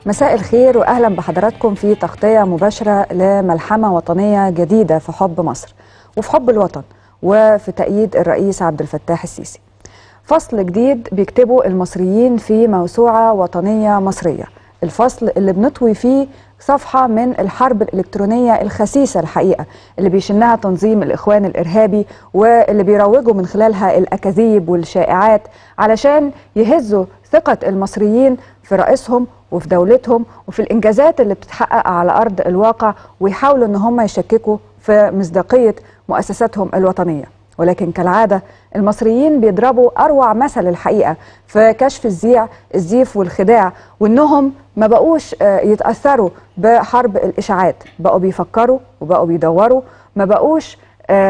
مساء الخير واهلا بحضراتكم في تغطيه مباشره لملحمه وطنيه جديده في حب مصر وفي حب الوطن وفي تأييد الرئيس عبد الفتاح السيسي. فصل جديد بيكتبه المصريين في موسوعه وطنيه مصريه، الفصل اللي بنطوي فيه صفحه من الحرب الالكترونيه الخسيسه الحقيقه اللي بيشنها تنظيم الاخوان الارهابي واللي بيروجوا من خلالها الاكاذيب والشائعات علشان يهزوا ثقه المصريين في رئيسهم وفي دولتهم وفي الانجازات اللي بتتحقق على ارض الواقع ويحاولوا ان هم يشككوا في مصداقيه مؤسساتهم الوطنيه ولكن كالعاده المصريين بيضربوا اروع مثل الحقيقه في كشف الزيع الزيف والخداع وانهم ما بقوش يتاثروا بحرب الاشاعات بقوا بيفكروا وبقوا بيدوروا ما بقوش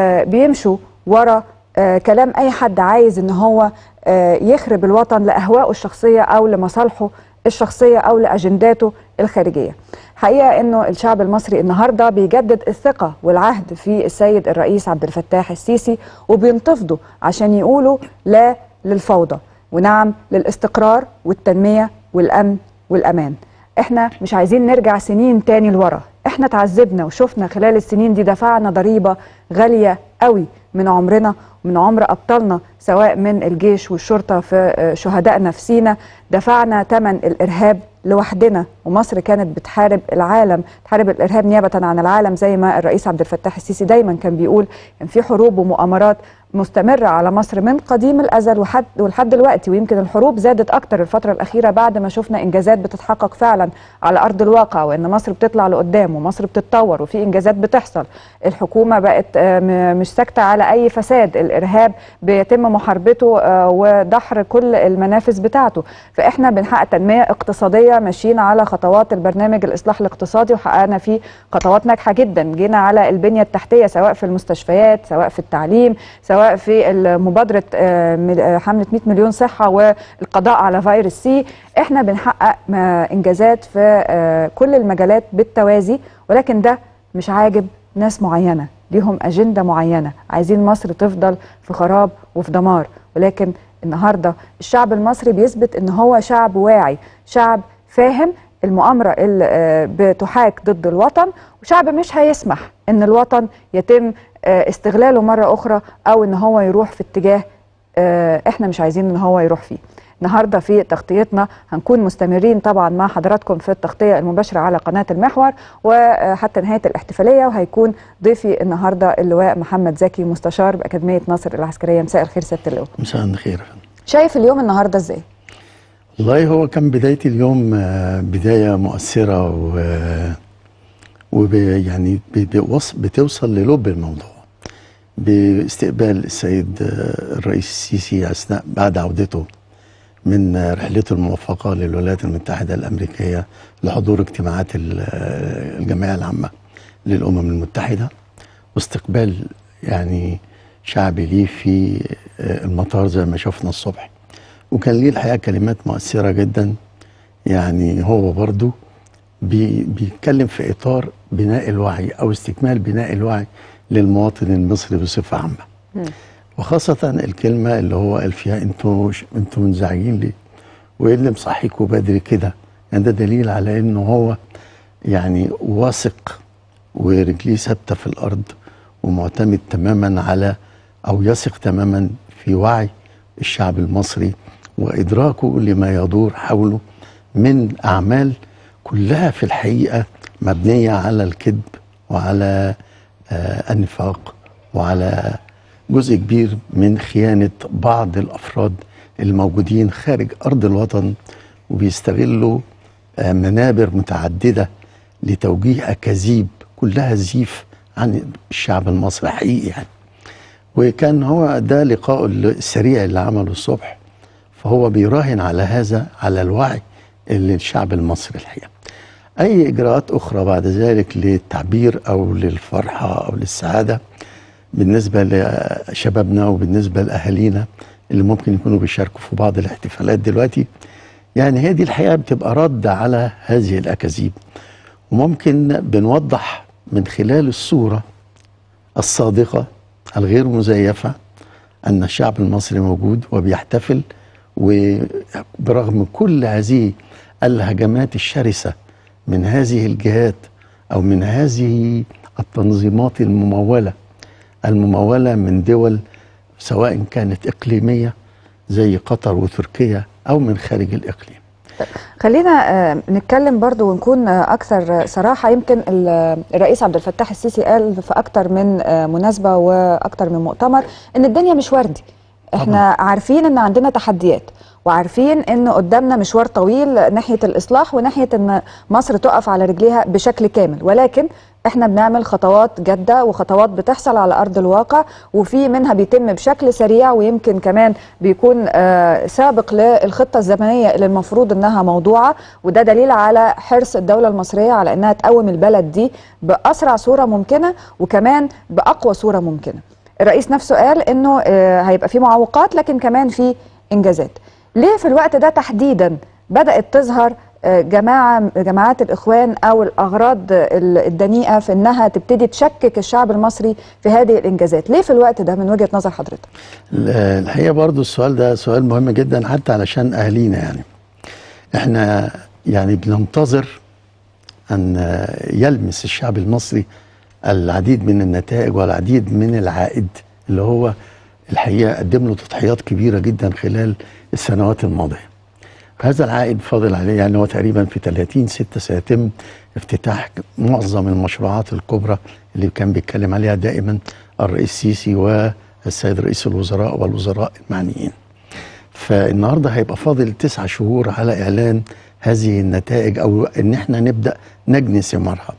بيمشوا ورا كلام اي حد عايز ان هو يخرب الوطن لاهوائه الشخصيه او لمصالحه الشخصيه او لاجنداته الخارجيه. حقيقه انه الشعب المصري النهارده بيجدد الثقه والعهد في السيد الرئيس عبد الفتاح السيسي وبينتفضوا عشان يقولوا لا للفوضى ونعم للاستقرار والتنميه والامن والامان. احنا مش عايزين نرجع سنين تاني لورا، احنا تعذبنا وشفنا خلال السنين دي دفعنا ضريبه غاليه قوي من عمرنا ومن عمر ابطالنا سواء من الجيش والشرطه في شهدائنا في سينا دفعنا ثمن الارهاب لوحدنا ومصر كانت بتحارب العالم تحارب الارهاب نيابه عن العالم زي ما الرئيس عبد الفتاح السيسي دايما كان بيقول كان في حروب ومؤامرات مستمرة على مصر من قديم الأزل وحد ولحد دلوقتي ويمكن الحروب زادت أكتر الفترة الأخيرة بعد ما شفنا إنجازات بتتحقق فعلا على أرض الواقع وإن مصر بتطلع لقدام ومصر بتتطور وفي إنجازات بتحصل الحكومة بقت مش ساكتة على أي فساد الإرهاب بيتم محاربته ودحر كل المنافذ بتاعته فإحنا بنحقق تنمية اقتصادية ماشيين على خطوات البرنامج الإصلاح الاقتصادي وحققنا فيه خطوات ناجحة جدا جينا على البنية التحتية سواء في المستشفيات سواء في التعليم سواء في مبادرة حملة 100 مليون صحة والقضاء على فيروس سي احنا بنحقق انجازات في كل المجالات بالتوازي ولكن ده مش عاجب ناس معينة ليهم أجندة معينة عايزين مصر تفضل في خراب وفي دمار ولكن النهاردة الشعب المصري بيثبت ان هو شعب واعي شعب فاهم المؤامرة اللي بتحاك ضد الوطن وشعب مش هيسمح ان الوطن يتم استغلاله مرة أخرى أو إن هو يروح في اتجاه إحنا مش عايزين إن هو يروح فيه النهاردة في تغطيتنا هنكون مستمرين طبعا مع حضراتكم في التغطية المباشرة على قناة المحور وحتى نهاية الاحتفالية وهيكون ضيفي النهاردة اللواء محمد زكي مستشار بأكاديمية ناصر العسكرية مساء الخير سيادة اللواء مساء الخير شايف اليوم النهاردة ازاي؟ والله هو كان بداية اليوم بداية مؤثرة و وب يعني بتوصل للب الموضوع باستقبال السيد الرئيس السيسي اثناء بعد عودته من رحلته الموفقه للولايات المتحده الامريكيه لحضور اجتماعات الجمعيه العامه للامم المتحده واستقبال يعني شعبي ليه في المطار زي ما شفنا الصبح وكان ليه الحقيقه كلمات مؤثره جدا يعني هو برضه بي بيتكلم في اطار بناء الوعي او استكمال بناء الوعي للمواطن المصري بصفه عامه. وخاصه الكلمه اللي هو قال فيها انتوا انتوا منزعجين ليه؟ وايه اللي مصحيكوا بدري كده؟ يعني ده دليل على انه هو يعني واثق ورجليه ثابته في الارض ومعتمد تماما على او يثق تماما في وعي الشعب المصري وادراكه لما يدور حوله من اعمال كلها في الحقيقة مبنية على الكذب وعلى آه النفاق وعلى جزء كبير من خيانة بعض الأفراد الموجودين خارج أرض الوطن وبيستغلوا آه منابر متعددة لتوجيه أكاذيب كلها زيف عن الشعب المصري حقيقي يعني وكان هو ده لقاء السريع اللي عمله الصبح فهو بيراهن على هذا على الوعي اللي الشعب المصري الحقيقه اي اجراءات اخرى بعد ذلك للتعبير او للفرحه او للسعاده بالنسبه لشبابنا وبالنسبه لاهالينا اللي ممكن يكونوا بيشاركوا في بعض الاحتفالات دلوقتي يعني هي دي الحقيقه بتبقى رد على هذه الاكاذيب وممكن بنوضح من خلال الصوره الصادقه الغير مزيفه ان الشعب المصري موجود وبيحتفل وبرغم كل هذه الهجمات الشرسه من هذه الجهات او من هذه التنظيمات المموله المموله من دول سواء كانت اقليميه زي قطر وتركيا او من خارج الاقليم خلينا آه، نتكلم برضو ونكون آه، أكثر صراحة يمكن ال- الرئيس عبد الفتاح السيسي قال في أكثر من آه، مناسبة وأكثر من مؤتمر إن الدنيا مش وردي احنا عارفين إن عندنا تحديات وعارفين إن قدامنا مشوار طويل ناحية الإصلاح وناحية إن مصر تقف على رجليها بشكل كامل ولكن احنا بنعمل خطوات جاده وخطوات بتحصل على ارض الواقع وفي منها بيتم بشكل سريع ويمكن كمان بيكون آه، سابق للخطه الزمنيه اللي المفروض انها موضوعه وده دليل على حرص الدوله المصريه على انها تقوم البلد دي باسرع صوره ممكنه وكمان باقوى صوره ممكنه. الرئيس نفسه قال انه آه، هيبقى في معوقات لكن كمان في انجازات. ليه في الوقت ده تحديدا بدات تظهر آه، جماعه جماعات الاخوان او الاغراض ال- الدنيئه في انها تبتدي تشكك الشعب المصري في هذه الانجازات ليه في الوقت ده من وجهه نظر حضرتك ال- الحقيقه برضو السؤال ده سؤال مهم جدا حتى علشان اهالينا يعني احنا يعني بننتظر ان يلمس الشعب المصري العديد من النتائج والعديد من العائد اللي هو الحقيقه قدم له تضحيات كبيره جدا خلال السنوات الماضيه هذا العائد فاضل عليه يعني هو تقريبا في 30 6 سيتم افتتاح معظم المشروعات الكبرى اللي كان بيتكلم عليها دائما الرئيس السيسي والسيد رئيس الوزراء والوزراء المعنيين فالنهارده هيبقى فاضل تسعة شهور على اعلان هذه النتائج او ان احنا نبدا نجني ثمارها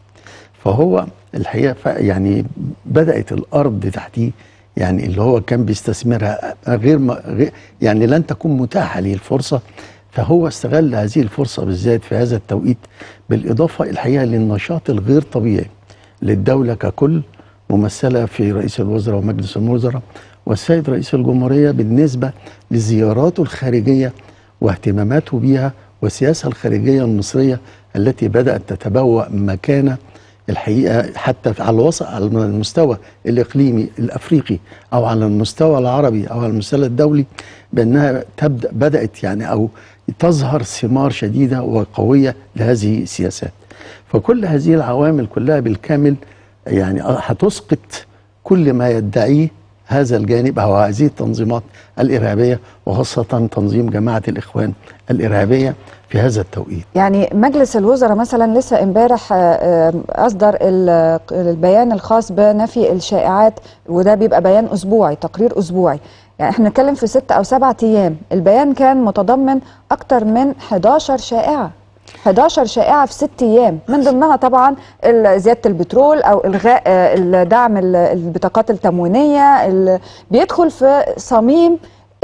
فهو الحقيقه ف- يعني بدات الارض تحتيه يعني اللي هو كان بيستثمرها غير, ما غير يعني لن تكون متاحه ليه الفرصه فهو استغل هذه الفرصه بالذات في هذا التوقيت بالاضافه الحقيقه للنشاط الغير طبيعي للدوله ككل ممثله في رئيس الوزراء ومجلس الوزراء والسيد رئيس الجمهوريه بالنسبه لزياراته الخارجيه واهتماماته بها والسياسه الخارجيه المصريه التي بدات تتبوأ مكانه الحقيقه حتى على الوسط على المستوى الاقليمي الافريقي او على المستوى العربي او على المستوى الدولي بانها تبدا بدات يعني او تظهر ثمار شديده وقويه لهذه السياسات. فكل هذه العوامل كلها بالكامل يعني هتسقط كل ما يدعيه هذا الجانب او هذه التنظيمات الارهابيه وخاصه تنظيم جماعه الاخوان الارهابيه في هذا التوقيت. يعني مجلس الوزراء مثلا لسه امبارح آه، آه، اصدر ال- البيان الخاص بنفي الشائعات وده بيبقى بيان اسبوعي تقرير اسبوعي يعني احنا بنتكلم في ست او سبعة ايام البيان كان متضمن اكتر من 11 شائعه 11 شائعه في ست ايام من ضمنها طبعا ال- زياده البترول او الغاء آه، الدعم ال- البطاقات التموينيه ال- بيدخل في صميم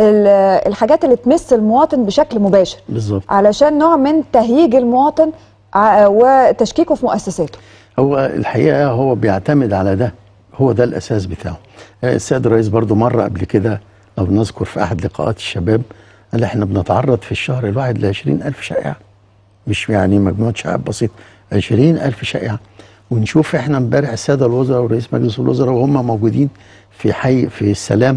ال- الحاجات اللي تمس المواطن بشكل مباشر بالظبط. علشان نوع من تهييج المواطن ع- وتشكيكه في مؤسساته هو الحقيقه هو بيعتمد على ده هو ده الاساس بتاعه آه، السيد الرئيس برضو مره قبل كده لو نذكر في احد لقاءات الشباب قال احنا بنتعرض في الشهر الواحد ل ألف شائعه مش يعني مجموعه شائعات بسيط ألف شائعه ونشوف احنا امبارح الساده الوزراء ورئيس مجلس الوزراء وهم موجودين في حي في السلام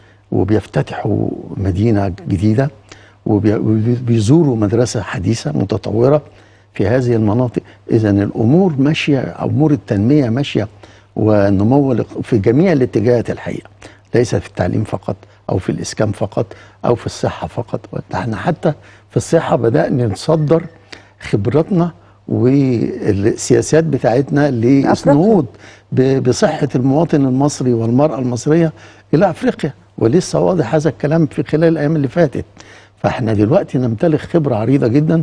وبيفتتحوا مدينه جديده وبي- وبيزوروا مدرسه حديثه متطوره في هذه المناطق اذا الامور ماشيه امور التنميه ماشيه والنمو الاق- في جميع الاتجاهات الحقيقه ليس في التعليم فقط او في الاسكان فقط او في الصحه فقط احنا حتى في الصحه بدانا نصدر خبراتنا والسياسات بتاعتنا للنهوض ب- بصحه المواطن المصري والمراه المصريه الى افريقيا ولسه واضح هذا الكلام في خلال الايام اللي فاتت فاحنا دلوقتي نمتلك خبره عريضه جدا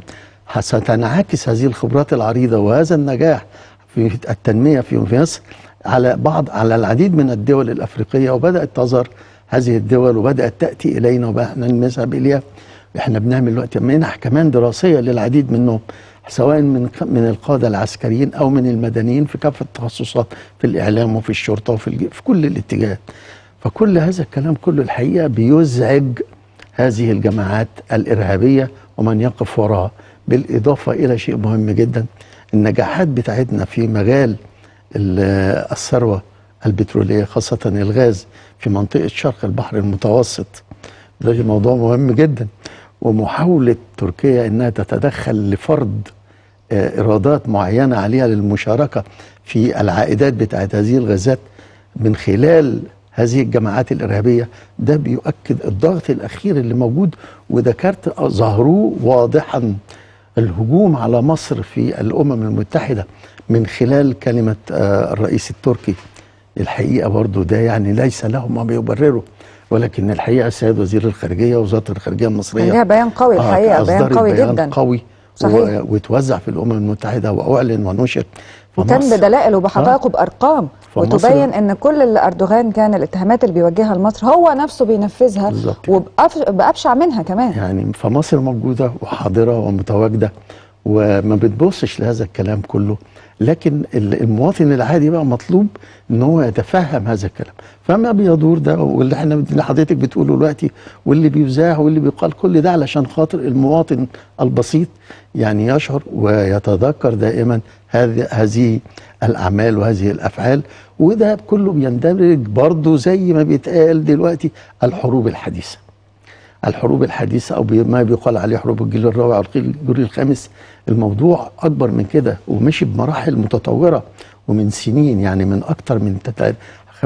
ستنعكس هذه الخبرات العريضه وهذا النجاح في التنميه في في مصر على بعض على العديد من الدول الافريقيه وبدات تظهر هذه الدول وبدات تاتي الينا وبدانا نذهب اليها احنا بنعمل دلوقتي منح كمان دراسيه للعديد منهم سواء من من القاده العسكريين او من المدنيين في كافه التخصصات في الاعلام وفي الشرطه وفي الج- في كل الاتجاهات فكل هذا الكلام كله الحقيقه بيزعج هذه الجماعات الارهابيه ومن يقف وراها بالاضافه الى شيء مهم جدا النجاحات بتاعتنا في مجال ال- الثروه البتروليه خاصه الغاز في منطقه شرق البحر المتوسط ده موضوع مهم جدا ومحاوله تركيا انها تتدخل لفرض آه، ايرادات معينه عليها للمشاركه في العائدات بتاعت هذه الغازات من خلال هذه الجماعات الارهابيه ده بيؤكد الضغط الاخير اللي موجود وده كارت ظهروه واضحا الهجوم على مصر في الامم المتحده من خلال كلمه آه، الرئيس التركي الحقيقه برضو ده يعني ليس له ما بيبرره ولكن الحقيقه السيد وزير الخارجيه ووزاره الخارجيه المصريه ليها بيان قوي الحقيقه بيان أصدرت قوي بيان جدا قوي صحيح. و- واتوزع في الامم المتحده واعلن ونشر وكان فمصر- بدلائل وبحقائق وبارقام فمصر- وتبين ان كل اللي اردوغان كان الاتهامات اللي بيوجهها لمصر هو نفسه بينفذها بالظبط كده. وبابشع منها كمان يعني فمصر موجوده وحاضره ومتواجده وما بتبصش لهذا الكلام كله لكن ال- المواطن العادي بقى مطلوب ان هو يتفهم هذا الكلام فما بيدور ده واللي احنا اللي حضرتك بتقوله دلوقتي واللي بيذاع واللي بيقال كل ده علشان خاطر المواطن البسيط يعني يشعر ويتذكر دائما هذه هذه الاعمال وهذه الافعال وده كله بيندرج برضه زي ما بيتقال دلوقتي الحروب الحديثه الحروب الحديثة أو بي- ما بيقال عليه حروب الجيل الرابع أو الجيل الخامس الموضوع أكبر من كده ومشي بمراحل متطورة ومن سنين يعني من أكتر من تتا-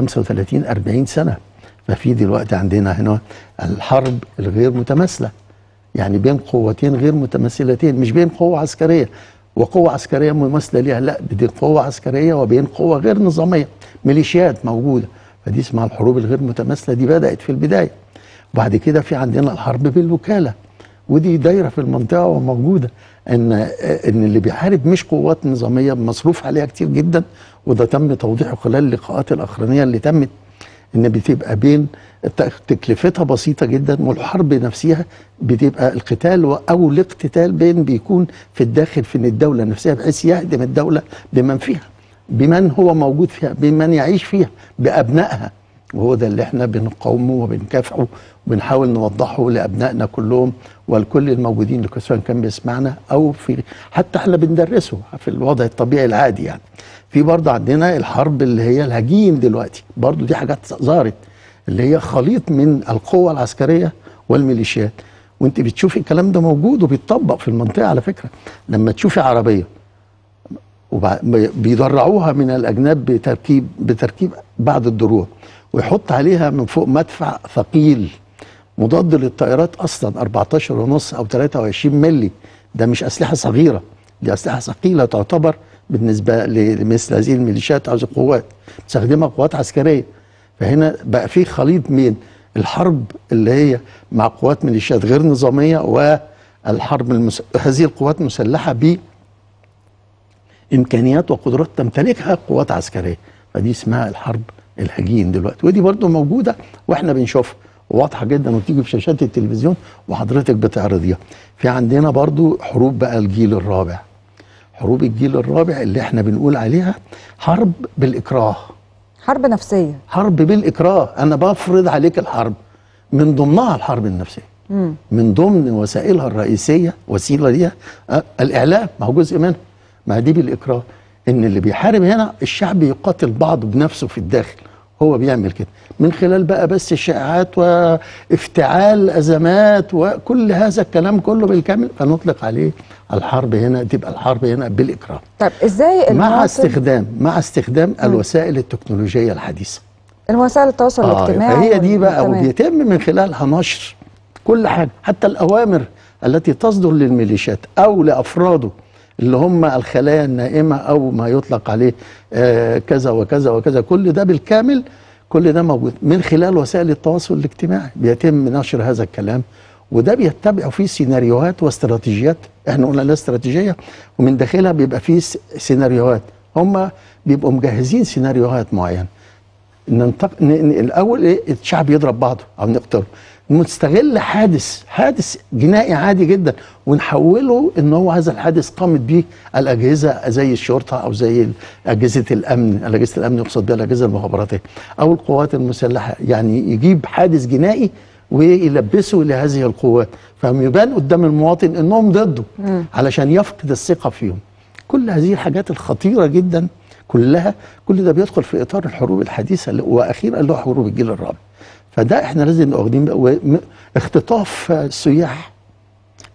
35 40 سنة ففي دلوقتي عندنا هنا الحرب الغير متماثلة يعني بين قوتين غير متماثلتين مش بين قوة عسكرية وقوة عسكرية مماثلة ليها لا بين قوة عسكرية وبين قوة غير نظامية ميليشيات موجودة فدي اسمها الحروب الغير متماثلة دي بدأت في البداية وبعد كده في عندنا الحرب بالوكالة ودي دايرة في المنطقة وموجودة ان ان اللي بيحارب مش قوات نظامية مصروف عليها كتير جدا وده تم توضيحه خلال اللقاءات الأخرانية اللي تمت ان بتبقى بين ت- تكلفتها بسيطه جدا والحرب نفسها بتبقى القتال و- او الاقتتال بين بيكون في الداخل في الدوله نفسها بحيث يهدم الدوله بمن فيها بمن هو موجود فيها بمن يعيش فيها بابنائها وهو ده اللي احنا بنقاومه وبنكافحه وبنحاول نوضحه لابنائنا كلهم والكل الموجودين اللي سواء كان بيسمعنا او في حتى احنا بندرسه في الوضع الطبيعي العادي يعني في برضه عندنا الحرب اللي هي الهجين دلوقتي برضه دي حاجات ظهرت اللي هي خليط من القوة العسكرية والميليشيات وانت بتشوفي الكلام ده موجود وبيتطبق في المنطقة على فكرة لما تشوفي عربية وبع- بيدرعوها من الأجناب بتركيب بتركيب بعض الدروع ويحط عليها من فوق مدفع ثقيل مضاد للطائرات أصلا 14 ونص أو 23 ملي ده مش أسلحة صغيرة دي أسلحة ثقيلة تعتبر بالنسبة لمثل هذه الميليشيات أو القوات تستخدمها قوات عسكرية فهنا بقى في خليط من الحرب اللي هي مع قوات ميليشيات غير نظامية والحرب المس... هذه القوات مسلحة ب امكانيات وقدرات تمتلكها قوات عسكريه فدي اسمها الحرب الهجين دلوقتي ودي برضو موجوده واحنا بنشوفها واضحه جدا وتيجي في شاشات التلفزيون وحضرتك بتعرضيها في عندنا برضو حروب بقى الجيل الرابع حروب الجيل الرابع اللي احنا بنقول عليها حرب بالاكراه حرب نفسيه حرب بالاكراه انا بفرض عليك الحرب من ضمنها الحرب النفسيه مم. من ضمن وسائلها الرئيسيه وسيله ليها آه، الاعلام ما هو جزء منها ما دي بالاكراه ان اللي بيحارب هنا الشعب يقاتل بعضه بنفسه في الداخل هو بيعمل كده من خلال بقى بس الشائعات وافتعال ازمات وكل هذا الكلام كله بالكامل فنطلق عليه الحرب هنا تبقى الحرب هنا بالاكراه طب ازاي مع المواطن استخدام مع استخدام الوسائل التكنولوجيه الحديثه الوسائل التواصل آه الاجتماعي فهي دي بقى تمام. وبيتم من خلالها نشر كل حاجه حتى الاوامر التي تصدر للميليشيات او لافراده اللي هم الخلايا النائمه او ما يطلق عليه آه كذا وكذا وكذا كل ده بالكامل كل ده موجود من خلال وسائل التواصل الاجتماعي بيتم نشر هذا الكلام وده بيتبعوا فيه سيناريوهات واستراتيجيات احنا قلنا لها استراتيجيه ومن داخلها بيبقى فيه س- سيناريوهات هم بيبقوا مجهزين سيناريوهات معينه ننتق... ن... ن... الاول ايه الشعب يضرب بعضه او نقتله نستغل حادث حادث جنائي عادي جدا ونحوله ان هو هذا الحادث قامت به الاجهزه زي الشرطه او زي اجهزه الامن اجهزه الامن يقصد بها الاجهزه المخابراتيه او القوات المسلحه يعني يجيب حادث جنائي ويلبسه لهذه القوات فيبان قدام المواطن انهم ضده علشان يفقد الثقه فيهم كل هذه الحاجات الخطيره جدا كلها كل ده بيدخل في اطار الحروب الحديثه اللي- واخيرا اللي هو حروب الجيل الرابع فده احنا لازم نبقى واخدين بقى- و- م- اختطاف السياح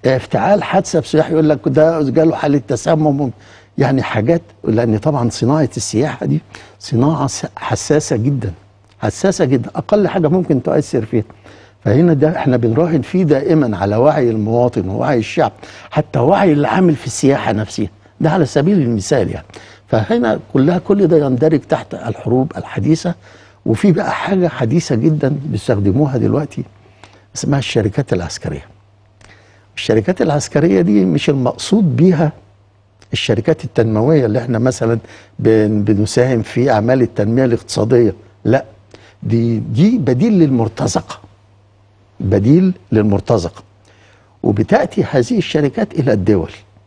افتعال حادثه بسياح يقول لك ده جاله حاله تسمم يعني حاجات لان طبعا صناعه السياحه دي صناعه س- حساسه جدا حساسه جدا اقل حاجه ممكن تؤثر فيها فهنا ده احنا بنراهن فيه دائما على وعي المواطن ووعي الشعب حتى وعي اللي عامل في السياحه نفسها ده على سبيل المثال يعني فهنا كلها كل ده يندرج تحت الحروب الحديثه وفي بقى حاجه حديثه جدا بيستخدموها دلوقتي اسمها الشركات العسكريه الشركات العسكريه دي مش المقصود بيها الشركات التنمويه اللي احنا مثلا بن- بنساهم في اعمال التنميه الاقتصاديه لا دي دي بديل للمرتزقه بديل للمرتزقه وبتاتي هذه الشركات الى الدول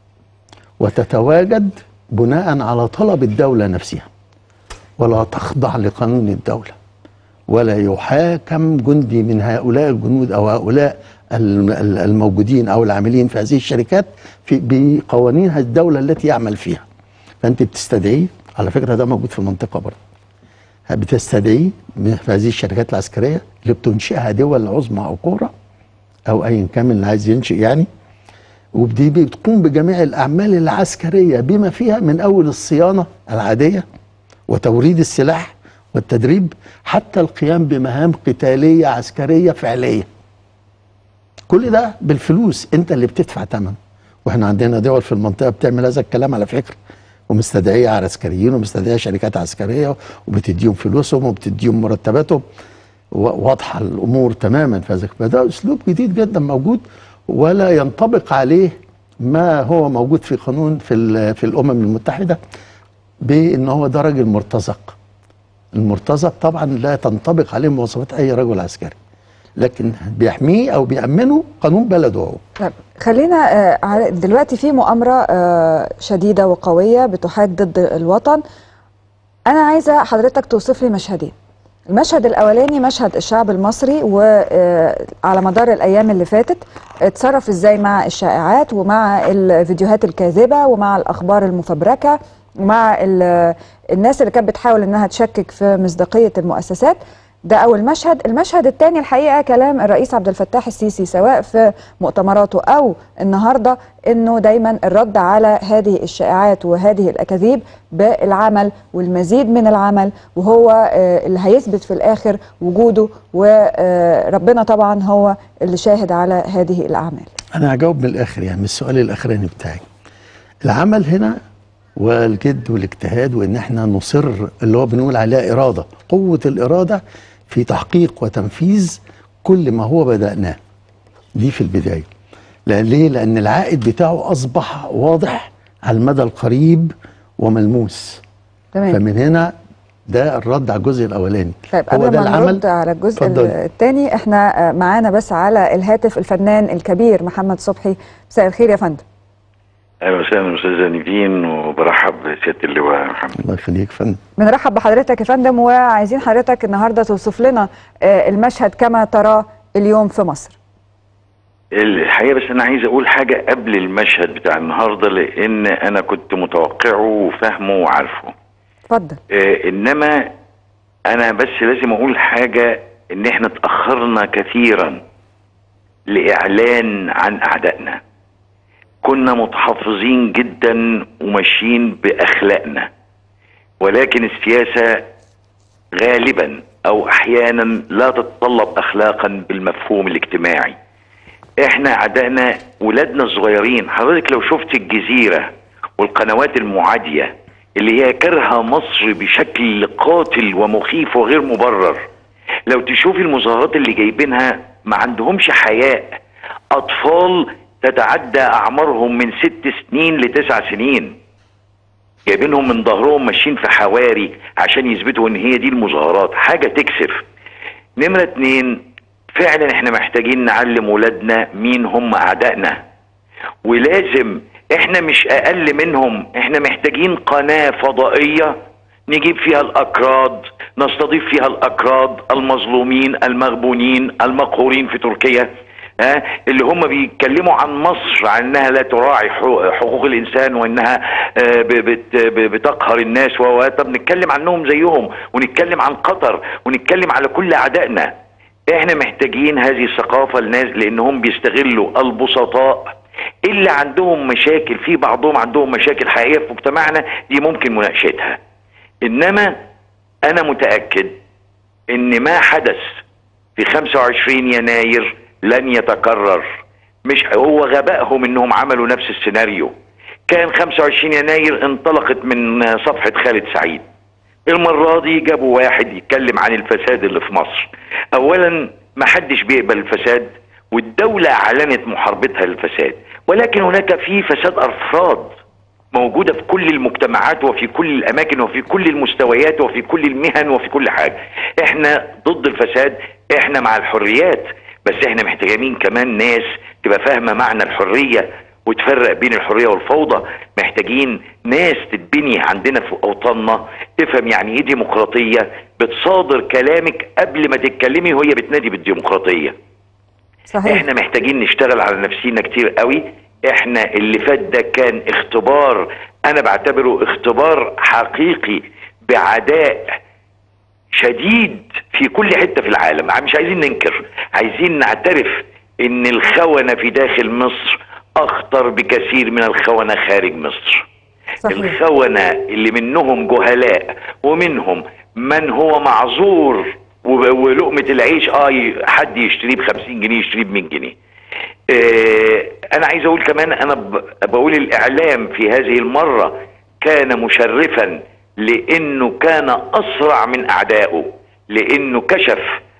وتتواجد بناء على طلب الدوله نفسها ولا تخضع لقانون الدوله ولا يحاكم جندي من هؤلاء الجنود او هؤلاء ال- ال- الموجودين او العاملين في هذه الشركات في بقوانين الدوله التي يعمل فيها فانت بتستدعيه على فكره ده موجود في المنطقه برضه بتستدعيه من- في هذه الشركات العسكريه اللي بتنشئها دول عظمى او كبرى او ايا كان من اللي عايز ينشئ يعني ودي بتقوم بجميع الاعمال العسكريه بما فيها من اول الصيانه العاديه وتوريد السلاح والتدريب حتى القيام بمهام قتاليه عسكريه فعليه كل ده بالفلوس انت اللي بتدفع ثمن واحنا عندنا دول في المنطقه بتعمل هذا الكلام على فكره ومستدعيه على عسكريين ومستدعيه شركات عسكريه وبتديهم فلوسهم وبتديهم مرتباتهم و- واضحه الامور تماما فذلك فده اسلوب جديد جدا موجود ولا ينطبق عليه ما هو موجود في قانون في ال- في الامم المتحده بان هو ده راجل مرتزق المرتزق طبعا لا تنطبق عليه مواصفات اي رجل عسكري لكن بيحميه او بيامنه قانون بلده هو طيب خلينا آه، على- دلوقتي في مؤامرة آه، شديدة وقوية بتحاد ضد الوطن أنا عايزة حضرتك توصف لي مشهدين المشهد الأولاني مشهد الشعب المصري وعلى مدار الأيام اللي فاتت اتصرف إزاي مع الشائعات ومع الفيديوهات الكاذبة ومع الأخبار المفبركة ومع ال- الناس اللي كانت بتحاول إنها تشكك في مصداقية المؤسسات ده أول مشهد المشهد الثاني الحقيقة كلام الرئيس عبد الفتاح السيسي سواء في مؤتمراته أو النهاردة أنه دايما الرد على هذه الشائعات وهذه الأكاذيب بالعمل والمزيد من العمل وهو آه، اللي هيثبت في الآخر وجوده وربنا طبعا هو اللي شاهد على هذه الأعمال انا هجاوب من الاخر يعني من السؤال الاخراني بتاعي العمل هنا والجد والاجتهاد وان احنا نصر اللي هو بنقول عليها اراده قوه الاراده في تحقيق وتنفيذ كل ما هو بداناه دي في البدايه لأن ليه لان العائد بتاعه اصبح واضح على المدى القريب وملموس تمام فمن هنا ده الرد على الجزء الاولاني طيب هو قبل ده ما العمل نرد على الجزء اتفضل. الثاني احنا آه، معانا بس على الهاتف الفنان الكبير محمد صبحي مساء الخير يا فندم اهلا وسهلا استاذه نيفين وبرحب بسياده اللواء محمد الله يخليك يا فندم بنرحب بحضرتك يا فندم وعايزين حضرتك النهارده توصف لنا آه، المشهد كما تراه اليوم في مصر الحقيقه بس انا عايز اقول حاجه قبل المشهد بتاع النهارده لان انا كنت متوقعه وفاهمه وعارفه اتفضل آه انما انا بس لازم اقول حاجه ان احنا اتاخرنا كثيرا لاعلان عن اعدائنا كنا متحفظين جدا وماشيين باخلاقنا ولكن السياسه غالبا او احيانا لا تتطلب اخلاقا بالمفهوم الاجتماعي احنا اعدائنا ولادنا الصغيرين حضرتك لو شفت الجزيره والقنوات المعاديه اللي هي كرهه مصر بشكل قاتل ومخيف وغير مبرر لو تشوفي المظاهرات اللي جايبينها ما عندهمش حياء اطفال تتعدى اعمارهم من ست سنين لتسع سنين جايبينهم من ظهرهم ماشيين في حواري عشان يثبتوا ان هي دي المظاهرات حاجه تكسف نمره اتنين فعلا احنا محتاجين نعلم ولادنا مين هم اعدائنا ولازم احنا مش اقل منهم احنا محتاجين قناه فضائيه نجيب فيها الاكراد نستضيف فيها الاكراد المظلومين المغبونين المقهورين في تركيا ها اللي هم بيتكلموا عن مصر عن انها لا تراعي حقوق حقوق الانسان وانها آه، ب- بت- ب- بتقهر الناس و و- طب نتكلم عنهم زيهم ونتكلم عن قطر ونتكلم على كل اعدائنا احنا محتاجين هذه الثقافه للناس لانهم بيستغلوا البسطاء اللي عندهم مشاكل في بعضهم عندهم مشاكل حقيقيه في مجتمعنا دي ممكن مناقشتها انما انا متاكد ان ما حدث في 25 يناير لن يتكرر مش هو غبائهم انهم عملوا نفس السيناريو كان 25 يناير انطلقت من صفحه خالد سعيد المرة دي جابوا واحد يتكلم عن الفساد اللي في مصر اولا ما حدش بيقبل الفساد والدولة اعلنت محاربتها للفساد ولكن هناك في فساد افراد موجودة في كل المجتمعات وفي كل الاماكن وفي كل المستويات وفي كل المهن وفي كل حاجة احنا ضد الفساد احنا مع الحريات بس احنا محتاجين كمان ناس تبقى فاهمة معنى الحرية وتفرق بين الحريه والفوضى محتاجين ناس تتبني عندنا في اوطاننا تفهم يعني ايه ديمقراطيه بتصادر كلامك قبل ما تتكلمي وهي بتنادي بالديمقراطيه صحيح احنا محتاجين نشتغل على نفسينا كتير قوي احنا اللي فات ده كان اختبار انا بعتبره اختبار حقيقي بعداء شديد في كل حته في العالم مش عايزين ننكر عايزين نعترف ان الخونه في داخل مصر اخطر بكثير من الخونه خارج مصر صحيح الخونه اللي منهم جهلاء ومنهم من هو معذور وب- ولقمه العيش اه ي- حد يشتريه ب 50 جنيه يشتريه ب 100 جنيه آه انا عايز اقول كمان انا ب- بقول الاعلام في هذه المره كان مشرفا لانه كان اسرع من اعدائه لانه كشف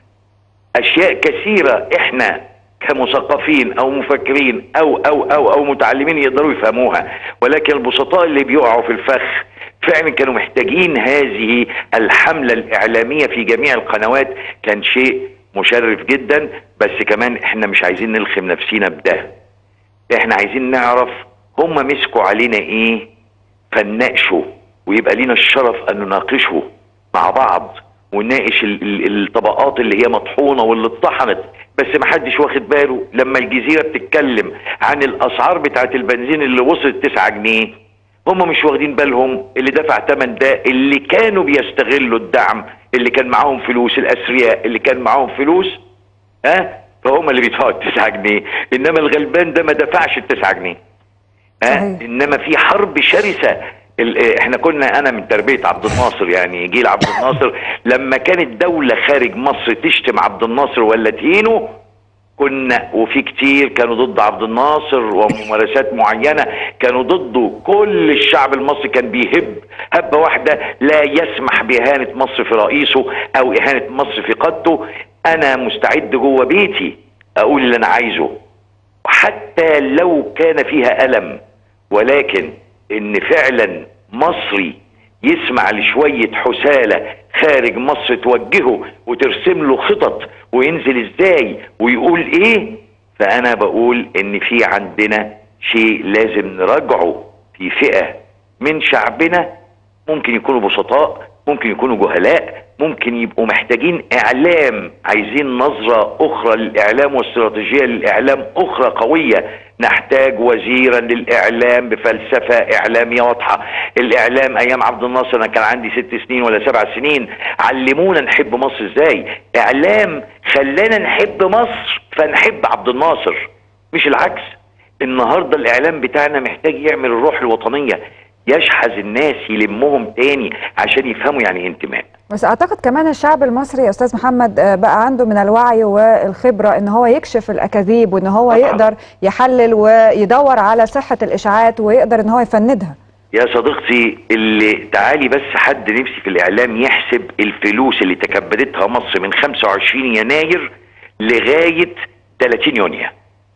اشياء كثيره احنا كمثقفين او مفكرين او او او او متعلمين يقدروا يفهموها ولكن البسطاء اللي بيقعوا في الفخ فعلا كانوا محتاجين هذه الحمله الاعلاميه في جميع القنوات كان شيء مشرف جدا بس كمان احنا مش عايزين نلخم نفسينا بده احنا عايزين نعرف هم مسكوا علينا ايه فنناقشه ويبقى لينا الشرف ان نناقشه مع بعض ونناقش ال- ال- الطبقات اللي هي مطحونه واللي اتطحنت بس ما حدش واخد باله لما الجزيره بتتكلم عن الاسعار بتاعت البنزين اللي وصلت 9 جنيه هم مش واخدين بالهم اللي دفع ثمن ده اللي كانوا بيستغلوا الدعم اللي كان معاهم فلوس الاثرياء اللي كان معاهم فلوس ها فهم اللي بيدفعوا التسعة جنيه انما الغلبان ده ما دفعش التسعة جنيه ها صحيح. انما في حرب شرسه ال- آه، احنا كنا انا من تربيه عبد الناصر يعني جيل عبد الناصر لما كانت دوله خارج مصر تشتم عبد الناصر ولا تهينه كنا وفي كتير كانوا ضد عبد الناصر وممارسات معينه كانوا ضده كل الشعب المصري كان بيهب هبه واحده لا يسمح باهانه مصر في رئيسه او اهانه مصر في قادته انا مستعد جوه بيتي اقول اللي انا عايزه حتى لو كان فيها ألم ولكن إن فعلا مصري يسمع لشوية حسالة خارج مصر توجهه وترسم له خطط وينزل ازاي ويقول ايه فأنا بقول إن في عندنا شيء لازم نراجعه في فئة من شعبنا ممكن يكونوا بسطاء ممكن يكونوا جهلاء ممكن يبقوا محتاجين اعلام عايزين نظرة اخرى للاعلام واستراتيجية للاعلام اخرى قوية نحتاج وزيرا للاعلام بفلسفة اعلامية واضحة الاعلام ايام عبد الناصر انا كان عندي ست سنين ولا سبع سنين علمونا نحب مصر ازاي اعلام خلانا نحب مصر فنحب عبد الناصر مش العكس النهارده الاعلام بتاعنا محتاج يعمل الروح الوطنيه يشحذ الناس يلمهم تاني عشان يفهموا يعني ايه انتماء بس اعتقد كمان الشعب المصري يا استاذ محمد آه، بقى عنده من الوعي والخبره ان هو يكشف الاكاذيب وان هو طبعاً. يقدر يحلل ويدور على صحه الاشاعات ويقدر ان هو يفندها يا صديقتي اللي تعالي بس حد نفسي في الاعلام يحسب الفلوس اللي تكبدتها مصر من 25 يناير لغايه 30 يونيو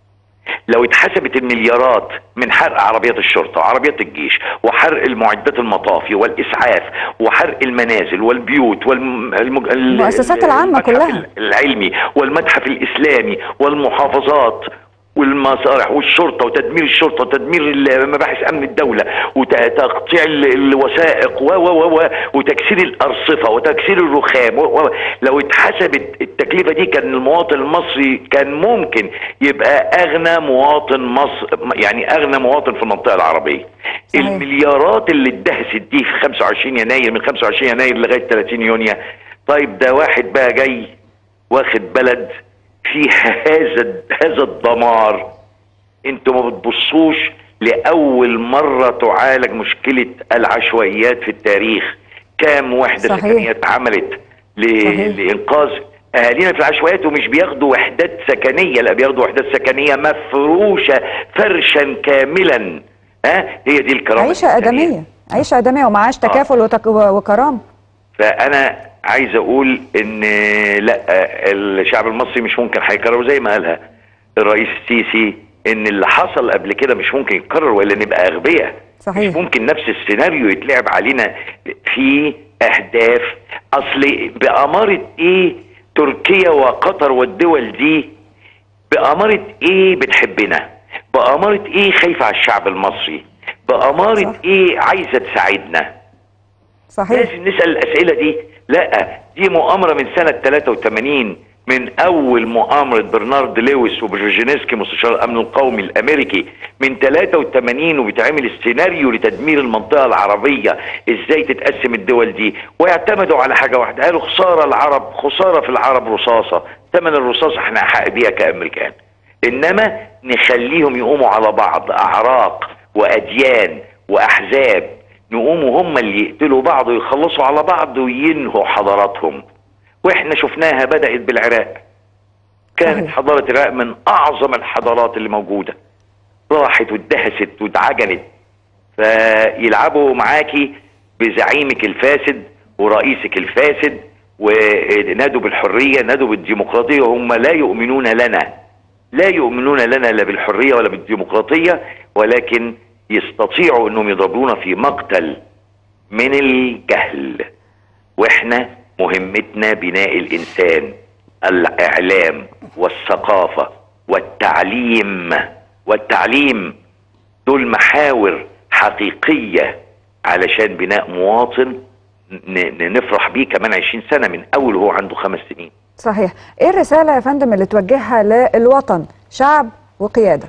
لو اتحسبت المليارات من حرق عربيات الشرطة وعربيات الجيش وحرق المعدات المطافي والإسعاف وحرق المنازل والبيوت والمؤسسات المؤسسات العامة كلها. العلمي والمتحف الإسلامي والمحافظات والمصالح والشرطه وتدمير الشرطه وتدمير ال- مباحث امن الدوله وتقطيع ال- الوثائق و و و و وتكسير الارصفه وتكسير الرخام و و لو اتحسبت التكلفه دي كان المواطن المصري كان ممكن يبقى اغنى مواطن مصر يعني اغنى مواطن في المنطقه العربيه صحيح. المليارات اللي اتدهست دي في 25 يناير من 25 يناير لغايه 30 يونيو طيب ده واحد بقى جاي واخد بلد فيها هذا هذا الدمار انتوا ما بتبصوش لاول مره تعالج مشكله العشوائيات في التاريخ كام وحده صحيح. سكنيه اتعملت ل... صحيح. لانقاذ اهالينا في العشوائيات ومش بياخدوا وحدات سكنيه لا بياخدوا وحدات سكنيه مفروشه فرشا كاملا ها هي دي الكرامه عيشه الإنسانية. ادميه عيشه ادميه ومعاش تكافل وتك... وكرامه فانا عايز اقول ان لا الشعب المصري مش ممكن هيكرر زي ما قالها الرئيس السيسي ان اللي حصل قبل كده مش ممكن يتكرر ولا نبقى اغبياء صحيح. مش ممكن نفس السيناريو يتلعب علينا في اهداف اصل باماره ايه تركيا وقطر والدول دي باماره ايه بتحبنا باماره ايه خايفه على الشعب المصري باماره صح. ايه عايزه تساعدنا صحيح لازم نسال الاسئله دي لا دي مؤامره من سنه 83 من اول مؤامره برنارد لويس وبرجينسكي مستشار الامن القومي الامريكي من 83 وبيتعمل السيناريو لتدمير المنطقه العربيه ازاي تتقسم الدول دي واعتمدوا على حاجه واحده قالوا خساره العرب خساره في العرب رصاصه ثمن الرصاصه احنا حق بيها كامريكان انما نخليهم يقوموا على بعض اعراق واديان واحزاب نقوموا هم اللي يقتلوا بعض ويخلصوا على بعض وينهوا حضاراتهم واحنا شفناها بدأت بالعراق كانت صحيح. حضارة العراق من أعظم الحضارات اللي موجودة راحت واتدهست واتعجنت فيلعبوا معاكي بزعيمك الفاسد ورئيسك الفاسد ونادوا بالحرية نادوا بالديمقراطية وهم لا يؤمنون لنا لا يؤمنون لنا لا بالحرية ولا بالديمقراطية ولكن يستطيعوا انهم يضربونا في مقتل من الجهل واحنا مهمتنا بناء الانسان الاعلام والثقافه والتعليم والتعليم دول محاور حقيقيه علشان بناء مواطن ن- ن- نفرح بيه كمان 20 سنه من اول وهو عنده خمس سنين صحيح ايه الرساله يا فندم اللي توجهها للوطن شعب وقياده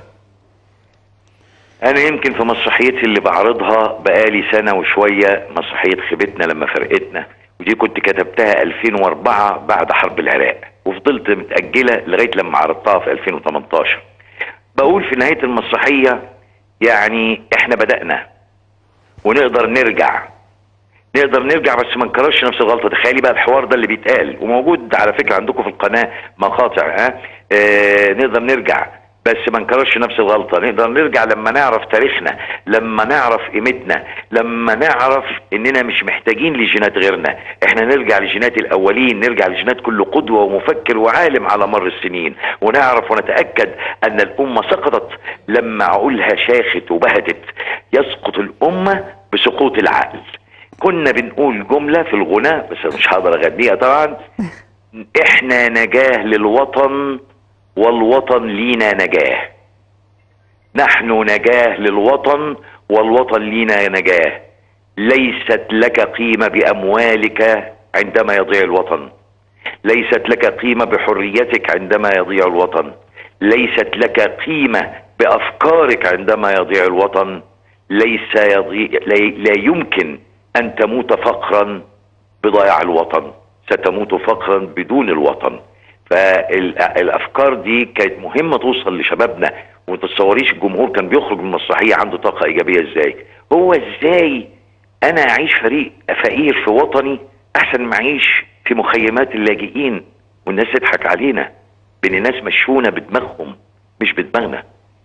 انا يمكن في مسرحيتي اللي بعرضها بقالي سنه وشويه مسرحيه خيبتنا لما فرقتنا ودي كنت كتبتها 2004 بعد حرب العراق وفضلت متاجله لغايه لما عرضتها في 2018 بقول في نهايه المسرحيه يعني احنا بدانا ونقدر نرجع نقدر نرجع بس ما نكررش نفس الغلطه تخيلي بقى الحوار ده اللي بيتقال وموجود على فكره عندكم في القناه مقاطع ها آه نقدر نرجع بس ما نكررش نفس الغلطه نقدر نرجع لما نعرف تاريخنا لما نعرف قيمتنا لما نعرف اننا مش محتاجين لجينات غيرنا احنا نرجع لجينات الاولين نرجع لجينات كل قدوه ومفكر وعالم على مر السنين ونعرف ونتاكد ان الامه سقطت لما عقولها شاخت وبهتت يسقط الامه بسقوط العقل كنا بنقول جملة في الغناء بس مش هقدر اغنيها طبعا احنا نجاه للوطن والوطن لينا نجاه نحن نجاه للوطن والوطن لينا نجاه ليست لك قيمة بأموالك عندما يضيع الوطن ليست لك قيمة بحريتك عندما يضيع الوطن ليست لك قيمة بأفكارك عندما يضيع الوطن ليس يضيع لا, لا يمكن أن تموت فقرا بضياع الوطن ستموت فقرا بدون الوطن فالافكار دي كانت مهمه توصل لشبابنا وما تتصوريش الجمهور كان بيخرج من المسرحيه عنده طاقه ايجابيه ازاي هو ازاي انا اعيش فريق فقير في وطني احسن ما اعيش في مخيمات اللاجئين والناس تضحك علينا بان ناس مشونا بدماغهم مش بدماغنا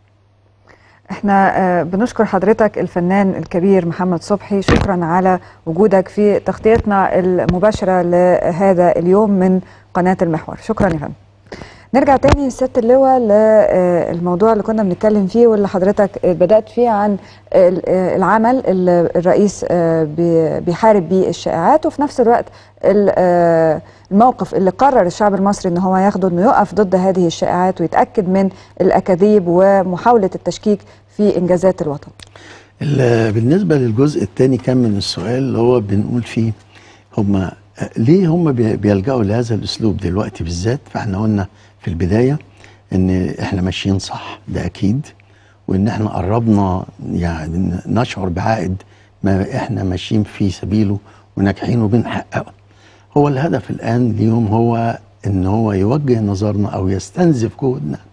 احنا آه، بنشكر حضرتك الفنان الكبير محمد صبحي شكرا على وجودك في تغطيتنا المباشرة لهذا اليوم من قناة المحور شكرا يا فندم نرجع تاني لسيادة اللواء للموضوع اللي كنا بنتكلم فيه واللي حضرتك بدأت فيه عن ال- آه، العمل اللي الرئيس آه، بي- بيحارب بيه الشائعات وفي نفس الوقت ال- آه، الموقف اللي قرر الشعب المصري ان هو ياخده انه يقف ضد هذه الشائعات ويتأكد من الأكاذيب ومحاولة التشكيك في إنجازات الوطن ال- بالنسبة للجزء الثاني كان من السؤال اللي هو بنقول فيه هم ليه هم بي- بيلجأوا لهذا الأسلوب دلوقتي بالذات فاحنا قلنا في البداية ان احنا ماشيين صح ده أكيد وان احنا قربنا يعني نشعر بعائد ما احنا ماشيين في سبيله وناجحين وبنحققه هو الهدف الآن اليوم هو ان هو يوجه نظرنا او يستنزف جهدنا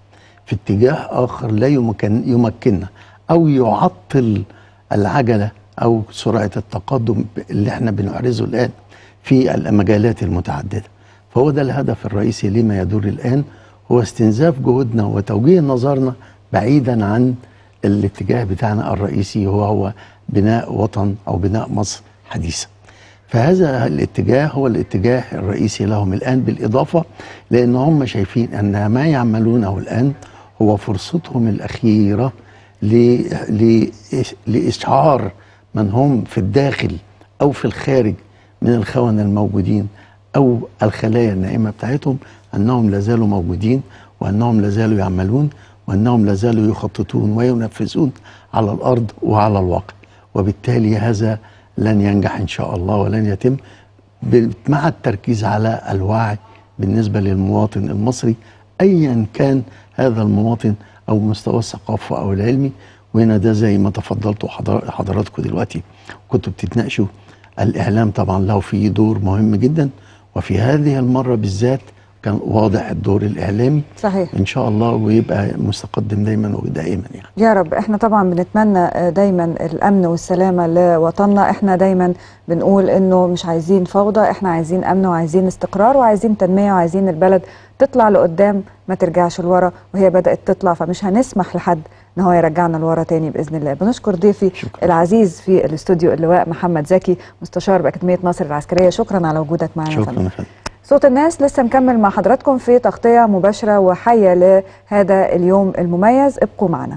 في اتجاه اخر لا يمكن يمكننا او يعطل العجله او سرعه التقدم اللي احنا بنعرضه الان في المجالات المتعدده فهو ده الهدف الرئيسي لما يدور الان هو استنزاف جهودنا وتوجيه نظرنا بعيدا عن الاتجاه بتاعنا الرئيسي هو هو بناء وطن او بناء مصر حديثه فهذا الاتجاه هو الاتجاه الرئيسي لهم الان بالاضافه لان هم شايفين ان ما يعملونه الان هو فرصتهم الاخيره ل- ل- لاشعار من هم في الداخل او في الخارج من الخونه الموجودين او الخلايا النائمه بتاعتهم انهم لا زالوا موجودين وانهم لا زالوا يعملون وانهم لا زالوا يخططون وينفذون على الارض وعلى الواقع وبالتالي هذا لن ينجح ان شاء الله ولن يتم ب- مع التركيز على الوعي بالنسبه للمواطن المصري ايا كان هذا المواطن او مستوى الثقافه او العلمي وهنا ده زي ما تفضلتوا حضر- حضراتكم دلوقتي كنتوا بتتناقشوا الاعلام طبعا له فيه دور مهم جدا وفي هذه المره بالذات كان واضح الدور الاعلامي صحيح ان شاء الله ويبقى مستقدم دايما ودائما يعني يا رب احنا طبعا بنتمنى آه، دايما الامن والسلامه لوطننا احنا دايما بنقول انه مش عايزين فوضى احنا عايزين امن وعايزين استقرار وعايزين تنميه وعايزين البلد تطلع لقدام ما ترجعش لورا وهي بدات تطلع فمش هنسمح لحد ان هو يرجعنا لورا تاني باذن الله بنشكر ضيفي شكرا. العزيز في الاستوديو اللواء محمد زكي مستشار باكاديميه مصر العسكريه شكرا على وجودك معنا يا فندم. شكرا يا فندم صوت الناس لسه مكمل مع حضراتكم في تغطية مباشرة وحية لهذا اليوم المميز ابقوا معنا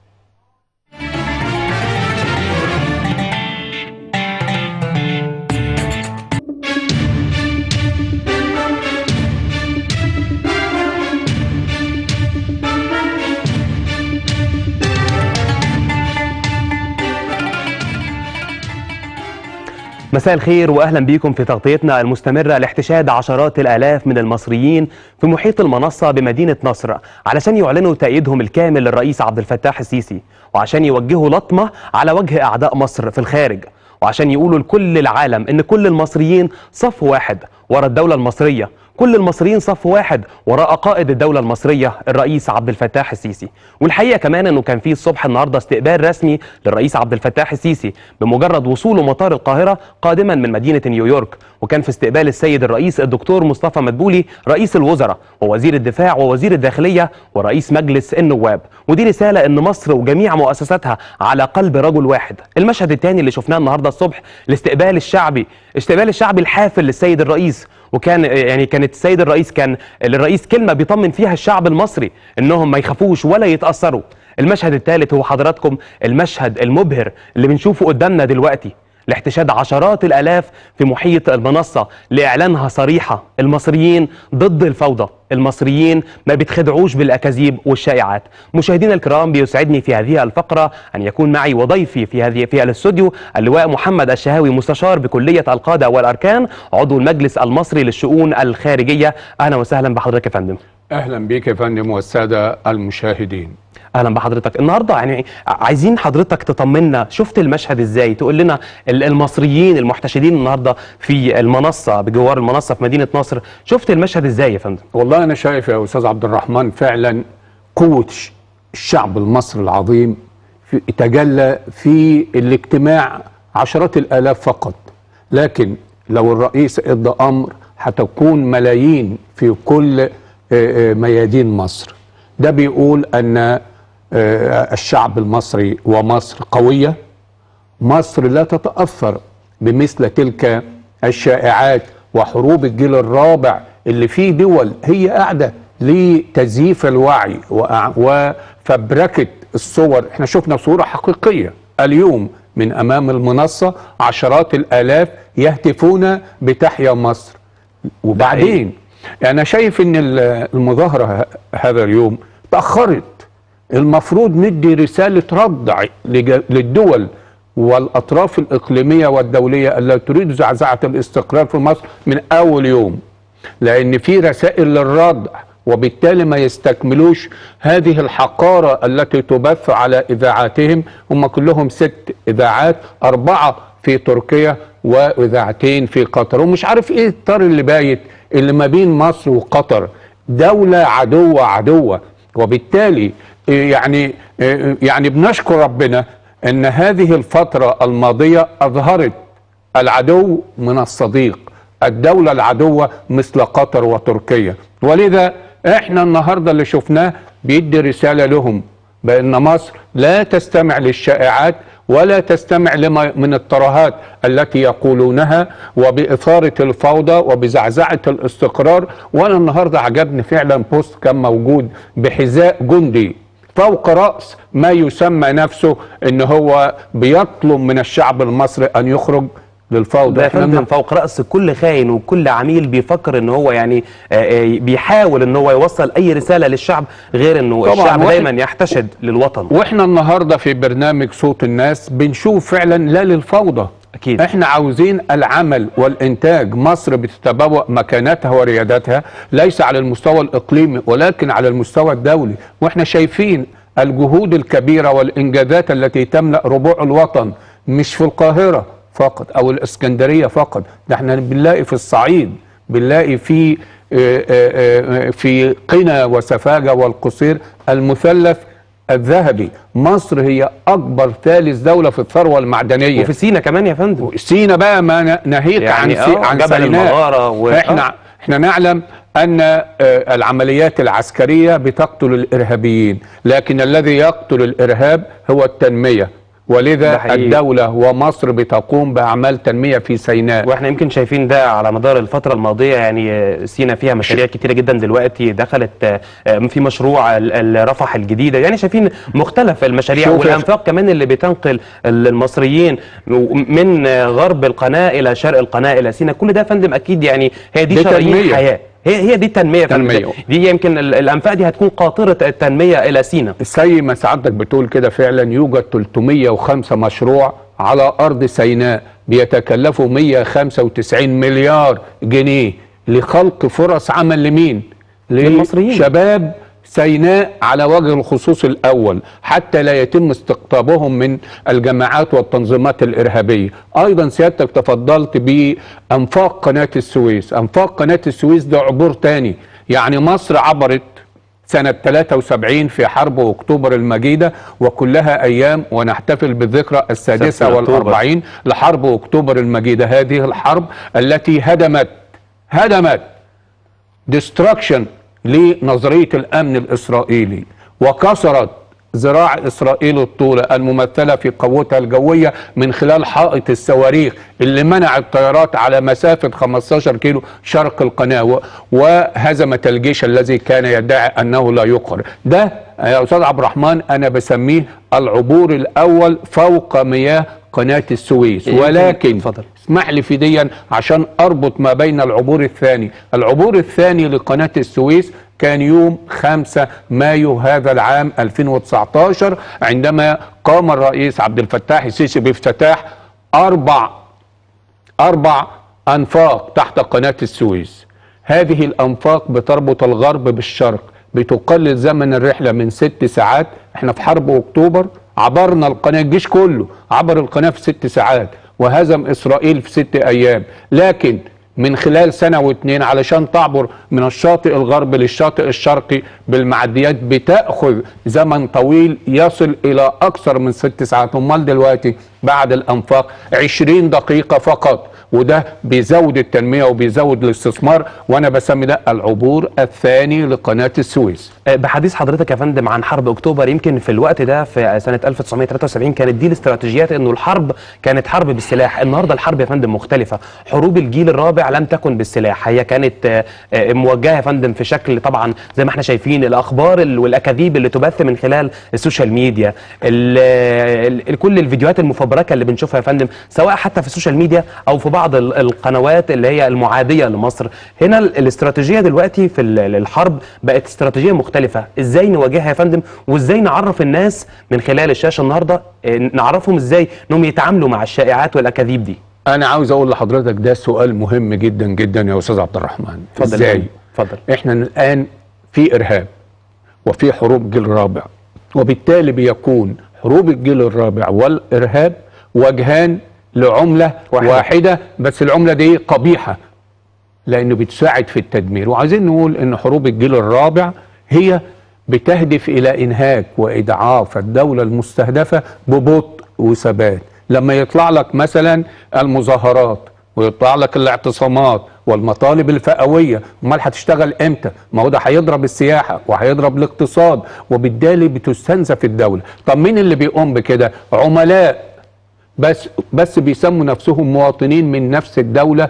مساء الخير واهلا بيكم في تغطيتنا المستمره لاحتشاد عشرات الالاف من المصريين في محيط المنصه بمدينه نصر علشان يعلنوا تأييدهم الكامل للرئيس عبد الفتاح السيسي وعشان يوجهوا لطمه على وجه اعداء مصر في الخارج وعشان يقولوا لكل العالم ان كل المصريين صف واحد ورا الدوله المصريه كل المصريين صف واحد وراء قائد الدولة المصرية الرئيس عبد الفتاح السيسي والحقيقة كمان انه كان في الصبح النهاردة استقبال رسمي للرئيس عبد الفتاح السيسي بمجرد وصوله مطار القاهرة قادما من مدينة نيويورك وكان في استقبال السيد الرئيس الدكتور مصطفى مدبولي رئيس الوزراء ووزير الدفاع ووزير الداخلية ورئيس مجلس النواب ودي رسالة ان مصر وجميع مؤسساتها على قلب رجل واحد المشهد الثاني اللي شفناه النهاردة الصبح الاستقبال الشعبي استقبال الشعبي الحافل للسيد الرئيس وكان يعني كانت السيد الرئيس كان للرئيس كلمه بيطمن فيها الشعب المصري انهم ما يخافوش ولا يتاثروا المشهد الثالث هو حضراتكم المشهد المبهر اللي بنشوفه قدامنا دلوقتي لاحتشاد عشرات الالاف في محيط المنصه لاعلانها صريحه المصريين ضد الفوضى المصريين ما بيتخدعوش بالاكاذيب والشائعات مشاهدينا الكرام بيسعدني في هذه الفقره ان يكون معي وضيفي في هذه في الاستوديو اللواء محمد الشهاوي مستشار بكليه القاده والاركان عضو المجلس المصري للشؤون الخارجيه اهلا وسهلا بحضرتك يا فندم اهلا بيك يا فندم والساده المشاهدين اهلا بحضرتك النهارده يعني عايزين حضرتك تطمنا شفت المشهد ازاي تقول لنا ال- المصريين المحتشدين النهارده في المنصه بجوار المنصه في مدينه نصر شفت المشهد ازاي يا فندم والله انا شايف يا استاذ عبد الرحمن فعلا قوه ش- الشعب المصري العظيم في تجلى في الاجتماع عشرات الالاف فقط لكن لو الرئيس ادى امر هتكون ملايين في كل آه، آه، ميادين مصر ده بيقول ان آه، الشعب المصري ومصر قويه مصر لا تتأثر بمثل تلك الشائعات وحروب الجيل الرابع اللي فيه دول هي قاعدة لتزييف الوعي وأع- وفبركة الصور احنا شفنا صورة حقيقية اليوم من أمام المنصة عشرات الآلاف يهتفون بتحيا مصر وبعدين أنا شايف إن ال- المظاهرة ه- هذا اليوم تأخرت المفروض ندي رسالة ردع لج- للدول والأطراف الإقليمية والدولية التي تريد زعزعة الاستقرار في مصر من أول يوم لأن في رسائل للردع وبالتالي ما يستكملوش هذه الحقارة التي تبث على إذاعاتهم هم كلهم ست إذاعات أربعة في تركيا وإذاعتين في قطر ومش عارف إيه الطار اللي بايت اللي ما بين مصر وقطر دولة عدوة عدوة وبالتالي إيه يعني إيه يعني بنشكر ربنا ان هذه الفتره الماضيه اظهرت العدو من الصديق الدولة العدوة مثل قطر وتركيا ولذا احنا النهاردة اللي شفناه بيدي رسالة لهم بأن مصر لا تستمع للشائعات ولا تستمع لما من الترهات التي يقولونها وبإثارة الفوضى وبزعزعة الاستقرار وأنا النهاردة عجبني فعلا بوست كان موجود بحذاء جندي فوق رأس ما يسمى نفسه ان هو بيطلب من الشعب المصري ان يخرج للفوضى ده يا احنا فندم فوق راس كل خاين وكل عميل بيفكر ان هو يعني آه، آه، بيحاول ان هو يوصل اي رساله للشعب غير انه طبعاً، الشعب واحد- دايما يحتشد للوطن واحنا النهارده في برنامج صوت الناس بنشوف فعلا لا للفوضى أكيد. احنا عاوزين العمل والانتاج مصر بتتبوأ مكانتها وريادتها ليس على المستوى الاقليمي ولكن على المستوى الدولي واحنا شايفين الجهود الكبيره والانجازات التي تملا ربوع الوطن مش في القاهره فقط او الاسكندريه فقط ده احنا بنلاقي في الصعيد بنلاقي في آه، آه، آه، في قنا وسفاجه والقصير المثلث الذهبي مصر هي اكبر ثالث دوله في الثروه المعدنيه وفي سينا كمان يا فندم سينا بقى ما ن- ناهيك يعني عن سي... آه، عن جبل سيناء المغارة و- احنا آه. احنا نعلم ان آه، العمليات العسكريه بتقتل الارهابيين لكن الذي يقتل الارهاب هو التنميه ده ولذا حقيقي. الدوله ومصر بتقوم باعمال تنميه في سيناء واحنا يمكن شايفين ده على مدار الفتره الماضيه يعني آه، سينا فيها مشاريع كتيره جدا دلوقتي دخلت آه، آه، في مشروع ال- ال- رفح الجديده يعني شايفين مختلف المشاريع شوف يا والانفاق كمان اللي بتنقل ال- المصريين من آه، غرب القناه الى شرق القناه الى سينا كل ده يا فندم اكيد يعني هي دي دي شرايين تنمية. حياه هي هي دي التنميه يا فندم. تنمية. دي يمكن ال- الانفاق دي هتكون قاطره التنميه الى سينا زي ما سعادتك بتقول كده فعلا يوجد 305 مشروع على ارض سيناء بيتكلفوا 195 مليار جنيه لخلق فرص عمل لمين؟ للمصريين. شباب سيناء على وجه الخصوص الاول حتى لا يتم استقطابهم من الجماعات والتنظيمات الارهابيه ايضا سيادتك تفضلت بانفاق قناه السويس انفاق قناه السويس ده عبور تاني يعني مصر عبرت سنة 73 في حرب أكتوبر المجيدة وكلها أيام ونحتفل بالذكرى السادسة سادسة أكتوبر. والأربعين لحرب أكتوبر المجيدة هذه الحرب التي هدمت هدمت ديستراكشن لنظرية الأمن الإسرائيلي وكسرت ذراع إسرائيل الطولة الممثلة في قوتها الجوية من خلال حائط الصواريخ اللي منع الطيارات على مسافة 15 كيلو شرق القناة و- وهزمت الجيش الذي كان يدعي أنه لا يقهر ده يا أستاذ عبد الرحمن أنا بسميه العبور الأول فوق مياه قناة السويس يمكن- ولكن اتفضل. اسمح لي في ديا عشان اربط ما بين العبور الثاني العبور الثاني لقناة السويس كان يوم 5 مايو هذا العام 2019 عندما قام الرئيس عبد الفتاح السيسي بافتتاح اربع اربع انفاق تحت قناة السويس هذه الانفاق بتربط الغرب بالشرق بتقلل زمن الرحلة من ست ساعات احنا في حرب اكتوبر عبرنا القناة الجيش كله عبر القناة في ست ساعات وهزم اسرائيل في ست ايام لكن من خلال سنة واتنين علشان تعبر من الشاطئ الغربي للشاطئ الشرقي بالمعديات بتأخذ زمن طويل يصل إلى أكثر من ست ساعات أمال دلوقتي بعد الأنفاق عشرين دقيقة فقط وده بيزود التنمية وبيزود الاستثمار وأنا بسمي ده العبور الثاني لقناة السويس آه، بحديث حضرتك يا فندم عن حرب اكتوبر يمكن في الوقت ده في سنه 1973 كانت دي الاستراتيجيات انه الحرب كانت حرب بالسلاح النهارده الحرب يا فندم مختلفه حروب الجيل الرابع لم تكن بالسلاح هي كانت آه، آه، موجهه يا فندم في شكل طبعا زي ما احنا شايفين الاخبار ال- والاكاذيب اللي تبث من خلال السوشيال ميديا ال- ال- كل الفيديوهات المفبركه اللي بنشوفها يا فندم سواء حتى في السوشيال ميديا او في بعض ال- القنوات اللي هي المعاديه لمصر هنا ال- الاستراتيجيه دلوقتي في ال- الحرب بقت استراتيجيه مختلفه ازاي نواجهها يا فندم وازاي نعرف الناس من خلال الشاشه النهارده آه، نعرفهم ازاي انهم يتعاملوا مع الشائعات والاكاذيب دي أنا عاوز أقول لحضرتك ده سؤال مهم جدا جدا يا أستاذ عبد الرحمن اتفضل يا إزاي؟ فندم، اتفضل احنا الان في ارهاب وفي حروب جيل رابع وبالتالي بيكون حروب الجيل الرابع والارهاب وجهان لعمله واحدة. واحده, واحدة بس العمله دي قبيحه لانه بتساعد في التدمير وعايزين نقول ان حروب الجيل الرابع هي بتهدف الى انهاك واضعاف الدوله المستهدفه ببطء وثبات لما يطلع لك مثلا المظاهرات ويطلع لك الاعتصامات والمطالب الفئويه امال هتشتغل امتى ما هو ده هيضرب السياحه وهيضرب الاقتصاد وبالتالي بتستنزف الدوله طب مين اللي بيقوم بكده عملاء بس بس بيسموا نفسهم مواطنين من نفس الدوله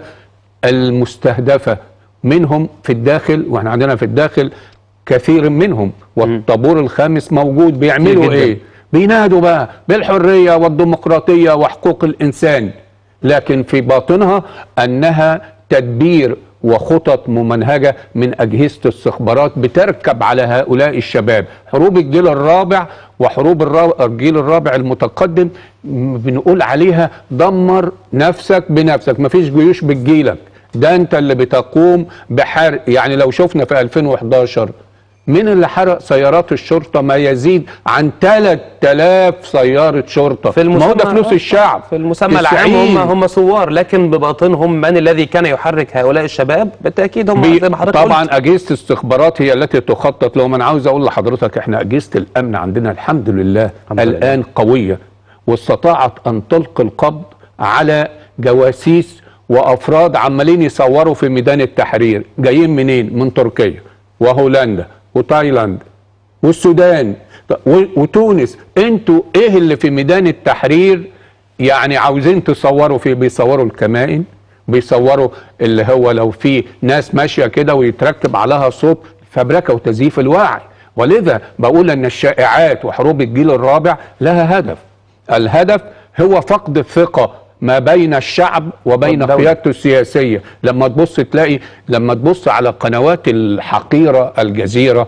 المستهدفه منهم في الداخل واحنا عندنا في الداخل كثير منهم والطابور الخامس موجود بيعملوا جداً. ايه بينادوا بقى بالحريه والديمقراطيه وحقوق الانسان لكن في باطنها انها تدبير وخطط ممنهجه من اجهزه الاستخبارات بتركب على هؤلاء الشباب حروب الجيل الرابع وحروب الرا- الجيل الرابع المتقدم م- بنقول عليها دمر نفسك بنفسك مفيش جيوش بتجيلك ده انت اللي بتقوم بحرق يعني لو شفنا في 2011 مين اللي حرق سيارات الشرطه ما يزيد عن 3000 سياره شرطه في ما هو ده فلوس آه، الشعب في المسمى العام 90 هم هم ثوار لكن بباطنهم من الذي كان يحرك هؤلاء الشباب بالتاكيد هم بي زي ما حضرتك طبعا قلت. اجهزه الاستخبارات هي التي تخطط لهم انا عاوز اقول لحضرتك احنا اجهزه الامن عندنا الحمد لله الحمد لله. الان قويه واستطاعت ان تلقي القبض على جواسيس وافراد عمالين يصوروا في ميدان التحرير جايين منين من تركيا وهولندا وتايلاند والسودان و- وتونس انتوا ايه اللي في ميدان التحرير يعني عاوزين تصوروا فيه بيصوروا الكمائن بيصوروا اللي هو لو في ناس ماشيه كده ويتركب عليها صوت فبركه وتزييف الوعي ولذا بقول ان الشائعات وحروب الجيل الرابع لها هدف الهدف هو فقد الثقه ما بين الشعب وبين والدولة. قيادته السياسيه لما تبص تلاقي لما تبص على قنوات الحقيره الجزيره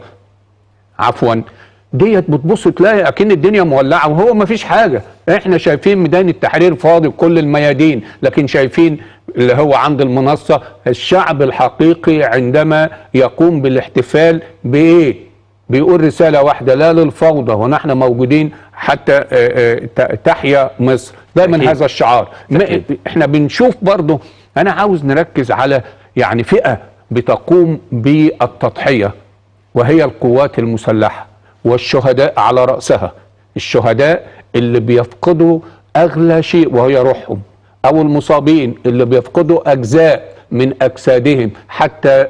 عفوا ديت بتبص تلاقي اكن الدنيا مولعه وهو ما فيش حاجه احنا شايفين ميدان التحرير فاضي كل الميادين لكن شايفين اللي هو عند المنصه الشعب الحقيقي عندما يقوم بالاحتفال بايه بيقول رساله واحده لا للفوضى ونحن موجودين حتى آه، آه، ت- تحيا مصر دايما أكيد. هذا الشعار ما- أكيد. احنا بنشوف برضه انا عاوز نركز على يعني فئه بتقوم بالتضحيه وهي القوات المسلحه والشهداء على راسها الشهداء اللي بيفقدوا اغلى شيء وهي روحهم او المصابين اللي بيفقدوا اجزاء من اجسادهم حتى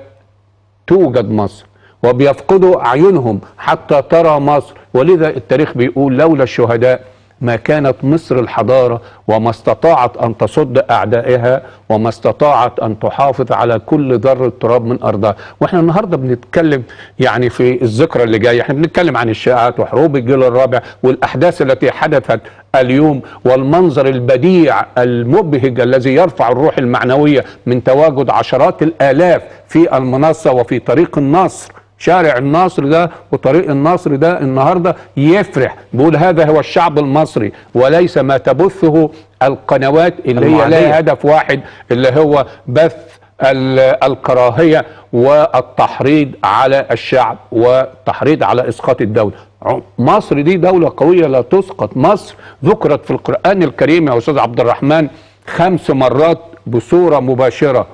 توجد مصر وبيفقدوا أعينهم حتى ترى مصر ولذا التاريخ بيقول لولا الشهداء ما كانت مصر الحضارة وما استطاعت أن تصد أعدائها وما استطاعت أن تحافظ على كل ذرة تراب من أرضها وإحنا النهاردة بنتكلم يعني في الذكرى اللي جاية إحنا بنتكلم عن الشائعات وحروب الجيل الرابع والأحداث التي حدثت اليوم والمنظر البديع المبهج الذي يرفع الروح المعنوية من تواجد عشرات الآلاف في المنصة وفي طريق النصر شارع النصر ده وطريق النصر ده النهارده يفرح بيقول هذا هو الشعب المصري وليس ما تبثه القنوات اللي هي المعادية. لها هدف واحد اللي هو بث ال- الكراهيه والتحريض على الشعب والتحريض على اسقاط الدوله. ع- مصر دي دوله قويه لا تسقط، مصر ذكرت في القران الكريم يا استاذ عبد الرحمن خمس مرات بصوره مباشره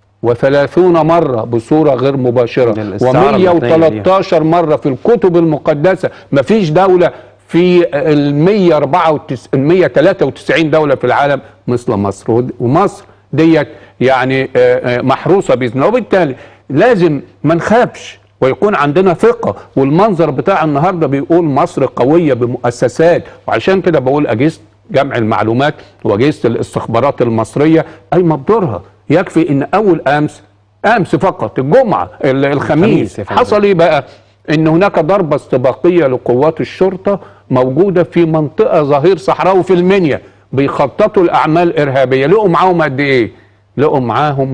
وثلاثون مرة بصورة غير مباشرة الاستعارة ومية المتنية دي. وتلاتاشر مرة في الكتب المقدسة مفيش دولة في المية أربعة المية تلاتة وتسعين دولة في العالم مثل مصر ود- ومصر ديت يعني آه، آه، محروسة بإذن الله وبالتالي لازم ما نخافش ويكون عندنا ثقة والمنظر بتاع النهاردة بيقول مصر قوية بمؤسسات وعشان كده بقول أجهزة جمع المعلومات واجهزه الاستخبارات المصريه قايمه بدورها يكفي ان اول امس امس فقط الجمعه ال- الخميس الخميس يا فندم. حصل ايه بقى ان هناك ضربه استباقيه لقوات الشرطه موجوده في منطقه ظهير صحراوي في المنيا بيخططوا الاعمال ارهابيه لقوا معاهم قد ايه لقوا معاهم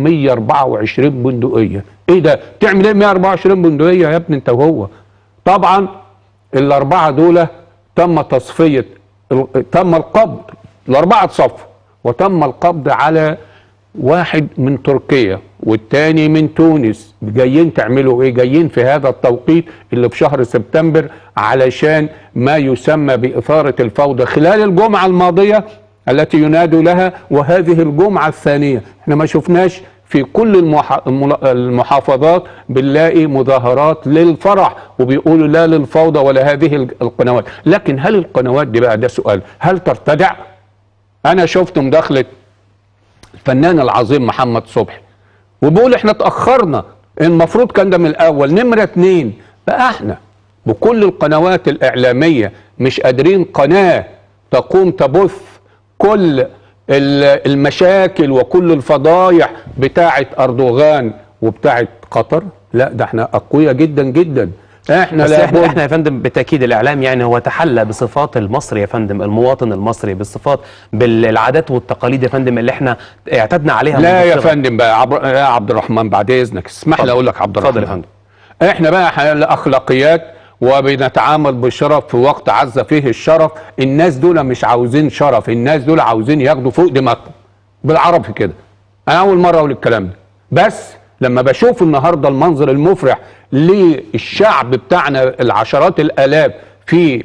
124 بندقيه ايه ده تعمل ايه 124 بندقيه يا ابني انت وهو طبعا الاربعه دول تم تصفيه ال- تم القبض الاربعه اتصفوا وتم القبض على واحد من تركيا والتاني من تونس جايين تعملوا ايه جايين في هذا التوقيت اللي في شهر سبتمبر علشان ما يسمى بإثارة الفوضى خلال الجمعة الماضية التي ينادوا لها وهذه الجمعة الثانية احنا ما شفناش في كل المح- الملا- المحافظات بنلاقي مظاهرات للفرح وبيقولوا لا للفوضى ولا هذه ال- القنوات لكن هل القنوات دي بقى ده سؤال هل ترتدع انا شفت مداخله الفنان العظيم محمد صبحي وبيقول احنا اتاخرنا المفروض كان ده من الاول نمره اتنين بقى احنا بكل القنوات الاعلاميه مش قادرين قناه تقوم تبث كل ال- المشاكل وكل الفضايح بتاعه اردوغان وبتاعه قطر لا ده احنا اقوياء جدا جدا احنا بس احنا لابد احنا يا فندم بالتاكيد الاعلام يعني هو تحلى بصفات المصري يا فندم المواطن المصري بالصفات بالعادات والتقاليد يا فندم اللي احنا اعتدنا عليها لا منذ يا الصغر. فندم بقى عبر... يا عبد الرحمن بعد اذنك اسمح لي اتفضل. اقول لك عبد الرحمن اتفضل يا فندم. احنا بقى ح- الاخلاقيات وبنتعامل بشرف في وقت عز فيه الشرف الناس دول مش عاوزين شرف الناس دول عاوزين ياخدوا فوق دماغهم بالعربي كده انا اول مره اقول الكلام ده بس لما بشوف النهارده المنظر المفرح للشعب بتاعنا العشرات الالاف في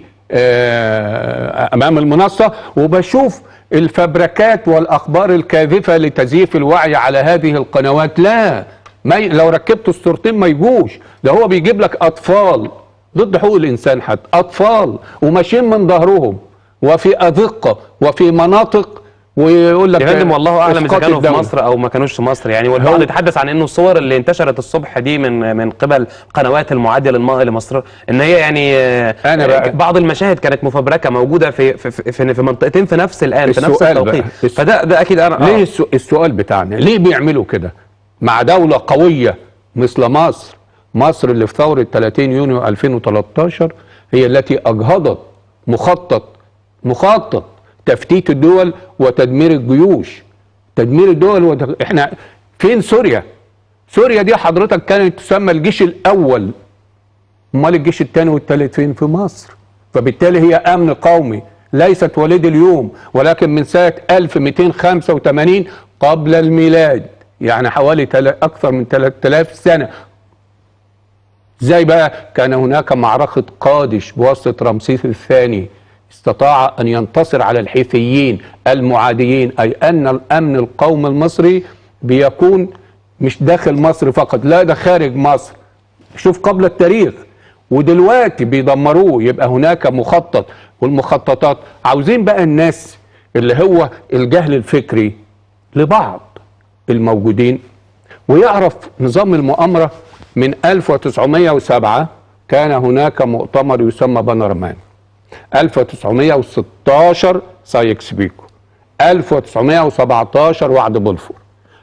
آه، امام المنصه وبشوف الفبركات والاخبار الكاذبه لتزييف الوعي على هذه القنوات لا ما ي... لو ركبت الصورتين ما يجوش ده هو بيجيب لك اطفال ضد حقوق الانسان حتى اطفال وماشيين من ظهرهم وفي ازقه وفي مناطق ويقول لك يا فندم والله اعلم اذا إسقاط كانوا في الدولة. مصر او ما كانوش في مصر يعني والبعض هو- يتحدث عن انه الصور اللي انتشرت الصبح دي من من قبل قنوات المعاديه للم- لمصر ان هي يعني آه، أنا بقى- بعض المشاهد كانت مفبركه موجوده في في في, في منطقتين في نفس الان في نفس السؤال التوقيت بقى. الس- فده ده اكيد انا ليه آه. السو- السؤال بتاعنا ليه بيعملوا كده مع دولة قوية مثل مصر مصر اللي في ثورة 30 يونيو 2013 هي التي أجهضت مخطط مخطط تفتيت الدول وتدمير الجيوش تدمير الدول وت... احنا فين سوريا سوريا دي حضرتك كانت تسمى الجيش الأول امال الجيش الثاني والثالث فين في مصر فبالتالي هي امن قومي ليست وليد اليوم ولكن من سنه 1285 قبل الميلاد يعني حوالي تل... اكثر من 3000 سنه ازاي بقى كان هناك معركه قادش بواسطه رمسيس الثاني استطاع ان ينتصر على الحيثيين المعاديين اي ان الامن القومي المصري بيكون مش داخل مصر فقط لا ده خارج مصر شوف قبل التاريخ ودلوقتي بيدمروه يبقى هناك مخطط والمخططات عاوزين بقى الناس اللي هو الجهل الفكري لبعض الموجودين ويعرف نظام المؤامرة من 1907 كان هناك مؤتمر يسمى بانرمان 1916 سايكس بيكو 1917 وعد بلفور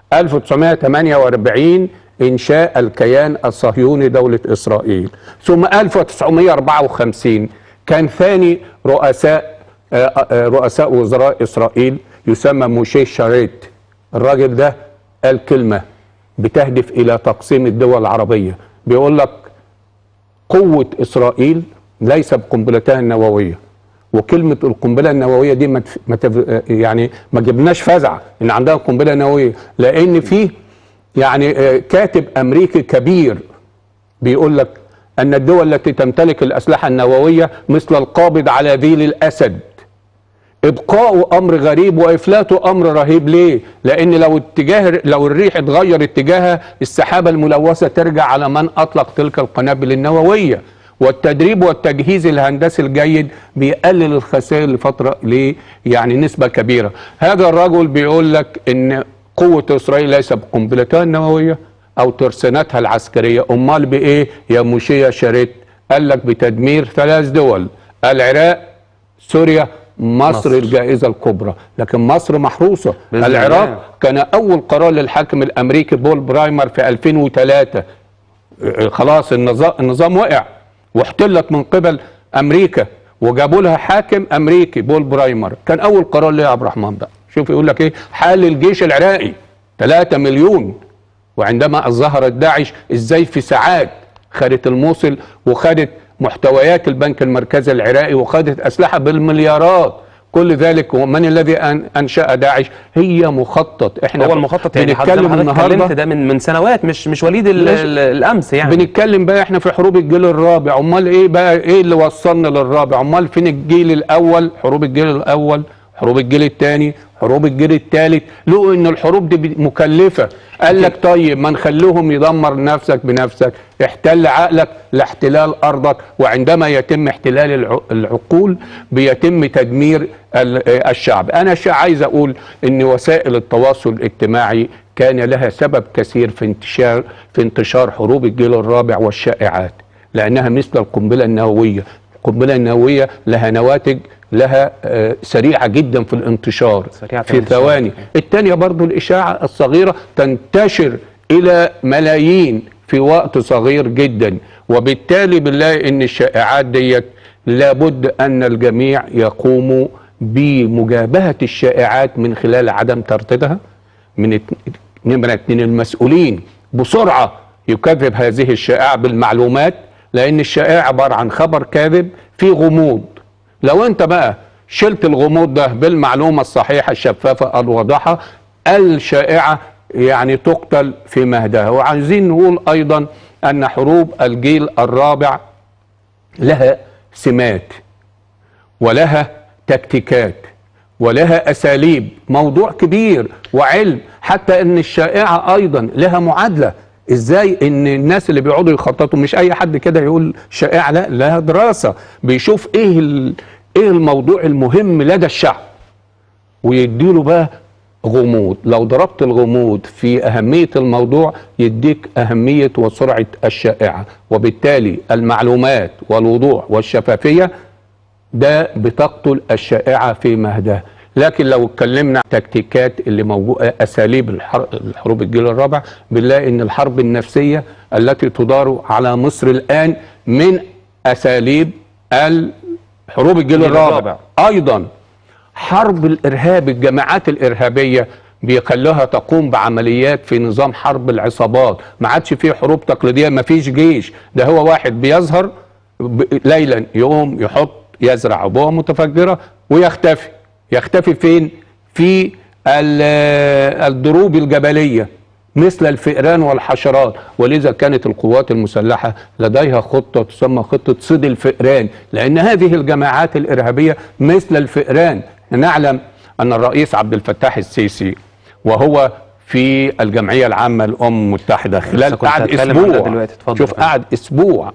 1948 إنشاء الكيان الصهيوني دولة إسرائيل ثم 1954 كان ثاني رؤساء آه، آه، رؤساء وزراء إسرائيل يسمى موشي شاريت الراجل ده قال كلمة بتهدف إلى تقسيم الدول العربية بيقول لك قوة إسرائيل ليس بقنبلتها النووية وكلمة القنبلة النووية دي ما تف... ما تف... يعني ما جبناش فزعة إن عندها قنبلة نووية لأن فيه يعني آه، كاتب أمريكي كبير بيقول لك أن الدول التي تمتلك الأسلحة النووية مثل القابض على ذيل الأسد ابقاؤه امر غريب وافلاته امر رهيب ليه لان لو اتجاه لو الريح اتغير اتجاهها السحابه الملوثه ترجع على من اطلق تلك القنابل النوويه والتدريب والتجهيز الهندسي الجيد بيقلل الخسائر لفتره ليه يعني نسبه كبيره هذا الرجل بيقول لك ان قوه اسرائيل ليس بقنبلتها النوويه او ترسانتها العسكريه امال بايه يا موشيه شريت قال لك بتدمير ثلاث دول العراق سوريا مصر, مصر. مصر الجائزة الكبرى لكن مصر محروسة بإذن العراق الله. كان أول قرار للحاكم الأمريكي بول برايمر في 2003 آه، خلاص النظام, النظام وقع واحتلت من قبل أمريكا وجابوا لها حاكم أمريكي بول برايمر كان أول قرار ليه يا عبد الرحمن بقى شوف يقول لك إيه حال الجيش العراقي 3 مليون وعندما ظهرت داعش ازاي في ساعات خدت الموصل وخدت محتويات البنك المركزي العراقي وخدت اسلحه بالمليارات كل ذلك ومن الذي أن انشا داعش هي مخطط احنا هو المخطط يعني حضرتك بنتكلم حضرتك اتكلمت النهارده ده من من سنوات مش مش وليد ال- ماشي. ال- الامس يعني بنتكلم بقى احنا في حروب الجيل الرابع امال ايه بقى ايه اللي وصلنا للرابع امال فين الجيل الاول حروب الجيل الاول حروب الجيل الثاني حروب الجيل الثالث لقوا ان الحروب دي مكلفه قال لك طيب ما نخليهم يدمر نفسك بنفسك احتل عقلك لاحتلال ارضك وعندما يتم احتلال الع- العقول بيتم تدمير ال- الشعب انا شا- عايز اقول ان وسائل التواصل الاجتماعي كان لها سبب كثير في انتشار في انتشار حروب الجيل الرابع والشائعات لانها مثل القنبله النوويه القنبله النوويه لها نواتج لها آه، سريعه جدا في الانتشار سريعة في الانتشار. ثواني الثانيه برضو الاشاعه الصغيره تنتشر الى ملايين في وقت صغير جدا وبالتالي بنلاقي ان الشائعات ديت لابد ان الجميع يقوموا بمجابهه الشائعات من خلال عدم ترديدها من ات- نمرة اتنين المسؤولين بسرعة يكذب هذه الشائعة بالمعلومات لأن الشائعة عبارة عن خبر كاذب فيه غموض لو أنت بقى شلت الغموض ده بالمعلومة الصحيحة الشفافة الواضحة الشائعة يعني تقتل في مهدها وعايزين نقول أيضا أن حروب الجيل الرابع لها سمات ولها تكتيكات ولها اساليب موضوع كبير وعلم حتى ان الشائعه ايضا لها معادله ازاي ان الناس اللي بيقعدوا يخططوا مش اي حد كده يقول شائعه لا لها دراسه بيشوف ايه ال- ايه الموضوع المهم لدى الشعب ويديله بقى غموض لو ضربت الغموض في أهمية الموضوع يديك أهمية وسرعة الشائعة وبالتالي المعلومات والوضوح والشفافية ده بتقتل الشائعة في مهدها لكن لو اتكلمنا عن تكتيكات اللي موجودة أساليب الحر- الحروب الجيل الرابع بنلاقي إن الحرب النفسية التي تدار على مصر الآن من أساليب الحروب الجيل الجيل الرابع الرابع. أيضا حرب الارهاب الجماعات الارهابيه بيخلوها تقوم بعمليات في نظام حرب العصابات ما عادش فيه حروب تقليديه ما فيش جيش ده هو واحد بيظهر ب- ليلا يقوم يحط يزرع عبوه متفجره ويختفي يختفي فين في ال- الدروب الجبليه مثل الفئران والحشرات ولذا كانت القوات المسلحة لديها خطة تسمى خطة صيد الفئران لأن هذه الجماعات الإرهابية مثل الفئران نعلم أن الرئيس عبد الفتاح السيسي وهو في الجمعية العامة للأمم المتحدة خلال كنت قعد هتكلم عنها أسبوع دلوقتي، اتفضل شوف يا فندم. قعد أسبوع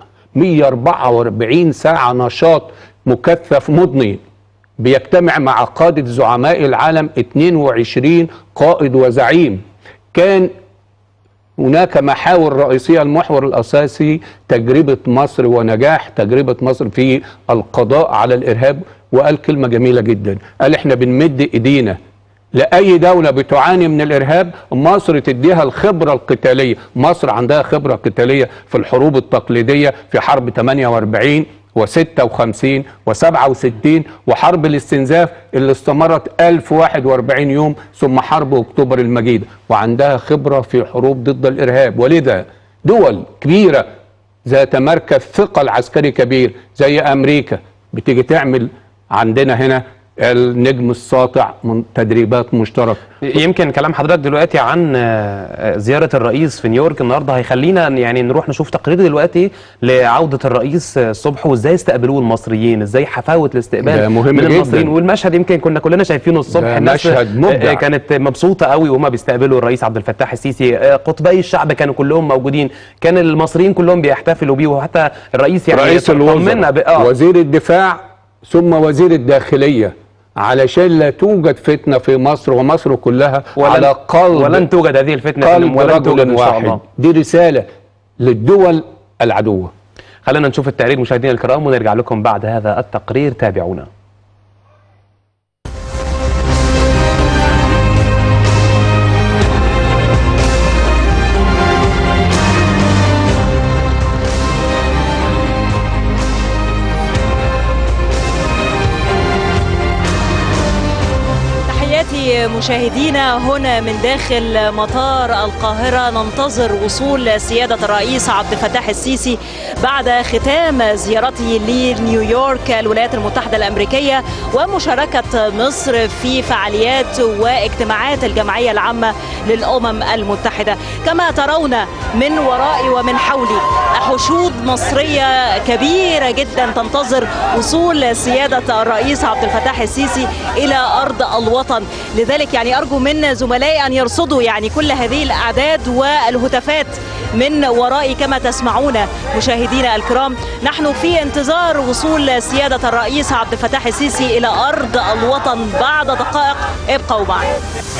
144 ساعة نشاط مكثف مضني بيجتمع مع قادة زعماء العالم 22 قائد وزعيم كان هناك محاور رئيسية المحور الأساسي تجربة مصر ونجاح تجربة مصر في القضاء على الإرهاب وقال كلمة جميلة جدا قال احنا بنمد ايدينا لأي دولة بتعاني من الإرهاب مصر تديها الخبرة القتالية مصر عندها خبرة قتالية في الحروب التقليدية في حرب 48 و56 و67 وحرب الاستنزاف اللي استمرت 1041 يوم ثم حرب اكتوبر المجيدة وعندها خبرة في حروب ضد الارهاب ولذا دول كبيرة ذات مركز ثقل عسكري كبير زي امريكا بتيجي تعمل عندنا هنا النجم الساطع من تدريبات مشتركه يمكن كلام حضرتك دلوقتي عن آه، زيارة الرئيس في نيويورك النهارده هيخلينا يعني نروح نشوف تقرير دلوقتي لعودة الرئيس آه، الصبح وازاي استقبلوه المصريين ازاي حفاوة الاستقبال ده مهم من جداً. المصريين والمشهد يمكن كنا كلنا شايفينه الصبح ده الناس مشهد آه، مبدع. آه، كانت مبسوطة قوي وهما بيستقبلوا الرئيس عبد الفتاح السيسي آه، قطبي الشعب كانوا كلهم موجودين كان المصريين كلهم بيحتفلوا بيه وحتى الرئيس يعني رئيس طمنا ب- الوزراء آه. وزير الدفاع ثم وزير الداخليه علشان لا توجد فتنه في مصر ومصر كلها على قلب ولن توجد هذه الفتنة في قلب ولن توجد رجل ان شاء واحد الله دي رساله للدول العدوه خلينا نشوف التقرير مشاهدينا الكرام ونرجع لكم بعد هذا التقرير تابعونا تحياتي مشاهدينا هنا من داخل مطار القاهرة ننتظر وصول سيادة الرئيس عبد الفتاح السيسي بعد ختام زيارته لنيويورك الولايات المتحدة الأمريكية ومشاركة مصر في فعاليات واجتماعات الجمعية العامة للأمم المتحدة كما ترون من ورائي ومن حولي حشود مصرية كبيرة جدا تنتظر وصول سيادة الرئيس عبد الفتاح السيسي إلى أرض الوطن لذلك يعني أرجو من زملائي أن يرصدوا يعني كل هذه الأعداد والهتافات من ورائي كما تسمعون مشاهدينا الكرام نحن في انتظار وصول سيادة الرئيس عبد الفتاح السيسي إلى أرض الوطن بعد دقائق ابقوا معنا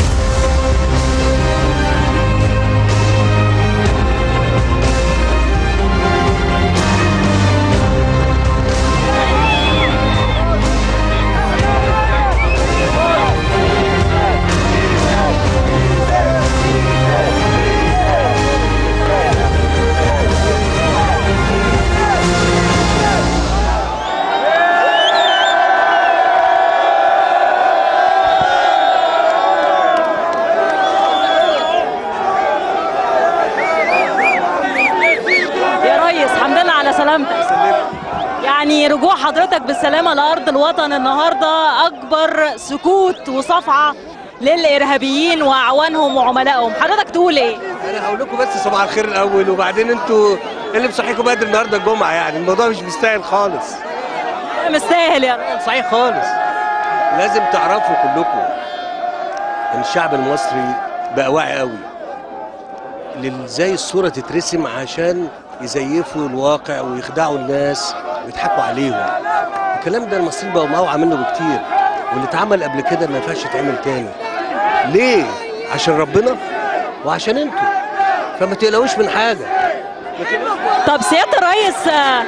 يا ريس الحمد لله على سلامتك يعني رجوع حضرتك بالسلامة لأرض الوطن النهاردة أكبر سكوت وصفعة للإرهابيين وأعوانهم وعملائهم حضرتك تقول إيه؟ انا هقول لكم بس صباح الخير الاول وبعدين انتوا اللي مصحيكم بدري النهارده الجمعه يعني الموضوع مش مستاهل خالص مستاهل يا ريس صحيح خالص لازم تعرفوا كلكم ان الشعب المصري بقى واعي قوي لل- ازاي الصوره تترسم عشان يزيفوا الواقع ويخدعوا الناس ويضحكوا عليهم الكلام ده المصريين بقوا اوعى منه بكتير واللي اتعمل قبل كده ما ينفعش يتعمل تاني ليه عشان ربنا وعشان انتوا فما تقلقوش من حاجه طب سيادة الريس آه،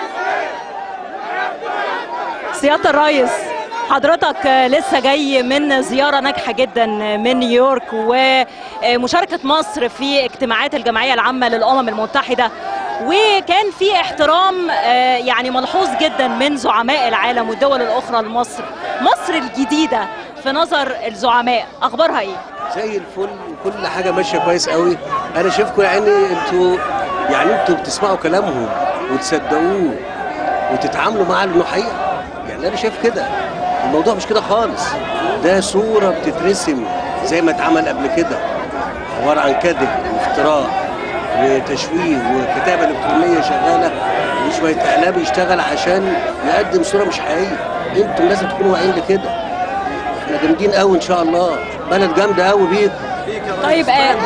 سيادة الريس حضرتك آه، لسه جاي من زيارة ناجحة جدا من نيويورك ومشاركة مصر في اجتماعات الجمعية العامة للأمم المتحدة وكان في احترام آه، يعني ملحوظ جدا من زعماء العالم والدول الأخرى لمصر مصر الجديدة في نظر الزعماء أخبارها إيه؟ زي الفل وكل حاجه ماشيه كويس قوي انا شايفكم يعني انتوا يعني انتوا بتسمعوا كلامهم وتصدقوه وتتعاملوا معاه انه حقيقه يعني انا شايف كده الموضوع مش كده خالص ده صوره بتترسم زي ما اتعمل قبل كده عباره عن كذب وافتراء وتشويه وكتابه الكترونيه شغاله وشويه اعلام يشتغل عشان يقدم صوره مش حقيقيه انتوا لازم تكونوا واعيين لكده احنا جامدين قوي ان شاء الله بلد جامده قوي بيكم طيب آه،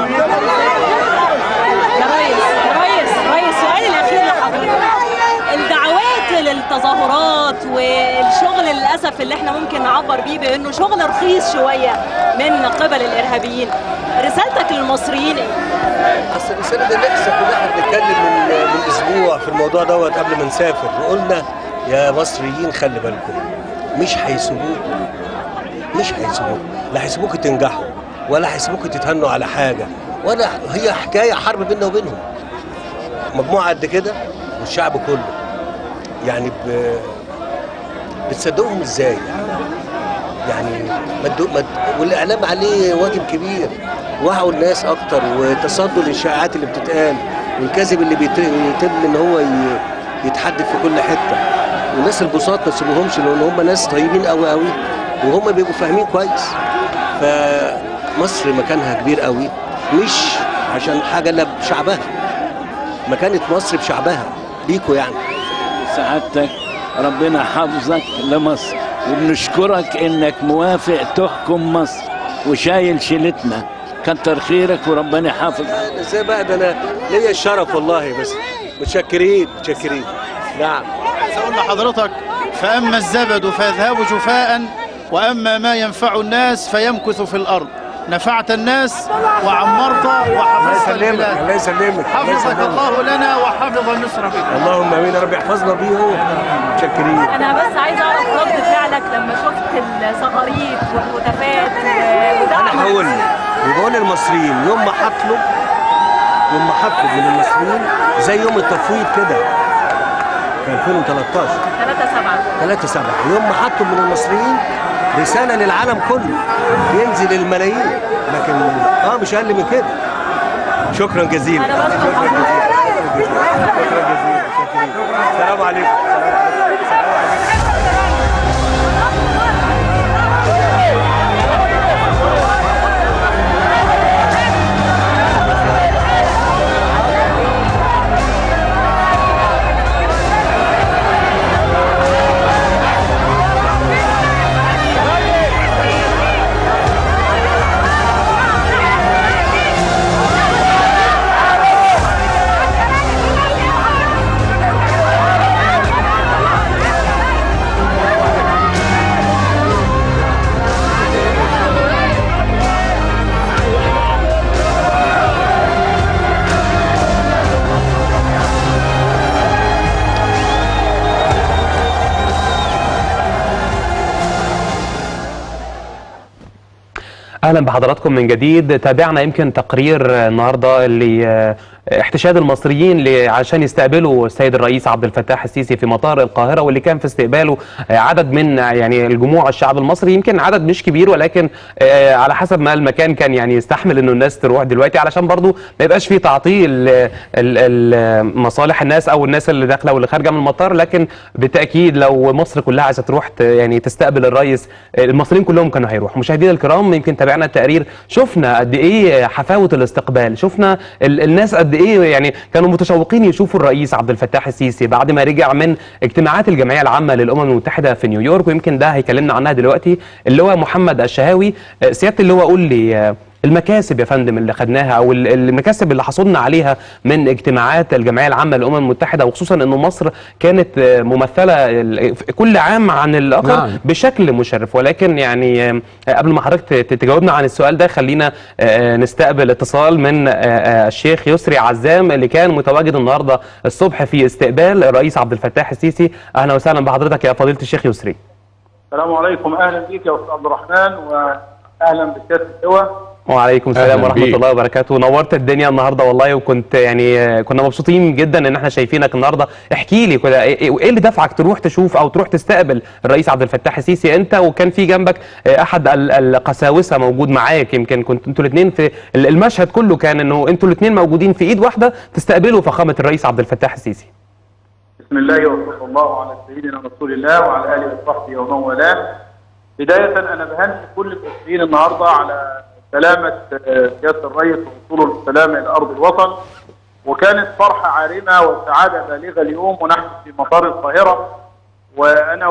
يا ريس يا ريس ريس سؤالي الاخير لحضرتك الدعوات للتظاهرات والشغل للاسف اللي احنا ممكن نعبر بيه بانه شغل رخيص شويه من قبل الارهابيين رسالتك للمصريين ايه؟ اصل الرساله دي لسه كنا احنا بنتكلم من من اسبوع في الموضوع دوت قبل ما نسافر وقلنا يا مصريين خلي بالكم مش هيسيبوكم مش هيسيبوكم لا هيسيبوكم تنجحوا ولا هيسيبوكم تتهنوا على حاجه ولا هي حكايه حرب بيننا وبينهم مجموعه قد كده والشعب كله يعني ب... بتصدقوهم ازاي يعني ما تدو- ما ت- والاعلام عليه واجب كبير وعوا الناس اكتر وتصدوا للشائعات اللي بتتقال والكذب اللي بيت- بيتم ان هو ي- يتحدث في كل حته والناس البساط ما تسيبوهمش لان هم ناس طيبين قوي قوي وهم بيبقوا فاهمين كويس فمصر مكانها كبير قوي مش عشان حاجه الا بشعبها مكانه مصر بشعبها بيكوا يعني سعادتك ربنا حافظك لمصر وبنشكرك انك موافق تحكم مصر وشايل شيلتنا كتر خيرك وربنا يحافظك ازاي بقى ده انا ليا الشرف والله بس متشكرين متشكرين نعم عايز اقول لحضرتك فاما الزبد فيذهب جفاء واما ما ينفع الناس فيمكث في الارض نفعت الناس وعمرت وحفظت البلاد الله يسلمك حفظك الله لنا وحفظ مصر بك اللهم امين يا رب يحفظنا بيه متشكرين انا بس عايزه اعرف رد فعلك لما شفت الصغاريط والهتافات و- ودعم انا هقول وبقول للمصريين يوم ما هطلب يوم ما هطلب من المصريين زي يوم التفويض كده في 2013 3 7 3 7 يوم ما هطلب من المصريين رساله للعالم كله ينزل الملايين لكن اه مش اقل من كده شكرا جزيلا أنا بشكر شكرا حضرتك. جزيلا شكرا جزيلا شكرا. السلام عليكم اهلا بحضراتكم من جديد تابعنا يمكن تقرير النهارده اللي آه، احتشاد المصريين ل- عشان يستقبلوا السيد الرئيس عبد الفتاح السيسي في مطار القاهره واللي كان في استقباله آه، عدد من آه، يعني الجموع الشعب المصري يمكن عدد مش كبير ولكن آه، على حسب ما المكان كان يعني يستحمل انه الناس تروح دلوقتي علشان برضو ما يبقاش في تعطيل آه، ال- ال- مصالح الناس او الناس اللي داخله واللي خارجه من المطار لكن بالتاكيد لو مصر كلها عايزه تروح ت- يعني تستقبل الرئيس آه، المصريين كلهم كانوا هيروحوا مشاهدينا الكرام يمكن تابعنا التقرير شفنا قد ايه حفاوه الاستقبال شفنا ال- الناس قد ايه يعني كانوا متشوقين يشوفوا الرئيس عبد الفتاح السيسي بعد ما رجع من اجتماعات الجمعيه العامه للامم المتحده في نيويورك ويمكن ده هيكلمنا عنها دلوقتي اللي هو محمد الشهاوي آه، سياده اللي هو قول لي آه، المكاسب يا فندم اللي خدناها او ال- المكاسب اللي حصلنا عليها من اجتماعات الجمعيه العامه للامم المتحده وخصوصا انه مصر كانت آه، ممثله ال- كل عام عن الاخر نعم. بشكل مشرف ولكن يعني آه، قبل ما حضرتك ت- تجاوبنا عن السؤال ده خلينا آه، نستقبل اتصال من آه، آه، الشيخ يسري عزام اللي كان متواجد النهارده الصبح في استقبال الرئيس عبد الفتاح السيسي اهلا وسهلا بحضرتك يا فضيله الشيخ يسري السلام عليكم اهلا بك يا استاذ عبد الرحمن واهلا بسياده اللواء وعليكم السلام أهلاً ورحمه بيك. الله وبركاته نورت الدنيا النهارده والله وكنت يعني آه، كنا مبسوطين جدا ان احنا شايفينك النهارده احكي لي كده ايه إيه- إيه اللي دفعك تروح تشوف او تروح تستقبل الرئيس عبد الفتاح السيسي انت وكان في جنبك آه، احد ال- القساوسه موجود معاك يمكن كنت انتوا الاثنين في ال- المشهد كله كان انه انتوا الاثنين موجودين في ايد واحده تستقبلوا فخامه الرئيس عبد الفتاح السيسي بسم الله وصلى الله على سيدنا رسول الله وعلى اله وصحبه ومن والاه بدايه انا بهنئ كل المسلمين النهارده على سلامه آه، سياده الرئيس ووصوله بالسلامه الى ارض الوطن وكانت فرحه عارمه وسعاده بالغه اليوم ونحن في مطار القاهره وانا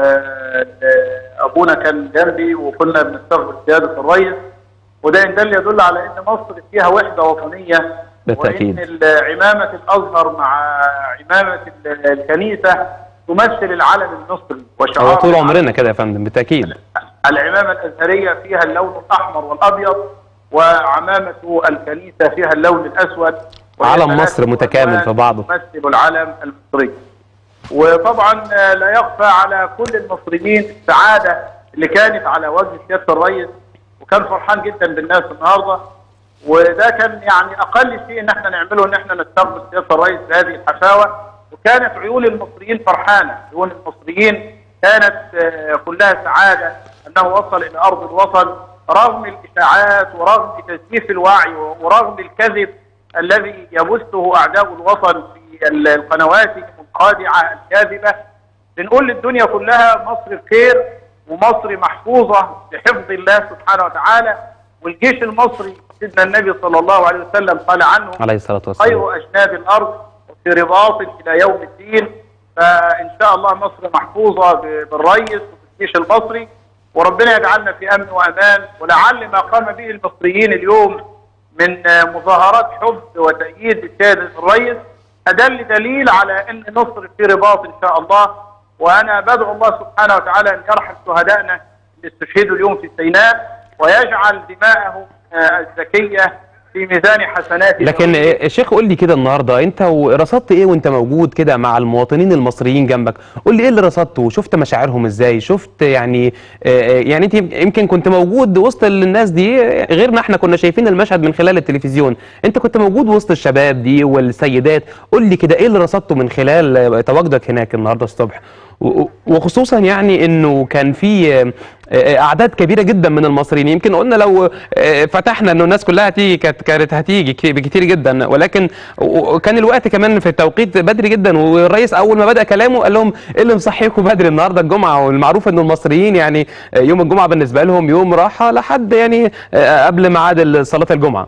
وابونا كان جنبي وكنا بنستقبل سياده الرئيس وده ان دل يدل على ان مصر فيها وحده وطنيه بالتأكيد. وان ال- عمامه الازهر مع عمامه ال- الكنيسه تمثل العلم المصري وشعار هو طول العلم. عمرنا كده يا فندم بالتاكيد العمامه الازهريه فيها اللون الاحمر والابيض وعمامه الكنيسه فيها اللون الاسود وهي علم ثلاثة مصر متكامل ألوان في بعضه. تمثل العلم المصري وطبعا آه، لا يخفى على كل المصريين السعاده اللي كانت على وجه سياده الرئيس وكان فرحان جدا بالناس النهارده وده كان يعني اقل شيء ان احنا نعمله ان احنا نستقبل سياده الرئيس بهذه الحفاوه وكانت عيون المصريين فرحانه عيون المصريين كانت آه، كلها سعاده انه وصل الى ارض الوطن رغم الاشاعات ورغم تزييف الوعي ورغم الكذب الذي يبثه اعداء الوطن في ال- القنوات المنخادعه الكاذبه بنقول للدنيا كلها مصر بخير ومصر محفوظه بحفظ الله سبحانه وتعالى والجيش المصري سيدنا النبي صلى الله عليه وسلم قال عنه عليه الصلاه والسلام خير اجناد الارض وفي رباط الى يوم الدين فان شاء الله مصر محفوظه ب- بالرئيس وبالجيش المصري وربنا يجعلنا في امن وامان ولعل ما قام به المصريين اليوم من آه، مظاهرات حب وتأييد السيد الرئيس أدل دليل على أن مصر في رباط إن شاء الله وأنا بدعو الله سبحانه وتعالى أن يرحم شهدائنا اللي استشهدوا اليوم في سيناء ويجعل دماءهم آه، الزكية في ميزان حسناتهم لكن آه، الشيخ قول لي كده النهارده انت رصدت ايه وانت موجود كده مع المواطنين المصريين جنبك قول لي ايه اللي رصدته شفت مشاعرهم ازاي شفت يعني آه، آه، يعني انت يمكن كنت موجود وسط الناس دي آه، غيرنا احنا كنا شايفين المشهد من خلال التلفزيون انت كنت موجود وسط الشباب دي والسيدات قول لي كده ايه اللي رصدته من خلال آه، تواجدك هناك النهارده الصبح و- وخصوصا يعني انه كان في آه، آه، اعداد كبيره جدا من المصريين يمكن قلنا لو آه، فتحنا انه الناس كلها هتيجي كانت كانت هتيجي كتير- بكتير جدا ولكن و- وكان الوقت كمان في التوقيت بدري جدا والرئيس اول ما بدا كلامه قال لهم ايه اللي مصحيكم بدري النهارده الجمعه والمعروف ان المصريين يعني آه، يوم الجمعه بالنسبه لهم يوم راحه لحد يعني آه، قبل ميعاد صلاه الجمعه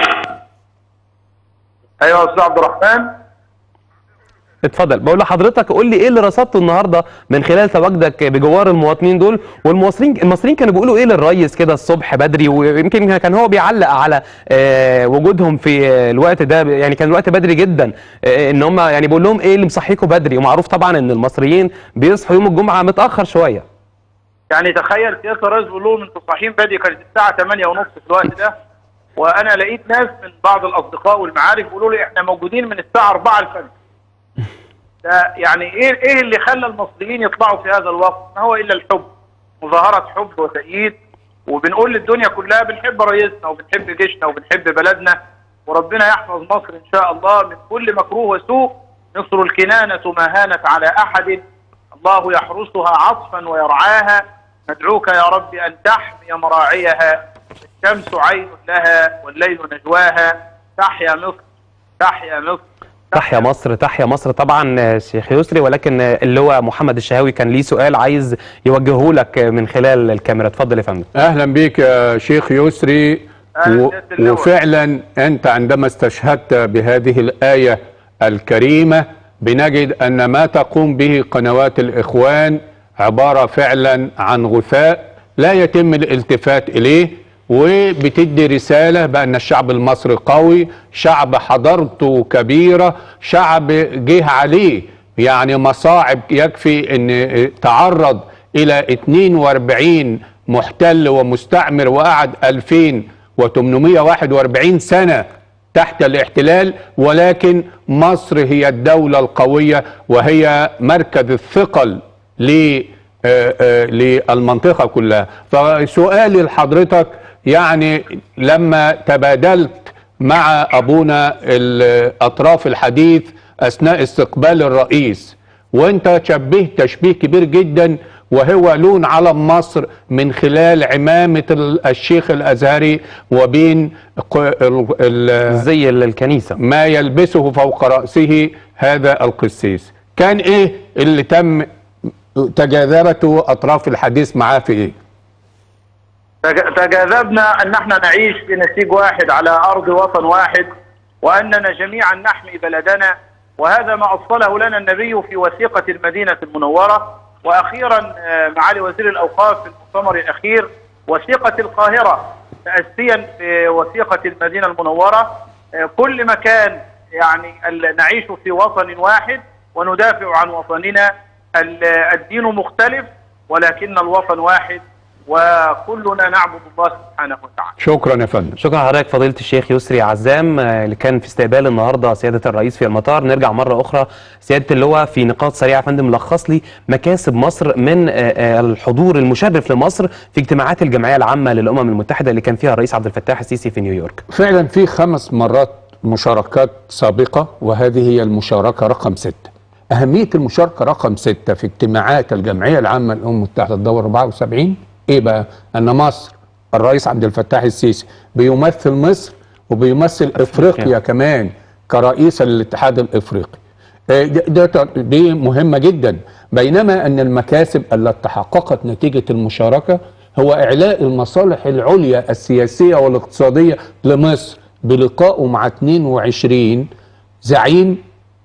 أيها يا أستاذ عبد الرحمن اتفضل بقول لحضرتك قول لي ايه اللي رصدته النهارده من خلال تواجدك بجوار المواطنين دول والمصريين المصريين كانوا بيقولوا ايه للريس كده الصبح بدري ويمكن كان هو بيعلق على آه، وجودهم في آه، الوقت ده يعني كان الوقت بدري جدا آه، ان هم يعني بيقول لهم ايه اللي مصحيكم بدري ومعروف طبعا ان المصريين بيصحوا يوم الجمعه متاخر شويه يعني تخيل سياسه الرئيس بيقول لهم انتوا صاحيين بدري كانت الساعه 8 ونص في الوقت ده وانا لقيت ناس من بعض الاصدقاء والمعارف بيقولوا لي احنا موجودين من الساعه 4 الفجر ده يعني ايه ايه اللي خلى المصريين يطلعوا في هذا الوقت؟ ما هو الا الحب مظاهره حب وتأييد وبنقول للدنيا كلها بنحب رئيسنا وبنحب جيشنا وبنحب بلدنا وربنا يحفظ مصر ان شاء الله من كل مكروه وسوء مصر الكنانة ما هانت على احد الله يحرسها عطفا ويرعاها ندعوك يا رب ان تحمي مراعيها الشمس عين لها والليل نجواها تحيا مصر تحيا مصر تحيا مصر تحيا مصر طبعا آه، شيخ يسري ولكن آه، اللواء محمد الشهاوي كان ليه سؤال عايز يوجهه لك آه، من خلال الكاميرا اتفضل يا فندم اهلا بيك يا شيخ يسري أهلا و... سيادة اللواء. وفعلا انت عندما استشهدت بهذه الايه الكريمه بنجد ان ما تقوم به قنوات الاخوان عباره فعلا عن غثاء لا يتم الالتفات اليه وبتدي رساله بان الشعب المصري قوي شعب حضارته كبيره شعب جه عليه يعني مصاعب يكفي ان تعرض الى 42 محتل ومستعمر وقعد 2841 سنه تحت الاحتلال ولكن مصر هي الدوله القويه وهي مركز الثقل ل آه، آه، للمنطقه كلها فسؤالي لحضرتك يعني لما تبادلت مع ابونا الاطراف الحديث اثناء استقبال الرئيس وانت شبهت تشبيه كبير جدا وهو لون علم مصر من خلال عمامة ال- الشيخ الأزهري وبين ق- ال- ال- زي الكنيسه ما يلبسه فوق رأسه هذا القسيس كان ايه اللي تم تجاذبته أطراف الحديث معاه في ايه تج- تجاذبنا ان احنا نعيش في نسيج واحد على ارض وطن واحد واننا جميعا نحمي بلدنا وهذا ما اصله لنا النبي في وثيقه المدينه المنوره واخيرا آه، معالي وزير الاوقاف في المؤتمر الاخير وثيقه القاهره تاسيا في وثيقه المدينه المنوره آه، كل مكان يعني ال- نعيش في وطن واحد وندافع عن وطننا ال- الدين مختلف ولكن الوطن واحد وكلنا نعبد الله سبحانه وتعالى شكرا يا فندم شكرا لحضرتك فضيله الشيخ يسري عزام آه، اللي كان في استقبال النهارده سياده الرئيس في المطار نرجع مره اخرى سياده اللواء في نقاط سريعه يا فندم لخص لي مكاسب مصر من آه، آه، الحضور المشرف لمصر في اجتماعات الجمعيه العامه للامم المتحده اللي كان فيها الرئيس عبد الفتاح السيسي في نيويورك فعلا في خمس مرات مشاركات سابقة وهذه هي المشاركة رقم ستة أهمية المشاركة رقم ستة في اجتماعات الجمعية العامة للأمم المتحدة الدورة 74 إيه بقى؟ أن مصر الرئيس عبد الفتاح السيسي بيمثل مصر وبيمثل إفريقيا كمان كرئيس للاتحاد الإفريقي آه، ده ده- دي مهمة جدا بينما أن المكاسب التي تحققت نتيجة المشاركة هو إعلاء المصالح العليا السياسية والاقتصادية لمصر بلقائه مع 22 زعيم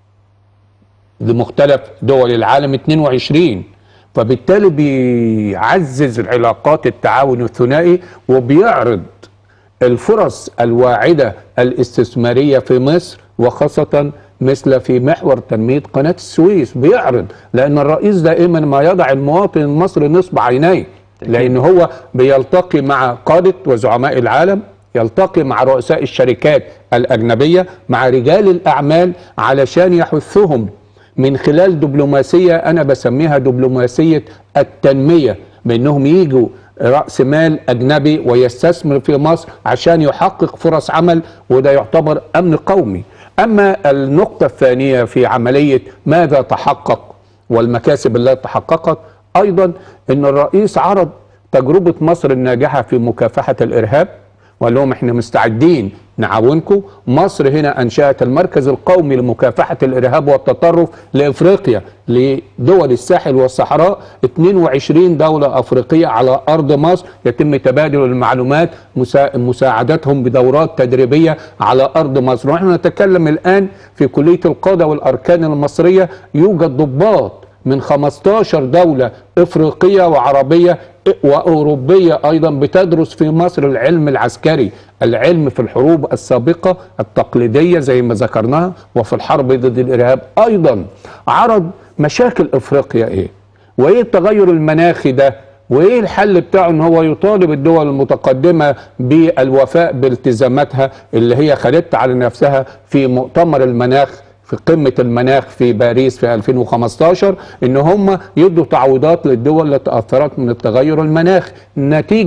لمختلف دول العالم 22 فبالتالي بيعزز العلاقات التعاون الثنائي وبيعرض الفرص الواعدة الاستثمارية في مصر وخاصة مثل في محور تنمية قناة السويس بيعرض لأن الرئيس دائما ما يضع المواطن المصري نصب عينيه لأن هو بيلتقي مع قادة وزعماء العالم يلتقي مع رؤساء الشركات الأجنبية مع رجال الأعمال علشان يحثهم من خلال دبلوماسية أنا بسميها دبلوماسية التنمية بأنهم يجوا رأس مال أجنبي ويستثمر في مصر عشان يحقق فرص عمل وده يعتبر أمن قومي أما النقطة الثانية في عملية ماذا تحقق والمكاسب التي تحققت أيضا أن الرئيس عرض تجربة مصر الناجحة في مكافحة الإرهاب وقال لهم احنا مستعدين نعاونكم مصر هنا انشات المركز القومي لمكافحه الارهاب والتطرف لافريقيا لدول الساحل والصحراء 22 دوله افريقيه على ارض مصر يتم تبادل المعلومات مسا- مساعدتهم بدورات تدريبيه على ارض مصر ونحن نتكلم الان في كليه القاده والاركان المصريه يوجد ضباط من 15 دولة إفريقية وعربية وأوروبية أيضا بتدرس في مصر العلم العسكري العلم في الحروب السابقة التقليدية زي ما ذكرناها وفي الحرب ضد الإرهاب أيضا عرض مشاكل إفريقيا إيه وإيه التغير المناخي ده وايه الحل بتاعه ان هو يطالب الدول المتقدمه بالوفاء بالتزاماتها اللي هي خدتها على نفسها في مؤتمر المناخ في قمة المناخ في باريس في 2015 ان هم يدوا تعويضات للدول اللي تأثرت من التغير المناخي نتيجة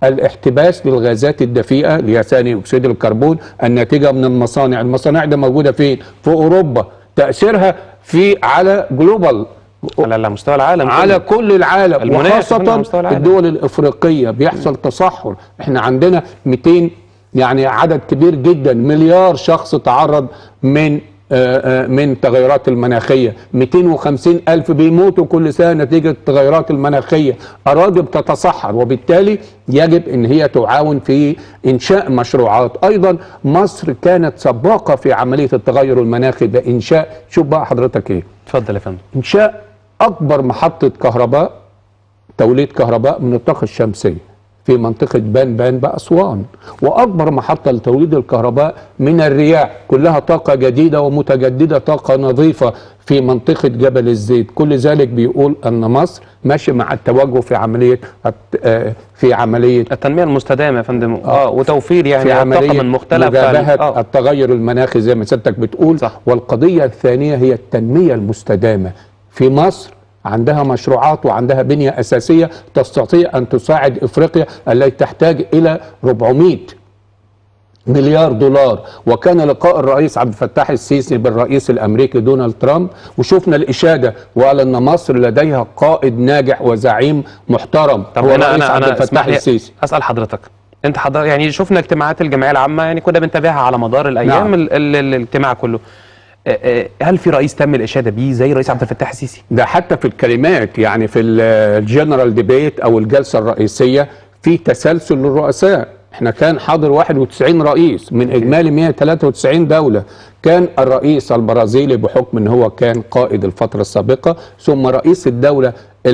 الاحتباس للغازات الدفيئه اللي هي ثاني اكسيد الكربون الناتجه من المصانع، المصانع دي موجوده فين؟ في اوروبا، تاثيرها في على جلوبال على مستوى العالم على كله. كل العالم المناخ كمان على مستوى وخاصة العالم. الدول الإفريقية بيحصل تصحر احنا عندنا 200 يعني عدد كبير جدا مليار شخص تعرض من آه، آه، من التغيرات المناخية 250 ألف بيموتوا كل سنة نتيجة التغيرات المناخية أراضي بتتصحر وبالتالي يجب أن هي تعاون في إنشاء مشروعات أيضا مصر كانت سباقة في عملية التغير المناخي بإنشاء شوف بقى حضرتك إيه اتفضل يا فندم انشاء اكبر محطه كهرباء توليد كهرباء من الطاقه الشمسيه في منطقه بان بان باسوان واكبر محطه لتوليد الكهرباء من الرياح كلها طاقه جديده ومتجدده طاقه نظيفه في منطقه جبل الزيت كل ذلك بيقول ان مصر ماشي مع التوجه في عمليه الت- آه، في عمليه التنميه المستدامه يا فندم اه وتوفير يعني في الطاقه عملية من مختلف مجابهة آه. التغير المناخي زي ما سيادتك بتقول صح. والقضية الثانية هي التنمية المستدامة في مصر عندها مشروعات وعندها بنية أساسية تستطيع أن تساعد إفريقيا التي تحتاج إلى 400 مليار دولار وكان لقاء الرئيس عبد الفتاح السيسي بالرئيس الامريكي دونالد ترامب وشفنا الاشاده وقال ان مصر لديها قائد ناجح وزعيم محترم طب هو انا الرئيس انا عبد انا الفتاح اسمح لي السيسي اسال حضرتك انت حضر يعني شفنا اجتماعات الجمعيه العامه يعني كنا بنتابعها على مدار الايام نعم. ال ال الاجتماع كله آه، آه، هل في رئيس تم الاشاده بيه زي الرئيس عبد الفتاح السيسي ده حتى في الكلمات يعني في الجنرال ديبيت او الجلسه الرئيسيه في تسلسل للرؤساء احنا كان حاضر 91 رئيس من اجمالي 193 دوله كان الرئيس البرازيلي بحكم ان هو كان قائد الفتره السابقه ثم رئيس الدوله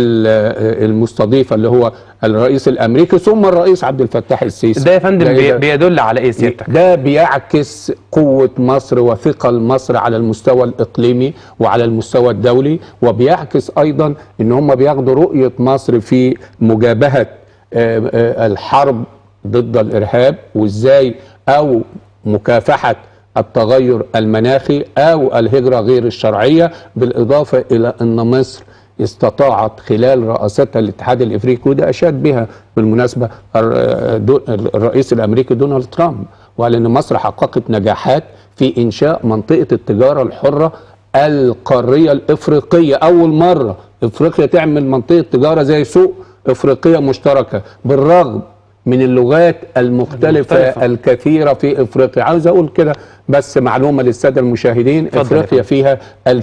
ال- المستضيفه اللي هو الرئيس الامريكي ثم الرئيس عبد الفتاح السيسي ده يا فندم ده بي إذا- بيدل على ايه سيادتك ده بيعكس قوة مصر وثقل مصر على المستوى الإقليمي وعلى المستوى الدولي وبيعكس أيضا إن هم بياخدوا رؤية مصر في مجابهة آه، آه، الحرب ضد الإرهاب وإزاي أو مكافحة التغير المناخي أو الهجرة غير الشرعية بالإضافة إلى أن مصر استطاعت خلال رئاستها الاتحاد الافريقي وده اشاد بها بالمناسبه الر- دو- الرئيس الامريكي دونالد ترامب وقال ان مصر حققت نجاحات في انشاء منطقه التجاره الحره القاريه الافريقيه اول مره افريقيا تعمل منطقه تجاره زي سوق افريقيه مشتركه بالرغم من اللغات المختلفة, المختلفة. الكثيرة في افريقيا عاوز اقول كده بس معلومة للسادة المشاهدين اتفضل يا افريقيا فيها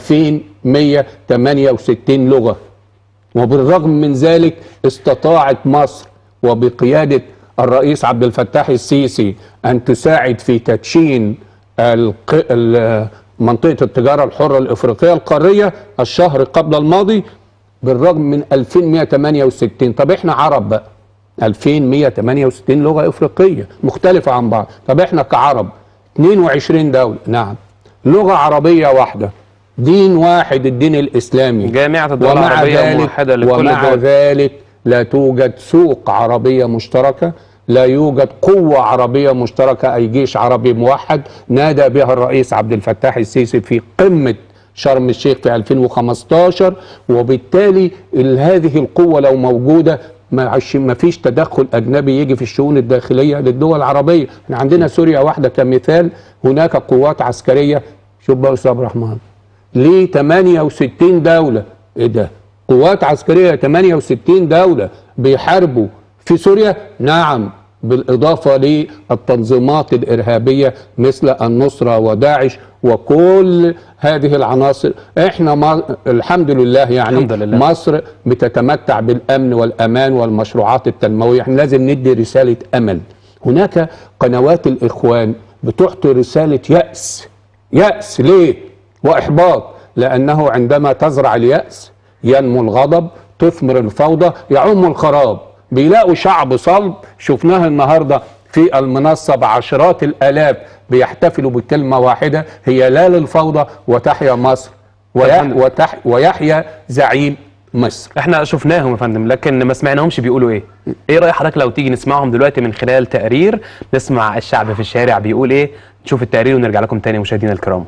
2168 لغة وبالرغم من ذلك استطاعت مصر وبقيادة الرئيس عبد الفتاح السيسي أن تساعد في تدشين الق- ال- منطقة التجارة الحرة الإفريقية القارية الشهر قبل الماضي بالرغم من 2168 طب احنا عرب بقى 2168 لغة إفريقية مختلفة عن بعض طب احنا كعرب 22 دولة نعم لغة عربية واحدة دين واحد الدين الإسلامي جامعة الدول ومع العربية ذلك موحدة لكل ومع الدول. ذلك لا توجد سوق عربية مشتركة لا يوجد قوة عربية مشتركة أي جيش عربي موحد نادى بها الرئيس عبد الفتاح السيسي في قمة شرم الشيخ في 2015 وبالتالي ال- هذه القوة لو موجودة ما عش- ما فيش تدخل أجنبي يجي في الشؤون الداخلية للدول العربية احنا عندنا سوريا واحدة كمثال هناك قوات عسكرية شوف بقى يا أستاذ عبد الرحمن ليه 68 دولة ايه ده قوات عسكرية 68 دولة بيحاربوا في سوريا نعم بالإضافة للتنظيمات الإرهابية مثل النصرة وداعش وكل هذه العناصر احنا ما الحمد لله يعني الحمد لله. مصر بتتمتع بالأمن والأمان والمشروعات التنموية احنا لازم ندي رسالة أمل هناك قنوات الإخوان بتعطي رسالة يأس يأس ليه؟ وإحباط لأنه عندما تزرع اليأس ينمو الغضب تثمر الفوضى يعم الخراب بيلاقوا شعب صلب شفناها النهاردة في المنصة بعشرات الآلاف بيحتفلوا بكلمة واحدة هي لا للفوضى وتحيا مصر ويح وتح ويحيا زعيم مصر احنا شفناهم يا فندم لكن ما سمعناهمش بيقولوا ايه ايه راي حضرتك لو تيجي نسمعهم دلوقتي من خلال تقرير نسمع الشعب في الشارع بيقول ايه نشوف التقرير ونرجع لكم تاني مشاهدينا الكرام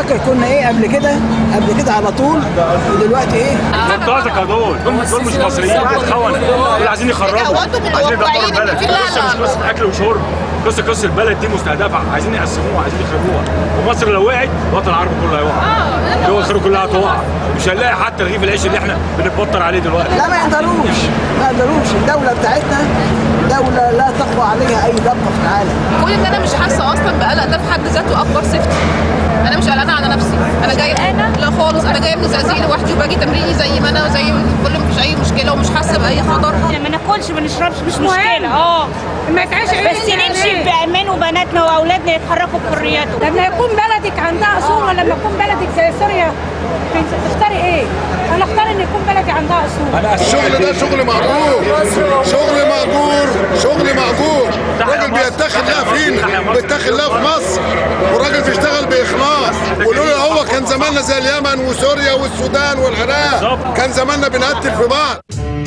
فاكر كنا ايه قبل كده قبل كده على طول ودلوقتي ايه انتوا قصدك دول دول دول مش مصريين دول خونه دول عايزين يخربوا عايزين يدمروا البلد قصه مش قصه اكل وشرب قصه قصه البلد دي مستهدفه عايزين يقسموها عايزين يخربوها ومصر لو وقعت الوطن العربي كله هيقع دول الخير كلها هتقع مش هنلاقي حتى رغيف العيش اللي احنا بنتبطر عليه دلوقتي لا ما يقدروش ما يقدروش الدولة بتاعتنا دولة لا تقوى عليها أي دقة في العالم كون ان انا مش حاسه اصلا بقلق ده في حد ذاته اكبر سيفتي انا مش قلقانه على نفسي انا جايه لا خالص انا جايه من الزقازيق لوحدي وباجي تمريني زي ما انا وزي الكل مفيش اي مشكله ومش حاسه باي خطر ما ناكلش ما نشربش مش مشكله اه ما تعيش بس نمشي بامان وبناتنا واولادنا يتحركوا بحرياتهم لما يكون بلدك عندها اصول ولا لما يكون بلدك زي سوريا تختاري ايه؟ انا اختار ان يكون بلدي عندها اصول الشغل ده شغل مأجور شغل مأجور شغل مأجور راجل بيتخذ لها فينا بيتخذ لها في مصر والراجل بيشتغل بإخلاص ولولا هو كان زماننا زي اليمن وسوريا والسودان والعراق كان زماننا بنقتل في بعض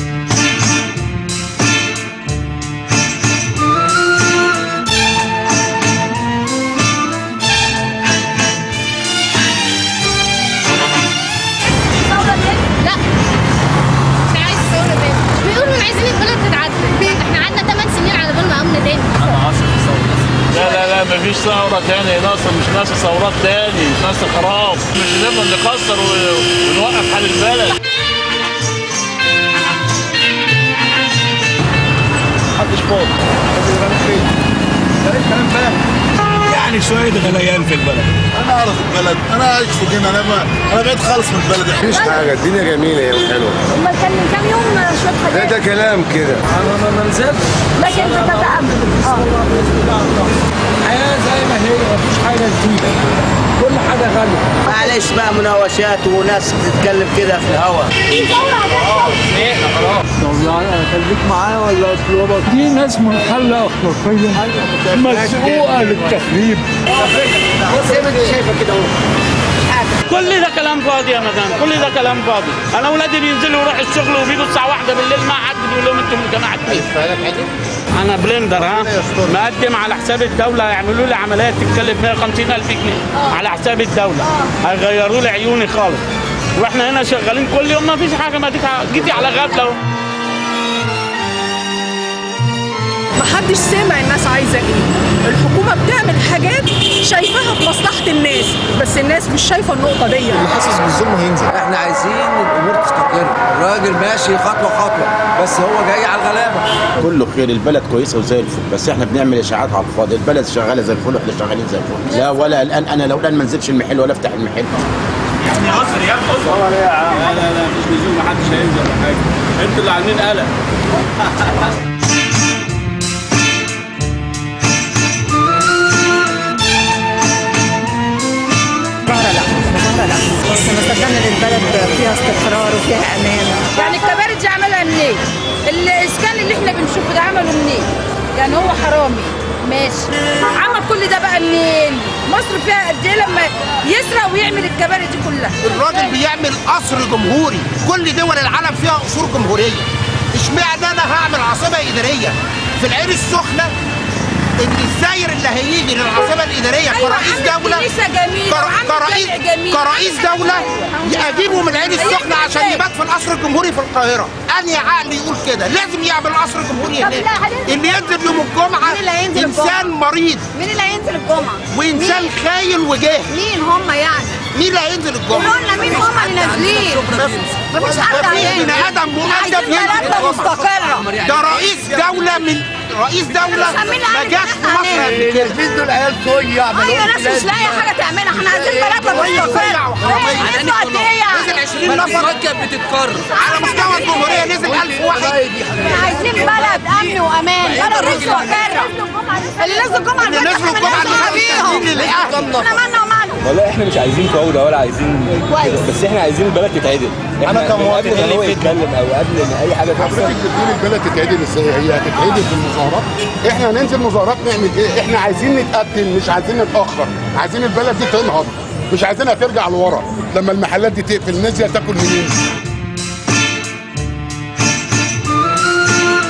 لا مش عايز ثوره تاني بيقولوا إن عايزين البلد تتعدل احنا قعدنا 8 سنين على بال ما قمنا تاني لا لا لا مفيش ثورة تاني يا ناصر مش ناس ثورات تاني مش ناس خراب مش هنفضل نكسر و- ونوقف حال البلد محدش فاضي يعني شويه غليان في البلد انا اعرف البلد انا عايش في جنة انا ما انا بعيد خالص من البلد مفيش حاجه الدنيا جميله يا حلوه امال كان من كام يوم شويه ده حاجات ده كلام كده انا ما بنزلش لكن بتتأمل اه الحياه زي ما هي مفيش حاجه جديده كل حاجه غاليه معلش بقى مناوشات وناس بتتكلم كده في الهوا خليك معايا ولا اسلوبك دي ناس منحله اخلاقيا مسؤوله للتخريب زي ما انت شايفه كده اهو كل ده كلام فاضي يا مدام كل ده كلام فاضي انا اولادي بينزلوا يروحوا الشغل وبيجوا الساعه واحدة بالليل ما حد بيقول لهم انتوا من جماعه مين انا بلندر ها مقدم على حساب الدوله هيعملوا لي عمليه تتكلف 150 الف جنيه على حساب الدوله هيغيروا لي عيوني خالص واحنا هنا شغالين كل يوم ما فيش حاجه ما تيجي- جيتي على غفله اهو محدش سامع الناس عايزه ايه الحكومه بتعمل حاجات شايفاها في مصلحه الناس بس الناس مش شايفه النقطه دي اللي حاسس بالظلم هينزل احنا عايزين الامور تستقر الراجل ماشي خطوه خطوه بس هو جاي على الغلابه كله خير البلد كويسه وزي الفل بس احنا بنعمل اشاعات على الفاضي البلد شغاله زي الفل واحنا شغالين زي الفل لا ولا الان انا لو الان ما انزلش المحل ولا افتح المحل يا عصر يا عصر لا لا لا مفيش نزول محدش هينزل ولا حاجه انتوا اللي عاملين قلق بس ما صدقنا ان البلد فيها استقرار وفيها امان يعني الكباري دي عملها منين؟ الاسكان اللي احنا بنشوفه ده عمله منين؟ يعني هو حرامي ماشي عمل كل ده بقى منين؟ مصر فيها قد ايه لما يسرق ويعمل الكباري دي كلها؟ الراجل بيعمل قصر جمهوري كل دول العالم فيها قصور جمهوريه اشمعنى انا هعمل عاصمه اداريه في العين السخنه ان الزاير اللي هيجي للعاصمه الاداريه أيوة، كرئيس عامل دوله كنيسة جميلة كر- وعامل كرئيس جامع جميل. كرئيس دوله اجيبه من العين السخنه عشان يبات في القصر الجمهوري في القاهره انهي عقل يقول كده لازم يعمل قصر جمهوري طب هناك لا، هننزل- اللي ينزل يوم الجمعه مين اللي هينزل انسان الجمعة؟ مريض مين اللي هينزل الجمعه؟ وانسان خايل وجاهل مين هم يعني؟ مين اللي هينزل الجمعه؟ قولوا لنا مين هم اللي نازلين؟ مفيش حد مفيش هينزل. بني ادم مؤدب عايزين بلدنا مستقرة ده رئيس دوله من رئيس دوله إحنا مين اللي ما عارف جاش إن في إحنا مصر هنعمل؟ قبل كده الناس دول عيال صويع ايوه ناس مش لاقيه حاجه تعملها احنا عايزين بلدنا مستقرة ايه نزلوا قد ايه يعني؟ نزل 20 نفر بتتكرر على مستوى الجمهوريه نزل 1000 واحد احنا عايزين بلد امن وامان بلد مستقرة اللي نزلوا الجمعه اللي اللي نزلوا الجمعة اللي فاتت مين اللي احنا مالنا ومالهم والله احنا مش عايزين فوضى ولا عايزين كده بس احنا عايزين البلد تتعدل احنا أنا كمواطن قبل ما هو هنفيد. يتكلم او قبل ما اي حاجه حضرتك تحصل بتقول البلد تتعدل ازاي هي هتتعدل في المظاهرات احنا هننزل مظاهرات نعمل ايه احنا عايزين نتقدم مش عايزين نتاخر عايزين البلد دي تنهض مش عايزينها ترجع لورا لما المحلات دي تقفل الناس دي هتاكل منين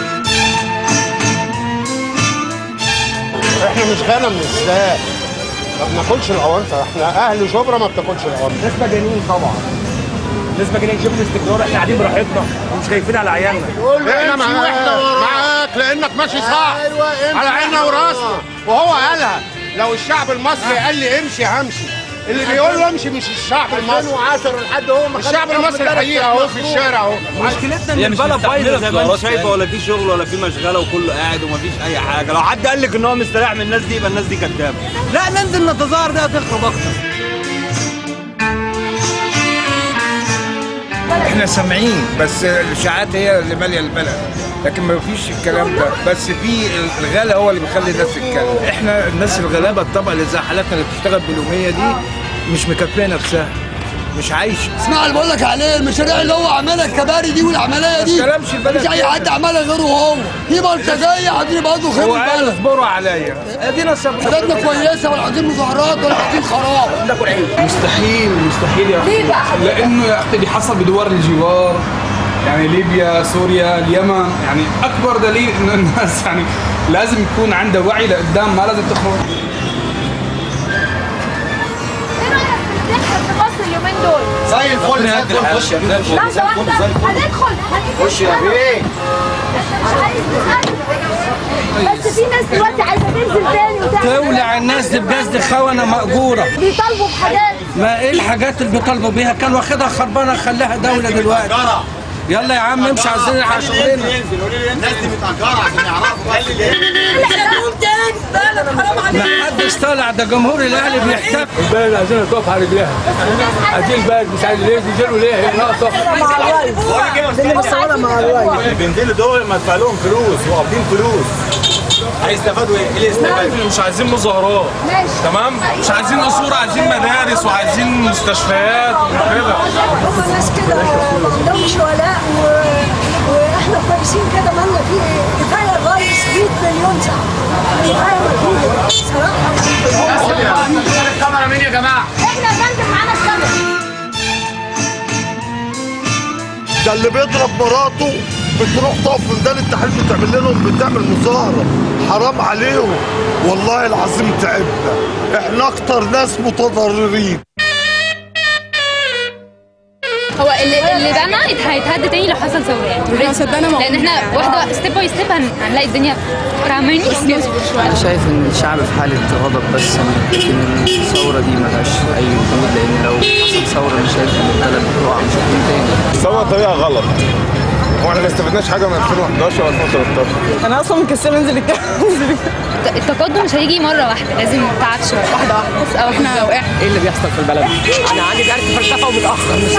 احنا مش غنم من الساق ما بناكلش الاونطه احنا اهل شبرا ما بتاكلش الاونطه ناس مجانين طبعا ناس مجانين شوفوا الاستقرار احنا قاعدين براحتنا ومش خايفين على عيالنا احنا معاك معاك لانك ماشي صح على عيننا وراسنا وهو قالها لو الشعب المصري قال لي امشي همشي اللي بيقول له امشي مش الشعب المصري 2010 لحد هو ما الشعب المصري الحقيقه اهو في الشارع اهو مشكلتنا ان هي مش البلد بايظه مستحمله زي ما انت اختيارات شايف شايفه ولا في شغل ولا في مشغله وكله قاعد ومفيش اي حاجه لو حد قال لك ان هو مستريح من الناس دي يبقى الناس دي كدابه لا ننزل نتظاهر ده هتخرب اكتر احنا سامعين بس الاشاعات هي اللي ماليه البلد لكن ما فيش الكلام ده بس في الغلا هو اللي بيخلي الناس تتكلم احنا الناس الغلابه الطبقه اللي زي حالاتنا اللي بتشتغل باليوميه دي مش مكفيه نفسها مش عايشه اسمع اللي بقول لك عليه المشاريع اللي هو عملها الكباري دي والعمليه دي ما تكلمش البلد مش اي كده. حد عملها غيره هو في بلطجيه عايزين يبقوا خير هو قال البلد اصبروا عليا ادينا صبر بلدنا كويسه ولا عايزين مظاهرات ولا عايزين خراب مستحيل مستحيل يا ليه بقى؟ اخي لانه يا اخي اللي حصل بدول الجوار يعني ليبيا سوريا اليمن يعني اكبر دليل انه الناس يعني لازم يكون عندها وعي لقدام ما لازم تخرج في مصر اليومين دول زي الفل زي الفل خش يا بيه لحظة واحدة هندخل خش يا بيه مش عايز نسأل. بس في ناس دلوقتي عايزة تنزل تاني وتعمل تولع الناس دي بجد خونه مأجوره بيطالبوا بحاجات ما ايه الحاجات اللي بيطالبوا بيها كان واخدها خربانه خلاها دوله دلوقتي يلا يا عم امشي عايزين نلحق شغلنا الناس دي متأجرة عشان يعرفوا بس ليه ما حدش طالع ده جمهور الاهلي بيحتفل البلد عايزينها تقف على رجليها عايزين البلد مش عايز ليه بينزلوا ليه هي ناقصه اللي بينزلوا دول مدفع لهم فلوس واخدين فلوس هيستفادوا ايه؟ ايه اللي يستفادوا؟ مش عايزين مظاهرات تمام مش عايزين قصور عايزين مدارس وعايزين مستشفيات وكده هم الناس كده ما عندهمش ولاء و... واحنا كويسين كده مالنا فيه إيه؟ كفايه الرئيس 100 مليون ساعه كفايه مجهود صراحه الكاميرا مين يا جماعه؟ احنا يا فندم معانا الكاميرا ده اللي بيضرب مراته بتروح تقف في ميدان التحرير بتعمل لهم بتعمل مظاهره حرام عليهم والله العظيم تعبنا احنا اكتر ناس متضررين هو اللي اللي بنا هيتهد تاني لو حصل ثوره يعني احنا صدقنا لان احنا واحده ستيب باي ستيب هنلاقي الدنيا فاهماني انا شايف ان الشعب في حاله غضب بس لكن الثوره دي ملهاش اي وجود لان لو حصل ثوره انا شايف ان البلد هتقع مش هتقوم تاني سوى طريقة غلط واحنا ما استفدناش حاجة من 2011 و 2013 انا اصلا مكسله انزل التقدم مش هيجي مره واحده لازم تعب شويه واحده واحده بس او احنا وقعنا ايه اللي بيحصل في البلد؟ انا عندي درس فلسفه ومتاخر مش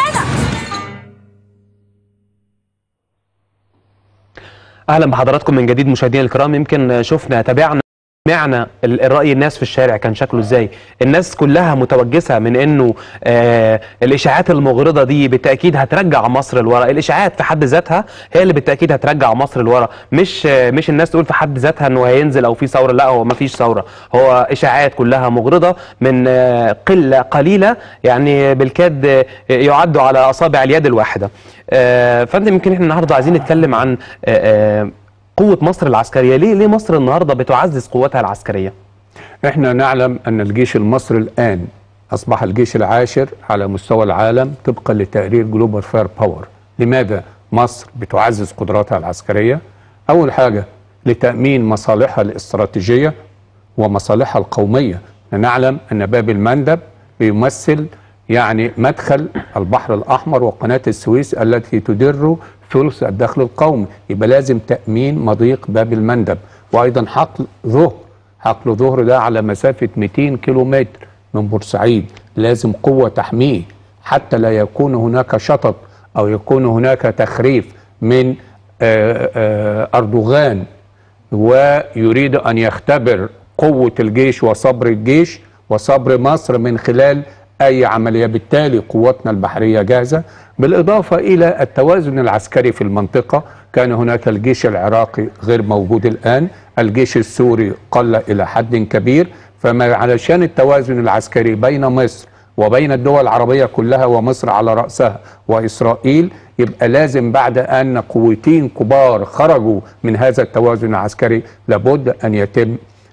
اهلا بحضراتكم من جديد مشاهدينا الكرام يمكن شفنا تابعنا سمعنا ال- الرأي الناس في الشارع كان شكله ازاي الناس كلها متوجسة من انه آه الاشاعات المغرضة دي بالتأكيد هترجع مصر لورا الاشاعات في حد ذاتها هي اللي بالتأكيد هترجع مصر لورا مش آه مش الناس تقول في حد ذاتها انه هينزل او في ثورة لا هو ما فيش ثورة هو اشاعات كلها مغرضة من آه قلة قليلة يعني بالكاد آه يعدوا على اصابع اليد الواحدة آه فانت يمكن احنا النهارده عايزين نتكلم عن آه آه قوة مصر العسكرية ليه ليه مصر النهاردة بتعزز قوتها العسكرية احنا نعلم ان الجيش المصري الان اصبح الجيش العاشر على مستوى العالم طبقا لتقرير جلوبال فاير باور لماذا مصر بتعزز قدراتها العسكريه اول حاجه لتامين مصالحها الاستراتيجيه ومصالحها القوميه نعلم ان باب المندب بيمثل يعني مدخل البحر الاحمر وقناه السويس التي تدر ثلث الدخل القومي يبقى لازم تامين مضيق باب المندب وايضا حقل ظهر حقل ظهر ده على مسافه 200 كيلومتر من بورسعيد لازم قوه تحميه حتى لا يكون هناك شطط او يكون هناك تخريف من آه، آه، اردوغان ويريد ان يختبر قوه الجيش وصبر الجيش وصبر مصر من خلال اي عمليه بالتالي قواتنا البحريه جاهزه بالاضافه الى التوازن العسكري في المنطقه كان هناك الجيش العراقي غير موجود الان الجيش السوري قل الى حد كبير فما علشان التوازن العسكري بين مصر وبين الدول العربية كلها ومصر على رأسها وإسرائيل يبقى لازم بعد أن قوتين كبار خرجوا من هذا التوازن العسكري لابد أن يتم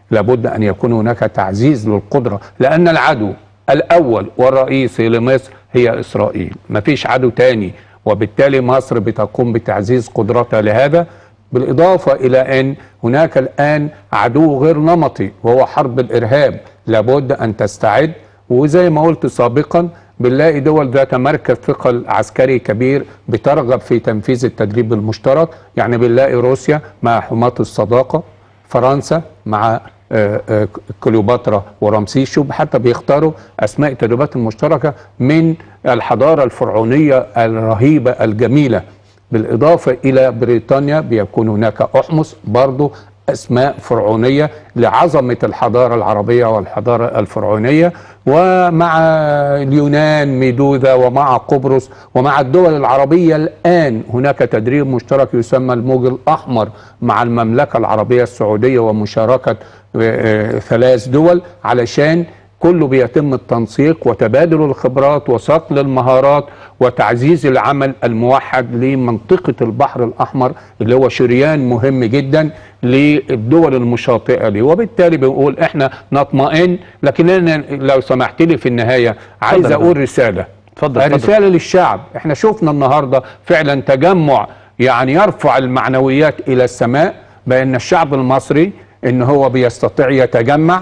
لابد ان يكون هناك تعزيز للقدره لان العدو الاول والرئيسي لمصر هي اسرائيل مفيش عدو تاني وبالتالي مصر بتقوم بتعزيز قدرتها لهذا بالاضافه الى ان هناك الان عدو غير نمطي وهو حرب الارهاب لابد ان تستعد وزي ما قلت سابقا بنلاقي دول ذات مركز ثقل عسكري كبير بترغب في تنفيذ التدريب المشترك يعني بنلاقي روسيا مع حماة الصداقة فرنسا مع آه، آه، كليوباترا ورمسيس شوف حتى بيختاروا اسماء التدريبات المشتركه من الحضاره الفرعونيه الرهيبه الجميله بالاضافه الى بريطانيا بيكون هناك احمس برضه اسماء فرعونيه لعظمه الحضاره العربيه والحضاره الفرعونيه ومع اليونان ميدوذا ومع قبرص ومع الدول العربيه الان هناك تدريب مشترك يسمى الموج الاحمر مع المملكه العربيه السعوديه ومشاركه آه، ثلاث دول علشان كله بيتم التنسيق وتبادل الخبرات وصقل المهارات وتعزيز العمل الموحد لمنطقة البحر الأحمر اللي هو شريان مهم جدا للدول المشاطئة ليه وبالتالي بنقول احنا نطمئن لكن أنا لو سمحت لي في النهاية عايز اتفضل. أقول رسالة اتفضل، اتفضل. رسالة للشعب احنا شفنا النهاردة فعلا تجمع يعني يرفع المعنويات إلى السماء بأن الشعب المصري ان هو بيستطيع يتجمع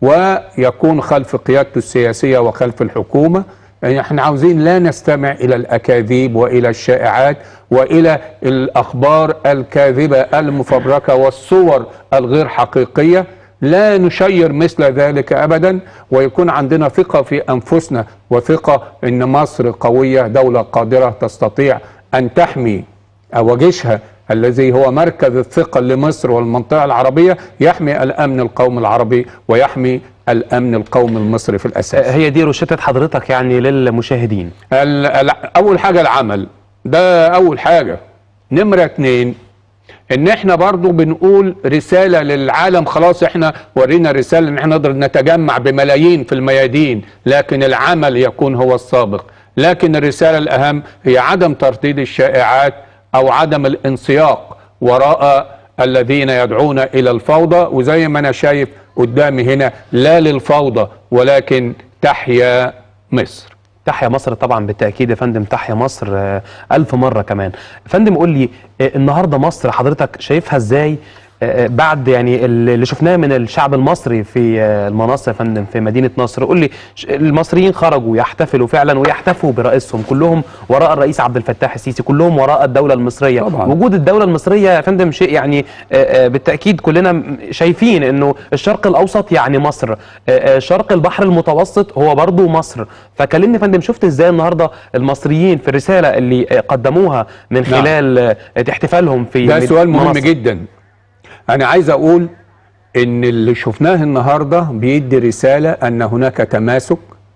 ويكون خلف قيادته السياسيه وخلف الحكومه يعني احنا عاوزين لا نستمع الى الاكاذيب والى الشائعات والى الاخبار الكاذبه المفبركه والصور الغير حقيقيه لا نشير مثل ذلك ابدا ويكون عندنا ثقه في انفسنا وثقه ان مصر قويه دوله قادره تستطيع ان تحمي وجيشها الذي هو مركز الثقة لمصر والمنطقة العربية يحمي الأمن القومي العربي ويحمي الأمن القومي المصري في الأساس هي دي روشتة حضرتك يعني للمشاهدين ال- ال- أول حاجة العمل ده أول حاجة نمرة اتنين ان احنا برضو بنقول رسالة للعالم خلاص احنا ورينا رسالة ان احنا نقدر نتجمع بملايين في الميادين لكن العمل يكون هو السابق لكن الرسالة الاهم هي عدم ترديد الشائعات او عدم الانسياق وراء الذين يدعون الى الفوضى وزي ما انا شايف قدامي هنا لا للفوضى ولكن تحيا مصر تحيا مصر طبعا بالتاكيد يا فندم تحيا مصر آه، الف مره كمان فندم قول لي آه، النهارده مصر حضرتك شايفها ازاي آه، بعد يعني اللي شفناه من الشعب المصري في آه، المنصه يا فندم في مدينه نصر قول لي ش- المصريين خرجوا يحتفلوا فعلا ويحتفوا برئيسهم كلهم وراء الرئيس عبد الفتاح السيسي كلهم وراء الدوله المصريه طبعاً. وجود الدوله المصريه يا فندم شيء يعني آه، آه، بالتاكيد كلنا م- شايفين انه الشرق الاوسط يعني مصر آه، آه، شرق البحر المتوسط هو برضه مصر فكلمني يا فندم شفت ازاي النهارده المصريين في الرساله اللي آه، قدموها من نعم. خلال آه، احتفالهم في ده مد- سؤال مهم منصة. جدا انا عايز اقول ان اللي شفناه النهارده بيدي رساله ان هناك تماسك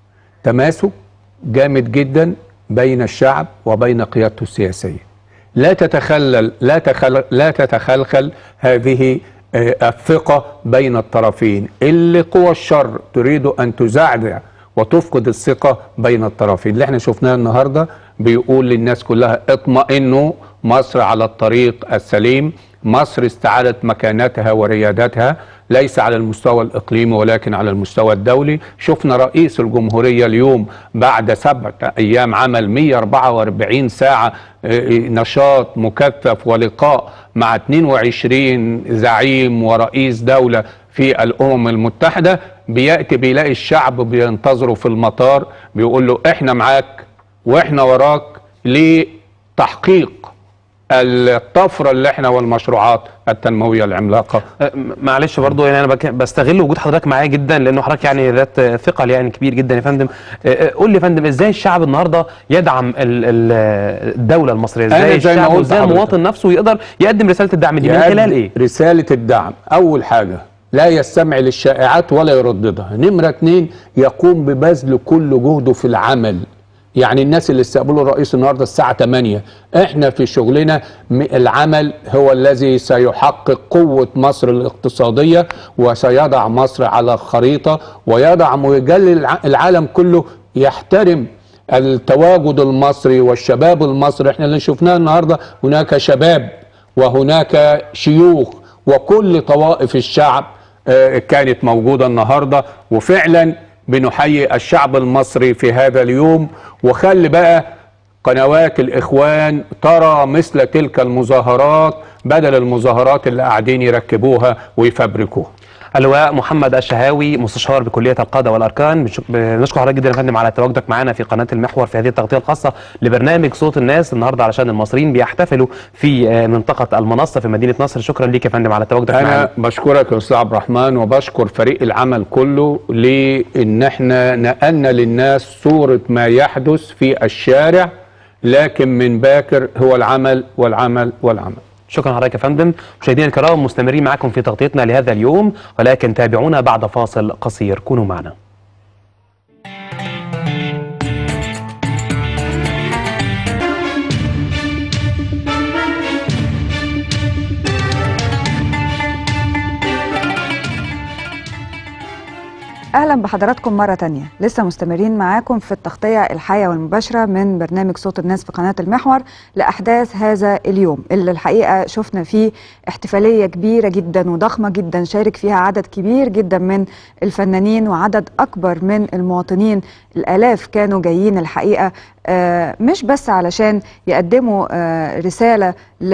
تماسك جامد جدا بين الشعب وبين قيادته السياسيه لا تتخلل لا تخل لا تتخلخل هذه آه، الثقه بين الطرفين اللي قوى الشر تريد ان تزعزع وتفقد الثقه بين الطرفين اللي احنا شفناه النهارده بيقول للناس كلها اطمئنوا مصر على الطريق السليم مصر استعادت مكانتها وريادتها ليس على المستوى الإقليمي ولكن على المستوى الدولي شفنا رئيس الجمهورية اليوم بعد سبعة أيام عمل 144 ساعة آه، نشاط مكثف ولقاء مع 22 زعيم ورئيس دولة في الأمم المتحدة بيأتي بيلاقي الشعب بينتظره في المطار بيقول له احنا معاك واحنا وراك لتحقيق الطفره اللي احنا والمشروعات التنمويه العملاقه آه، م- معلش برضو يعني انا بك- بستغل وجود حضرتك معايا جدا لانه حضرتك يعني ذات آه، ثقل يعني كبير جدا يا فندم آه، آه، قول لي يا فندم ازاي الشعب النهارده يدعم ال- ال- آه، الدوله المصريه أنا ازاي زي ما الشعب قلت وازاي لحضرتك. المواطن نفسه يقدر يقدم رساله الدعم دي من يقدم خلال ايه رسالة الدعم أول حاجة لا يستمع للشائعات ولا يرددها نمرة اتنين يقوم ببذل كل جهده في العمل يعني الناس اللي استقبلوا الرئيس النهارده الساعة 8 احنا في شغلنا م- العمل هو الذي سيحقق قوة مصر الاقتصادية وسيضع مصر على الخريطة ويضع ويجلي الع- العالم كله يحترم التواجد المصري والشباب المصري احنا اللي شفناه النهارده هناك شباب وهناك شيوخ وكل طوائف الشعب آه، كانت موجودة النهاردة وفعلا بنحيي الشعب المصري في هذا اليوم وخلي بقى قنوات الإخوان ترى مثل تلك المظاهرات بدل المظاهرات اللي قاعدين يركبوها ويفبركوها اللواء محمد الشهاوي مستشار بكليه القاده والاركان بنش- بنشكر حضرتك جدا يا فندم على تواجدك معنا في قناه المحور في هذه التغطيه الخاصه لبرنامج صوت الناس النهارده علشان المصريين بيحتفلوا في آه، منطقه المنصه في مدينه نصر شكرا ليك يا فندم على تواجدك معنا انا بشكرك يا استاذ عبد الرحمن وبشكر فريق العمل كله لان احنا نقلنا للناس صوره ما يحدث في الشارع لكن من باكر هو العمل والعمل والعمل شكرا حضرتك يا فندم مشاهدينا الكرام مستمرين معكم في تغطيتنا لهذا اليوم ولكن تابعونا بعد فاصل قصير كونوا معنا اهلا بحضراتكم مره تانية لسه مستمرين معاكم في التغطيه الحيه والمباشره من برنامج صوت الناس في قناه المحور لاحداث هذا اليوم اللي الحقيقه شفنا فيه احتفاليه كبيره جدا وضخمه جدا شارك فيها عدد كبير جدا من الفنانين وعدد اكبر من المواطنين الالاف كانوا جايين الحقيقه آه، مش بس علشان يقدموا آه، رساله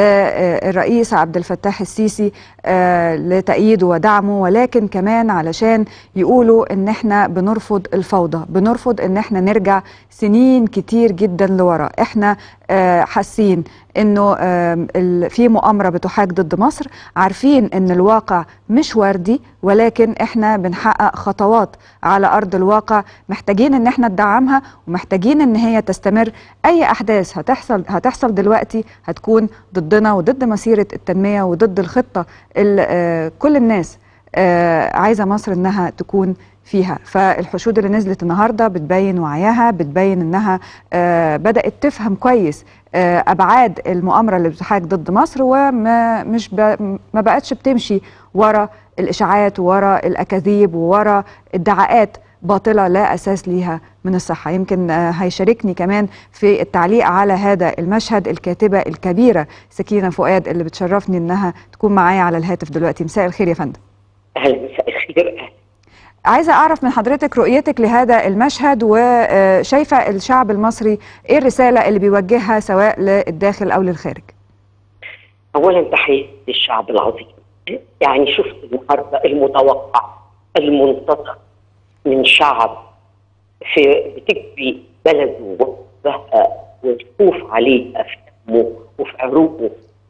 للرئيس عبد الفتاح السيسي آه، لتأييده ودعمه ولكن كمان علشان يقولوا ان احنا بنرفض الفوضى بنرفض ان احنا نرجع سنين كتير جدا لورا احنا آه، حاسين انه آم، ال- في مؤامره بتحاك ضد مصر عارفين ان الواقع مش وردي ولكن احنا بنحقق خطوات على ارض الواقع محتاجين ان احنا ندعمها ومحتاجين ان هي تستمر اي احداث هتحصل هتحصل دلوقتي هتكون ضدنا وضد مسيره التنميه وضد الخطه اللي آه، كل الناس آه، عايزه مصر انها تكون فيها فالحشود اللي نزلت النهارده بتبين وعيها بتبين انها آه، بدات تفهم كويس آه، ابعاد المؤامره اللي بتحاك ضد مصر وما مش ب... ما بقتش بتمشي ورا الاشاعات ورا الاكاذيب وورا ادعاءات باطله لا اساس ليها من الصحه يمكن آه، هيشاركني كمان في التعليق على هذا المشهد الكاتبه الكبيره سكينه فؤاد اللي بتشرفني انها تكون معايا على الهاتف دلوقتي مساء الخير يا فندم اهلا مساء الخير عايزه اعرف من حضرتك رؤيتك لهذا المشهد وشايفه الشعب المصري ايه الرساله اللي بيوجهها سواء للداخل او للخارج اولا تحيه للشعب العظيم يعني شفت النهارده المتوقع المنتظر من شعب في بتكفي بلده وحبها والخوف عليها في دمه وفي عروقه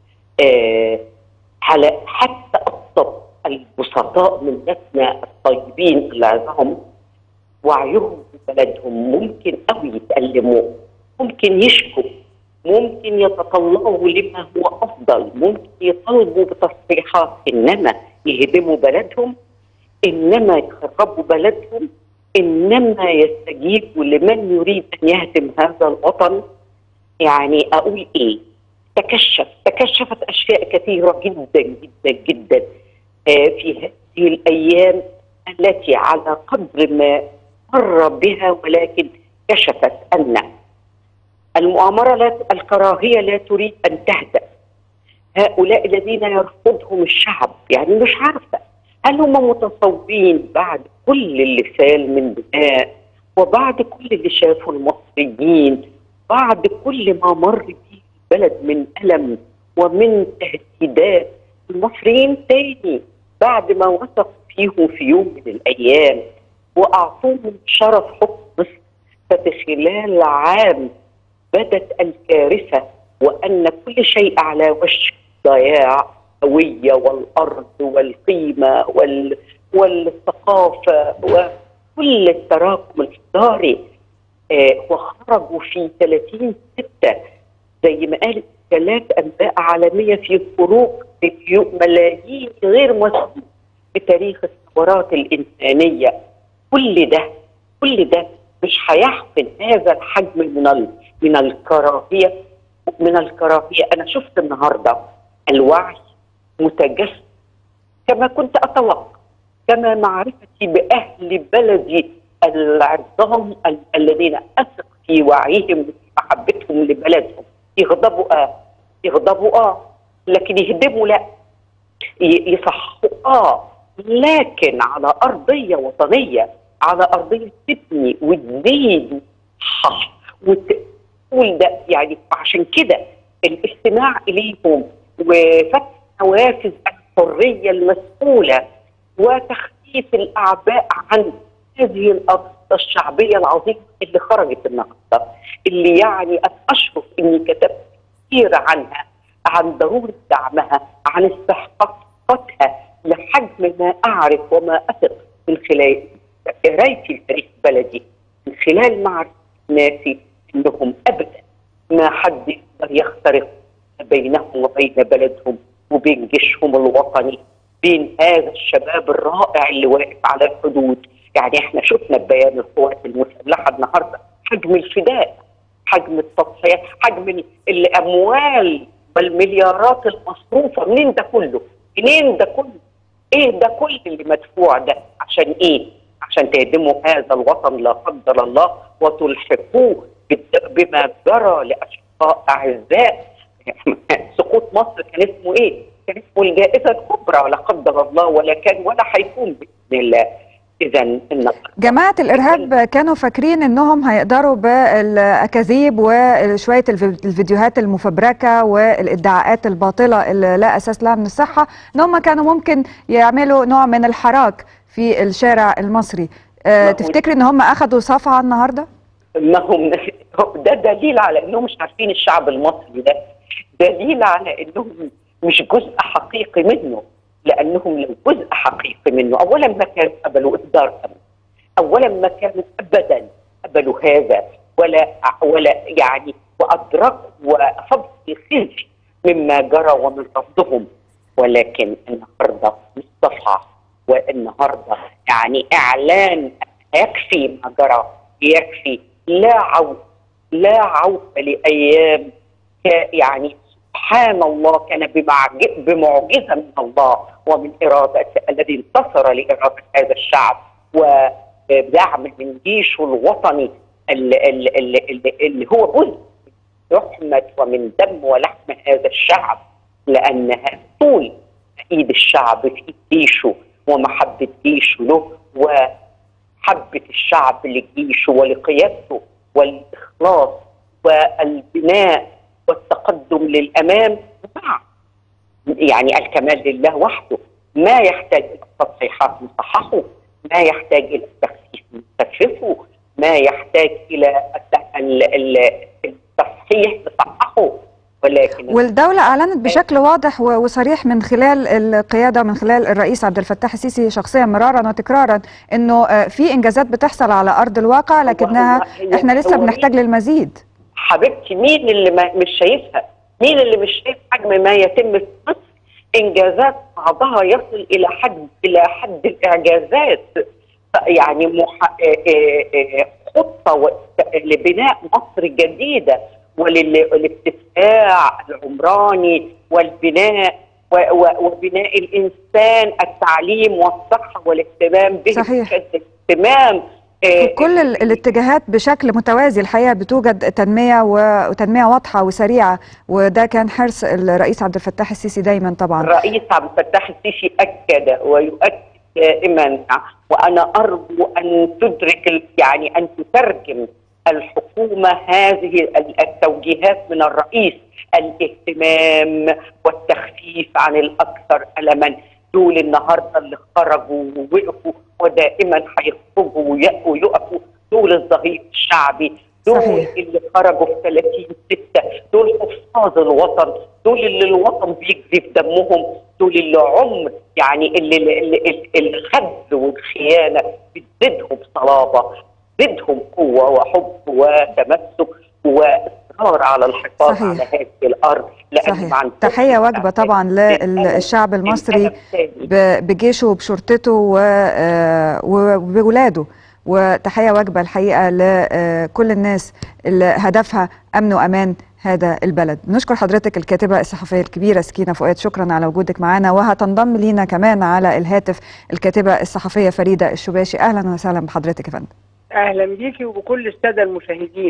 آه على حتى ابسط البسطاء من ناسنا الطيبين اللي عندهم وعيهم ببلدهم ممكن قوي يتألموا ممكن يشكوا ممكن يتطلعوا لما هو افضل ممكن يطالبوا بتصريحات انما يهدموا بلدهم انما يخربوا بلدهم انما يستجيبوا لمن يريد ان يهدم هذا الوطن يعني اقول ايه تكشف تكشفت اشياء كثيره جدا جدا جدا آه، في هذه الايام التي على قدر ما مر بها ولكن كشفت ان المؤامره لا الكراهيه لا تريد ان تهدأ هؤلاء الذين يرفضهم الشعب يعني مش عارفه هل هم متصورين بعد كل اللي سال من دماء وبعد كل اللي شافوا المصريين بعد كل ما مر به البلد من ألم ومن تهديدات المصريين تاني بعد ما وثقوا فيهم في يوم من الأيام وأعطوهم شرف حكم مصر ففي خلال عام بدت الكارثة وأن كل شيء على وشك ضياع الهوية والأرض والقيمة وال... والثقافة وكل التراكم الحضاري آه وخرجوا في 30 ستة زي ما قال ثلاث أنباء عالمية في خروج في ملايين غير مسبوق في تاريخ الثورات الإنسانية كل ده كل ده مش هيحمل هذا الحجم من ال... من الكراهية من الكراهية أنا شفت النهاردة الوعي متجسد كما كنت أتوقع كما معرفتي بأهل بلدي العظام ال- الذين أثق في وعيهم ومحبتهم لبلدهم يغضبوا آه يغضبوا آه لكن يهدموا لا ي- يصحوا آه لكن على ارضيه وطنيه على ارضيه تبني وتزيد وتصحح وتقول ده يعني عشان كده الاستماع اليهم وفتح نوافذ الحريه المسؤوله وتخفيف الاعباء عن هذه القضيه الشعبيه العظيمه اللي خرجت النهارده اللي يعني اشرف اني كتبت كثير عنها عن ضروره دعمها عن استحقاقاتها لحجم ما اعرف وما اثق من خلال قرايتي لتاريخ بلدي من خلال معرفه ناسي انهم ابدا ما حد يقدر يخترق بينهم وبين بلدهم وبين جيشهم الوطني بين هذا الشباب الرائع اللي واقف على الحدود يعني احنا شفنا ببيان القوات المسلحه النهارده حجم الفداء حجم التضحيات حجم ال- الاموال والمليارات المصروفه منين ده كله؟ منين ده كله؟ ايه ده كل اللي مدفوع ده عشان ايه؟ عشان تهدموا هذا الوطن لا قدر الله وتلحقوه بت- بما جرى لاشقاء اعزاء سقوط مصر كان اسمه ايه؟ كان اسمه الجائزه الكبرى لا قدر الله ولا كان ولا هيكون باذن الله. اذا النقد جماعة الإرهاب كانوا فاكرين إنهم هيقدروا بالأكاذيب وشوية الف- الفيديوهات المفبركة والادعاءات الباطلة اللي لا أساس لها من الصحة إن هم كانوا ممكن يعملوا نوع من الحراك في الشارع المصري أه تفتكري إن هم أخدوا صفعة النهاردة؟ ما هم ده دليل على انهم مش عارفين الشعب المصري ده دليل على انهم مش جزء حقيقي منه لانهم لو جزء حقيقي منه اولا ما كانوا قبلوا اصدار امن اولا ما كانوا ابدا قبلوا هذا ولا ولا يعني وادركوا وافضوا الخزي مما جرى ومن رفضهم ولكن النهارده مش صفعه والنهارده يعني اعلان يكفي ما جرى يكفي لا عود لا عود لايام ك- يعني سبحان الله كان بمعج- بمعجزه من الله ومن اراده الذي انتصر لاراده هذا الشعب ودعم من جيشه الوطني اللي, اللي, اللي, اللي هو جزء من رحمه ومن دم ولحم هذا الشعب لانها طول ايد الشعب في ايد جيشه ومحبه جيشه له وحبه الشعب لجيشه ولقيادته والاخلاص والبناء والتقدم للامام مع يعني الكمال لله وحده ما يحتاج الى التصحيحات نصححه ما يحتاج الى التخفيف نخففه ما يحتاج الى الت- ال- ال- التصحيح نصححه ولكن والدولة أعلنت بشكل واضح و- وصريح من خلال القيادة ومن خلال الرئيس عبد الفتاح السيسي شخصيا مرارا وتكرارا إنه آه، في إنجازات بتحصل على أرض الواقع لكنها هي- إحنا لسه هو بنحتاج للمزيد حبيبتي مين اللي ما مش شايفها؟ مين اللي مش شايف حجم ما يتم في مصر؟ انجازات بعضها يصل الى حد الى حد الاعجازات يعني مح... آه، آه، آه، خطه و- لبناء مصر جديده وللاتساع العمراني والبناء و... و... وبناء الانسان التعليم والصحه والاهتمام به صحيح. بشد اهتمام في كل ال- الاتجاهات بشكل متوازي الحقيقة بتوجد تنمية و- وتنمية واضحة وسريعة وده كان حرص الرئيس عبد الفتاح السيسي دايما طبعا الرئيس عبد الفتاح السيسي اكد ويؤكد دائما وانا ارجو ان تدرك ال- يعني ان تترجم الحكومه هذه ال- التوجيهات من الرئيس الاهتمام والتخفيف عن الاكثر الما دول النهارده اللي خرجوا ووقفوا ودائما هيخرجوا ويقفوا ويقفوا دول الظهير الشعبي دول صحيح. اللي خرجوا في 30 6 دول حفاظ الوطن دول اللي الوطن بيجري في دمهم دول اللي عمر يعني اللي, اللي, اللي الخبز والخيانه بتزيدهم صلابه بتزيدهم قوه وحب وتمسك واصرار على الحفاظ صحيح. على هذه الارض لان صحيح ما عندهمش تحية واجبة طبعا للشعب المصري ب- بجيشه وبشرطته و- آه، وبولاده وتحية واجبة الحقيقة لكل الناس اللي هدفها أمن وأمان هذا البلد نشكر حضرتك الكاتبة الصحفية الكبيرة سكينة فؤاد شكرا على وجودك معنا وهتنضم لينا كمان على الهاتف الكاتبة الصحفية فريدة الشباشي أهلا وسهلا بحضرتك يا فندم اهلا بيكي وبكل الساده المشاهدين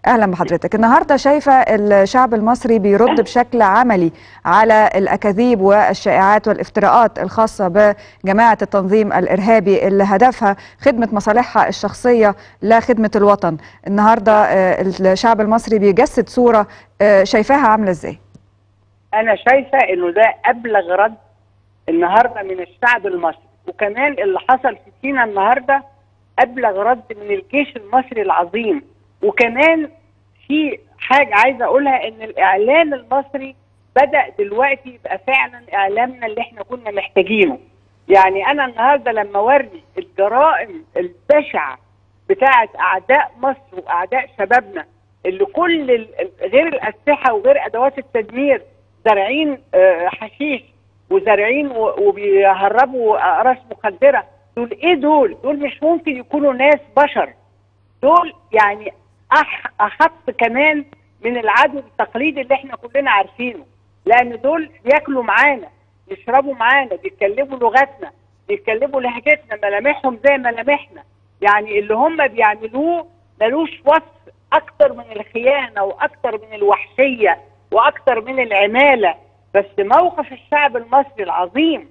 اهلا بحضرتك النهارده شايفه الشعب المصري بيرد بشكل عملي على الاكاذيب والشائعات والافتراءات الخاصه بجماعه التنظيم الارهابي اللي هدفها خدمه مصالحها الشخصيه لا خدمه الوطن النهارده آه، الشعب المصري بيجسد صوره آه، شايفاها عامله ازاي انا شايفه انه ده ابلغ رد النهارده من الشعب المصري وكمان اللي حصل في سينا النهارده ابلغ رد من الجيش المصري العظيم وكمان في حاجه عايزه اقولها ان الاعلام المصري بدا دلوقتي يبقى فعلا اعلامنا اللي احنا كنا محتاجينه يعني انا النهارده لما اوري الجرائم البشعه بتاعه اعداء مصر واعداء شبابنا اللي كل ال- ال- غير الاسلحه وغير ادوات التدمير زارعين آه، حشيش وزارعين و- وبيهربوا اقراص مخدره دول ايه دول؟ دول مش ممكن يكونوا ناس بشر دول يعني أح احط كمان من العدو التقليدي اللي احنا كلنا عارفينه لان دول بياكلوا معانا يشربوا معانا بيتكلموا لغتنا بيتكلموا لهجتنا ملامحهم زي ملامحنا يعني اللي هم بيعملوه ملوش وصف اكتر من الخيانه واكتر من الوحشيه واكتر من العماله بس موقف الشعب المصري العظيم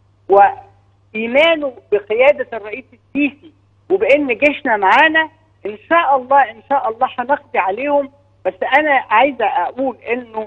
وايمانه بقياده الرئيس السيسي وبان جيشنا معانا ان شاء الله ان شاء الله هنقضي عليهم بس انا عايزه اقول انه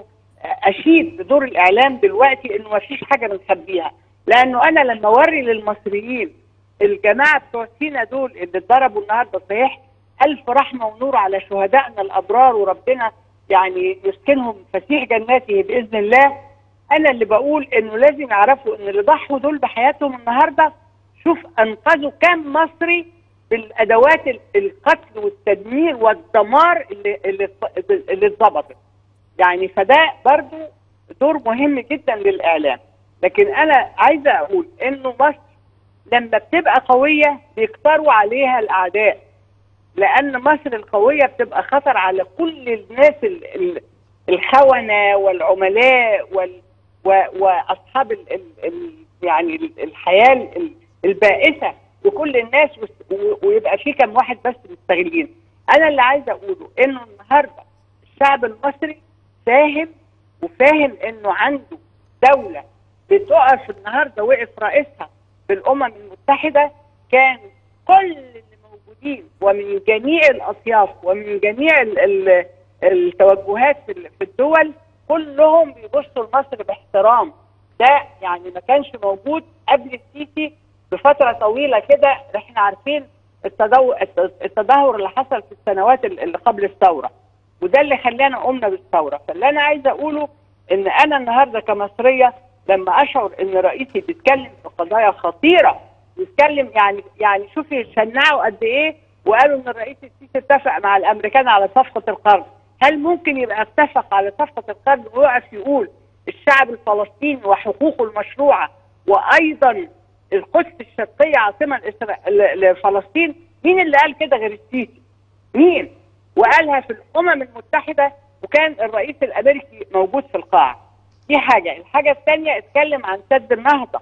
اشيد بدور الاعلام دلوقتي انه ما فيش حاجه بنخبيها لانه انا لما اوري للمصريين الجماعه بتوع سينا دول اللي اتضربوا النهارده صحيح الف رحمه ونور على شهدائنا الابرار وربنا يعني يسكنهم فسيح جناته باذن الله انا اللي بقول انه لازم يعرفوا ان اللي ضحوا دول بحياتهم النهارده شوف انقذوا كم مصري بالادوات ال- القتل والتدمير والدمار اللي اللي اللي اتظبطت يعني فده برضو دور مهم جدا للاعلام لكن انا عايزه اقول انه مصر لما بتبقى قويه بيكتروا عليها الاعداء لان مصر القويه بتبقى خطر على كل الناس ال- ال- الخونه والعملاء وال و- واصحاب ال ال ال يعني ال- الحياه ال- البائسه لكل الناس وس- و- ويبقى في كم واحد بس مستغلين انا اللي عايزه اقوله انه النهارده الشعب المصري فاهم وفاهم انه عنده دوله بتقف النهارده وقف رئيسها بالامم المتحده كان كل اللي موجودين ومن جميع الاطياف ومن جميع ال ال التوجهات في ال- في الدول كلهم بيبصوا لمصر باحترام ده يعني ما كانش موجود قبل السيسي بفتره طويله كده احنا عارفين التدو... الت- التدهور اللي حصل في السنوات ال- اللي قبل الثوره وده اللي خلانا قمنا بالثوره فاللي انا عايزه اقوله ان انا النهارده كمصريه لما اشعر ان رئيسي بيتكلم في قضايا خطيره بيتكلم يعني يعني شوفي شنعوا قد ايه وقالوا ان الرئيس السيسي اتفق مع الامريكان على صفقه القرن هل ممكن يبقى اتفق على صفقه القرن ويقف يقول الشعب الفلسطيني وحقوقه المشروعه وايضا القدس الشرقيه عاصمه الإسرا- ل- لفلسطين مين اللي قال كده غير السيسي مين وقالها في الامم المتحده وكان الرئيس الامريكي موجود في القاعه دي حاجه الحاجه الثانيه اتكلم عن سد النهضه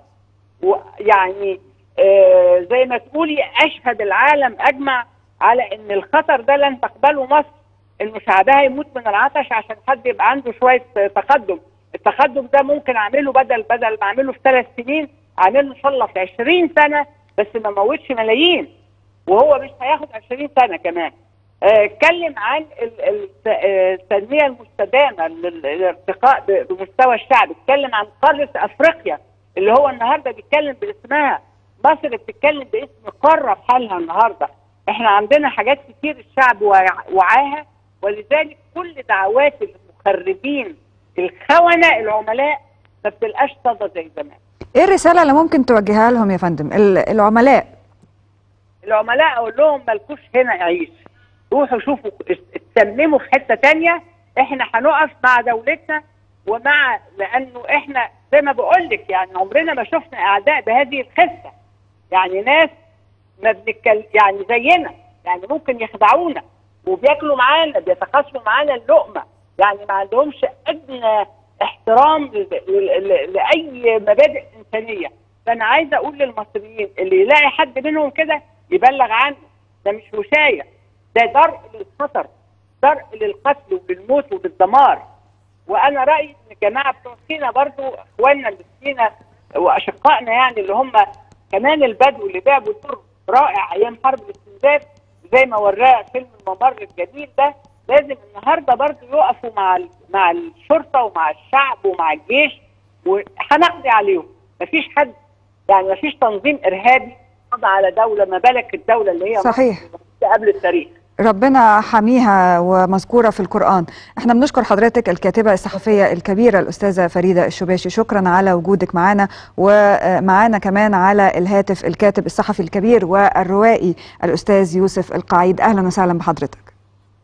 ويعني آه زي ما تقولي اشهد العالم اجمع على ان الخطر ده لن تقبله مصر انه شعبها يموت من العطش عشان حد يبقى عنده شويه آه، تقدم التقدم ده ممكن اعمله بدل بدل ما اعمله في ثلاث سنين اعمله ان شاء الله في 20 سنه بس ما موتش ملايين وهو مش هياخد 20 سنه كمان آه، اتكلم عن ال- ال- آه، التنميه المستدامه لل- الارتقاء ب- بمستوى الشعب اتكلم عن قاره افريقيا اللي هو النهارده بيتكلم باسمها مصر بتتكلم باسم قاره بحالها النهارده احنا عندنا حاجات كتير الشعب وع- وعاها ولذلك كل دعوات المخربين الخونه العملاء ما بتبقاش صدى زي زمان ايه الرساله اللي ممكن توجهها لهم يا فندم ال- العملاء العملاء اقول لهم مالكوش هنا عيش روحوا شوفوا اتسمموا في حته تانية احنا هنقف مع دولتنا ومع لانه احنا زي ما بقول لك يعني عمرنا ما شفنا اعداء بهذه الخسه يعني ناس ما بنتكلم يعني زينا يعني ممكن يخدعونا وبياكلوا معانا بيتقاسموا معانا اللقمه يعني ما عندهمش ادنى احترام ل- ل- ل- لاي مبادئ انسانيه فانا عايزه اقول للمصريين اللي يلاقي حد منهم كده يبلغ عنه ده مش وشايه ده درء للخطر درء للقتل وللموت وللدمار وانا رايي ان الجماعه بتوع سينا برضو اخواننا اللي في سينا واشقائنا يعني اللي هم كمان البدو اللي لعبوا دور رائع ايام حرب الاستنزاف زي ما وراه فيلم الممر الجديد ده لازم النهارده برضو يقفوا مع ال- مع الشرطه ومع الشعب ومع الجيش وهنقضي عليهم مفيش حد يعني مفيش تنظيم ارهابي قضى على دوله ما بالك الدوله اللي هي صحيح. مصر قبل التاريخ ربنا حميها ومذكورة في القرآن احنا بنشكر حضرتك الكاتبة الصحفية الكبيرة الأستاذة فريدة الشباشي شكرا على وجودك معنا ومعانا كمان على الهاتف الكاتب الصحفي الكبير والروائي الأستاذ يوسف القعيد أهلا وسهلا بحضرتك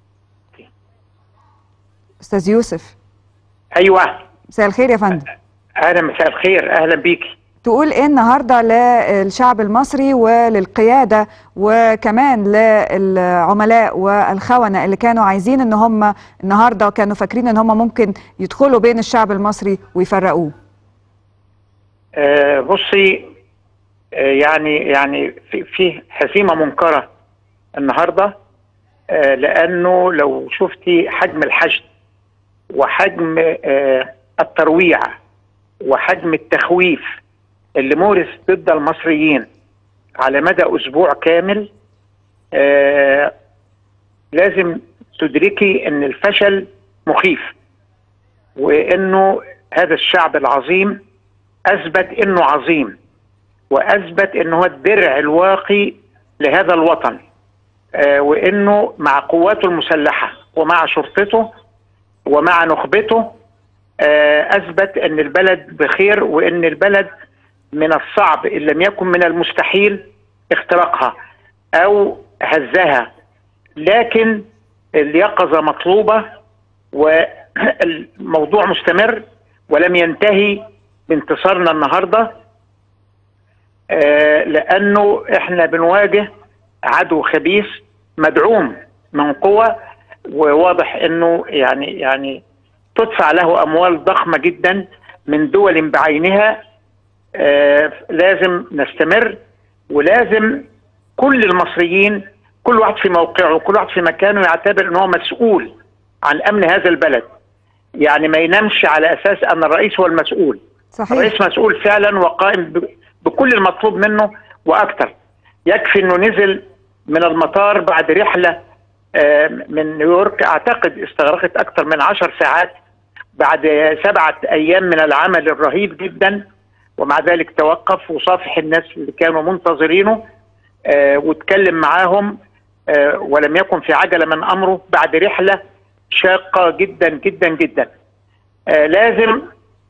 أستاذ يوسف ايوه مساء الخير يا فندم اهلا مساء الخير اهلا بيكي تقول ايه النهارده للشعب المصري وللقياده وكمان للعملاء والخونه اللي كانوا عايزين ان هم النهارده كانوا فاكرين ان هم ممكن يدخلوا بين الشعب المصري ويفرقوه آه بصي آه يعني يعني في, في هزيمه منكره النهارده آه لانه لو شفتي حجم الحشد وحجم آه الترويع وحجم التخويف اللي مورس ضد المصريين على مدى اسبوع كامل آه لازم تدركي ان الفشل مخيف وانه هذا الشعب العظيم اثبت انه عظيم واثبت انه هو الدرع الواقي لهذا الوطن آه وانه مع قواته المسلحه ومع شرطته ومع نخبته آه اثبت ان البلد بخير وان البلد من الصعب ان لم يكن من المستحيل اختراقها او هزها لكن اليقظه مطلوبه والموضوع مستمر ولم ينتهي بانتصارنا النهارده آه لانه احنا بنواجه عدو خبيث مدعوم من قوى وواضح انه يعني يعني تدفع له اموال ضخمه جدا من دول بعينها آه لازم نستمر ولازم كل المصريين كل واحد في موقعه كل واحد في مكانه يعتبر ان هو مسؤول عن امن هذا البلد يعني ما ينامش على اساس ان الرئيس هو المسؤول صحيح. الرئيس مسؤول فعلا وقائم ب- بكل المطلوب منه واكثر يكفي انه نزل من المطار بعد رحله آه، من نيويورك اعتقد استغرقت اكثر من عشر ساعات بعد سبعه ايام من العمل الرهيب جدا ومع ذلك توقف وصافح الناس اللي كانوا منتظرينه آه، واتكلم معاهم آه، ولم يكن في عجله من امره بعد رحله شاقه جدا جدا جدا آه، لازم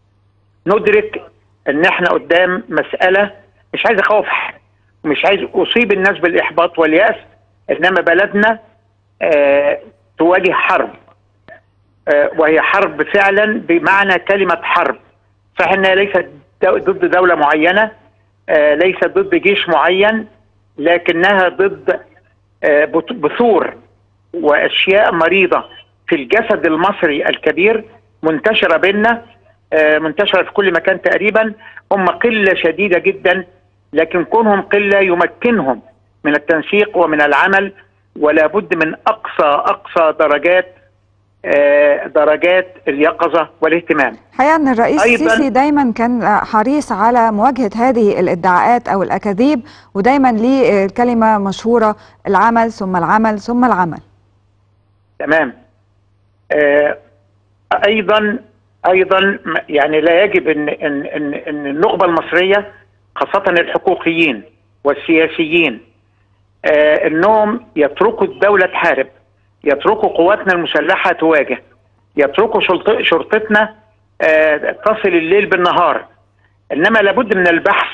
ندرك ان احنا قدام مساله مش عايز اخوف حد مش عايز اصيب الناس بالاحباط والياس انما بلدنا آه تواجه حرب آه وهي حرب فعلا بمعنى كلمه حرب صحيح انها ليست دو- ضد دوله معينه آه ليست ضد جيش معين لكنها ضد آه بط- بثور واشياء مريضه في الجسد المصري الكبير منتشره بيننا آه، منتشره في كل مكان تقريبا هم قله شديده جدا لكن كونهم قله يمكنهم من التنسيق ومن العمل ولا بد من اقصى اقصى درجات آه، درجات اليقظه والاهتمام الحقيقه ان الرئيس أيضاً- السيسي دايما كان حريص على مواجهه هذه الادعاءات او الاكاذيب ودايما ليه كلمه مشهوره العمل ثم العمل ثم العمل تمام آه، ايضا ايضا م- يعني لا يجب ان ان ان, إن النخبه المصريه خاصه الحقوقيين والسياسيين آه، انهم يتركوا الدوله تحارب يتركوا قواتنا المسلحه تواجه يتركوا شرط- شرطتنا آه، تصل الليل بالنهار انما لابد من البحث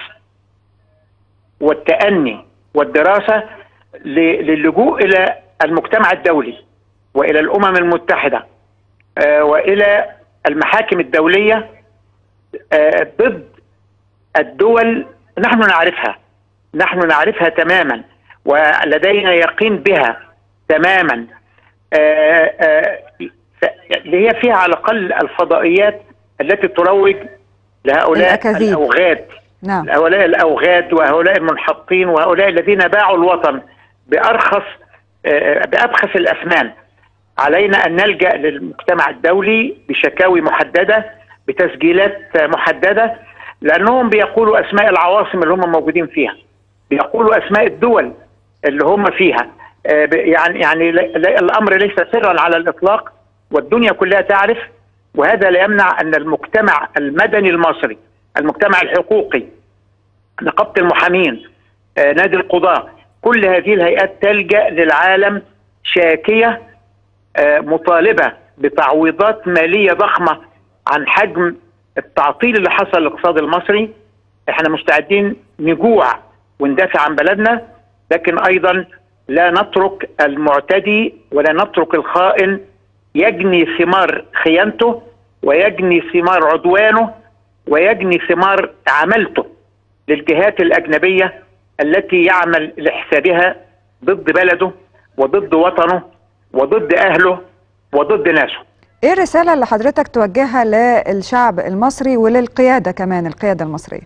والتأني والدراسة ل- للجوء إلى المجتمع الدولي وإلى الأمم المتحدة آه، وإلى المحاكم الدولية آه، ضد الدول نحن نعرفها نحن نعرفها تماما ولدينا يقين بها تماما آه، آه، ف- اللي هي فيها على الأقل الفضائيات التي تروج لهؤلاء الأكاذيب. الأوغاد نعم هؤلاء الأوغاد وهؤلاء المنحطين وهؤلاء الذين باعوا الوطن بأرخص آه، بأبخس الأثمان علينا ان نلجا للمجتمع الدولي بشكاوي محدده بتسجيلات محدده لانهم بيقولوا اسماء العواصم اللي هم موجودين فيها بيقولوا اسماء الدول اللي هم فيها آه، ب- يعني يعني لا- لا- الامر ليس سرا على الاطلاق والدنيا كلها تعرف وهذا لا يمنع ان المجتمع المدني المصري المجتمع الحقوقي نقابه المحامين آه، نادي القضاه كل هذه الهيئات تلجا للعالم شاكيه آه، مطالبه بتعويضات ماليه ضخمه عن حجم التعطيل اللي حصل للاقتصاد المصري احنا مستعدين نجوع وندافع عن بلدنا لكن ايضا لا نترك المعتدي ولا نترك الخائن يجني ثمار خيانته ويجني ثمار عدوانه ويجني ثمار عملته للجهات الاجنبيه التي يعمل لحسابها ضد بلده وضد وطنه وضد اهله وضد ناسه ايه الرسالة اللي حضرتك توجهها للشعب المصري وللقيادة كمان القيادة المصرية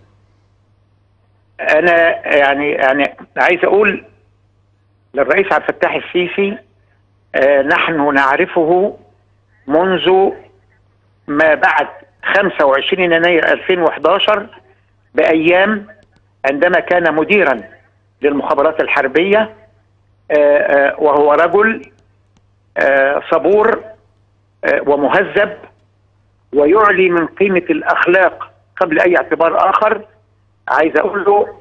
انا يعني يعني عايز اقول للرئيس عبد الفتاح السيسي آه نحن نعرفه منذ ما بعد 25 يناير 2011 بايام عندما كان مديرا للمخابرات الحربيه آه آه وهو رجل آه صبور آه ومهذب ويعلي من قيمه الاخلاق قبل اي اعتبار اخر عايز اقول له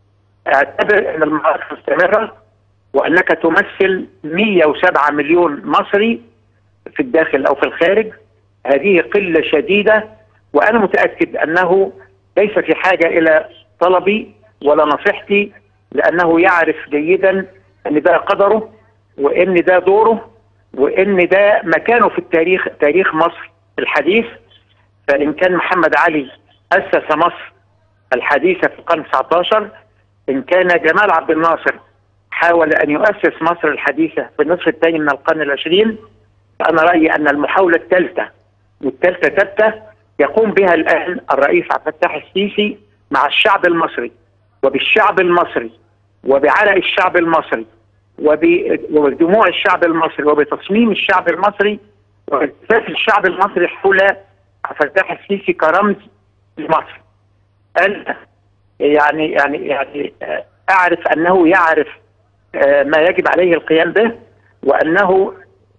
اعتبر ان المعركه مستمره وانك تمثل 107 مليون مصري في الداخل او في الخارج هذه قله شديده وانا متاكد انه ليس في حاجه الى طلبي ولا نصيحتي لانه يعرف جيدا ان ده قدره وان ده دوره وان ده مكانه في التاريخ تاريخ مصر الحديث فان كان محمد علي اسس مصر الحديثه في القرن 19 ان كان جمال عبد الناصر حاول ان يؤسس مصر الحديثه في النصف الثاني من القرن العشرين فانا رايي ان المحاوله الثالثه والثالثه ثابته يقوم بها الان الرئيس عبد الفتاح السيسي مع الشعب المصري وبالشعب المصري وبعرق الشعب المصري وب- وبدموع الشعب المصري وبتصميم الشعب المصري والتفاف الشعب المصري حول عبد الفتاح السيسي كرمز لمصر. انا يعني يعني يعني آه، اعرف انه يعرف آه، ما يجب عليه القيام به وانه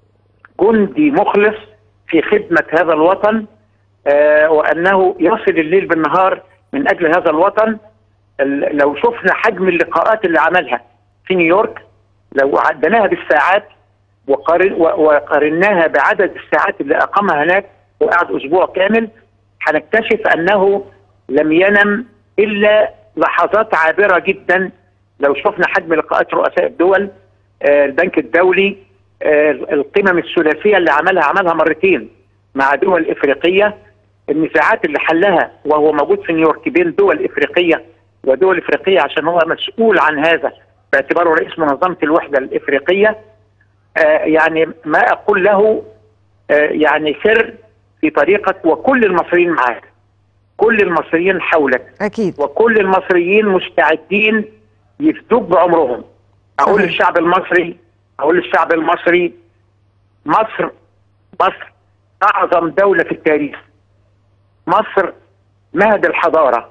جندي مخلص في خدمه هذا الوطن آه، وانه يصل الليل بالنهار من اجل هذا الوطن ال- لو شفنا حجم اللقاءات اللي عملها في نيويورك لو عدناها بالساعات وقارن و- وقارناها بعدد الساعات اللي اقامها هناك وقعد اسبوع كامل هنكتشف انه لم ينم الا لحظات عابره جدا لو شفنا حجم لقاءات رؤساء الدول آه، البنك الدولي آه، القمم الثلاثيه اللي عملها عملها مرتين مع دول افريقيه النزاعات اللي حلها وهو موجود في نيويورك بين دول افريقيه ودول افريقيه عشان هو مسؤول عن هذا باعتباره رئيس منظمه الوحده الافريقيه آه، يعني ما اقول له آه، يعني سر في طريقك وكل المصريين معاك كل المصريين حولك اكيد وكل المصريين مستعدين يفدوك بعمرهم اقول للشعب المصري اقول للشعب المصري مصر مصر اعظم دوله في التاريخ مصر مهد الحضاره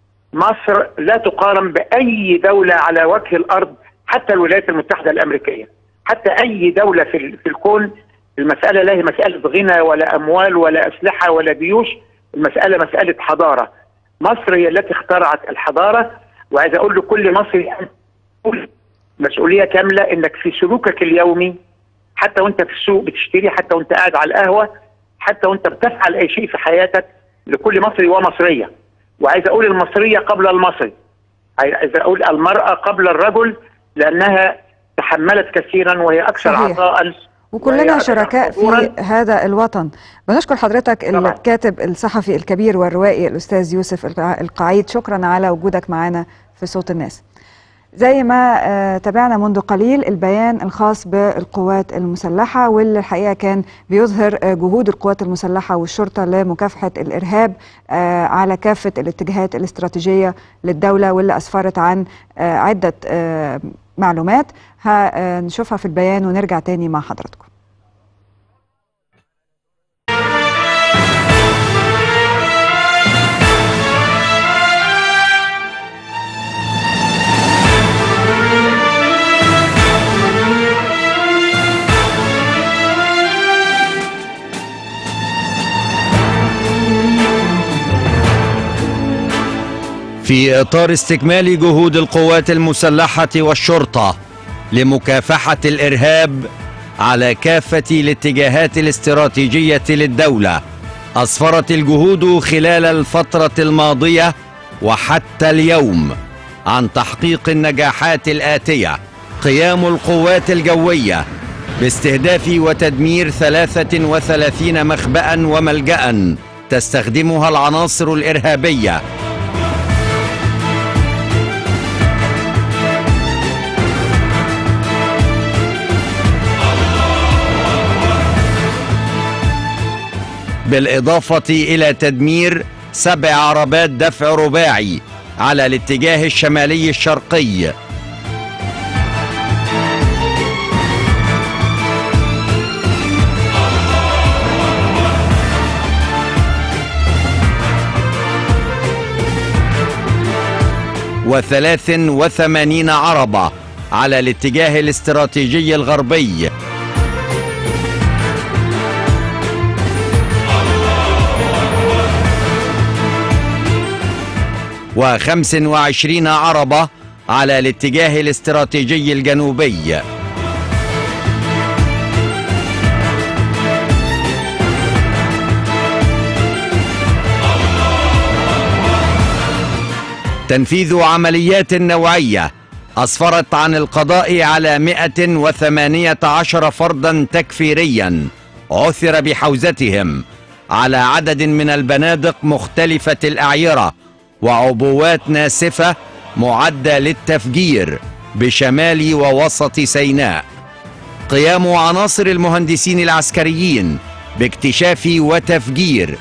مصر لا تقارن باي دوله على وجه الارض حتى الولايات المتحده الامريكيه حتى اي دوله في ال- في الكون المساله لا هي مساله غنى ولا اموال ولا اسلحه ولا جيوش المساله مساله حضاره مصر هي التي اخترعت الحضاره وعايز اقول لكل مصري أنت مسؤول مسؤوليه كامله انك في سلوكك اليومي حتى وانت في السوق بتشتري حتى وانت قاعد على القهوه حتى وانت بتفعل اي شيء في حياتك لكل مصري ومصريه وعايز اقول المصريه قبل المصري عايز اقول المراه قبل الرجل لانها تحملت كثيرا وهي اكثر صحيح. عطاء وكلنا شركاء في هذا الوطن بنشكر حضرتك الكاتب الصحفي الكبير والروائي الأستاذ يوسف القع- القعيد شكرا على وجودك معنا في صوت الناس زي ما آه، تابعنا منذ قليل البيان الخاص بالقوات المسلحة واللي الحقيقة كان بيظهر آه، جهود القوات المسلحة والشرطة لمكافحة الإرهاب آه، على كافة الاتجاهات الاستراتيجية للدولة واللي أسفرت عن آه، عدة آه، معلومات هنشوفها في البيان ونرجع تاني مع حضراتكم في إطار استكمال جهود القوات المسلحة والشرطة لمكافحة الإرهاب على كافة الاتجاهات الاستراتيجية للدولة أسفرت الجهود خلال الفترة الماضية وحتى اليوم عن تحقيق النجاحات الآتية قيام القوات الجوية باستهداف وتدمير 33 مخبأ وملجأ تستخدمها العناصر الإرهابية بالإضافة إلى تدمير سبع عربات دفع رباعي على الاتجاه الشمالي الشرقي وثلاث وثمانين عربة على الاتجاه الاستراتيجي الغربي وخمس وعشرين عربة على الاتجاه الاستراتيجي الجنوبي تنفيذ عمليات نوعية أسفرت عن القضاء على 118 فردا تكفيريا عثر بحوزتهم على عدد من البنادق مختلفة الأعيرة وعبوات ناسفة معدة للتفجير بشمال ووسط سيناء قيام عناصر المهندسين العسكريين باكتشاف وتفجير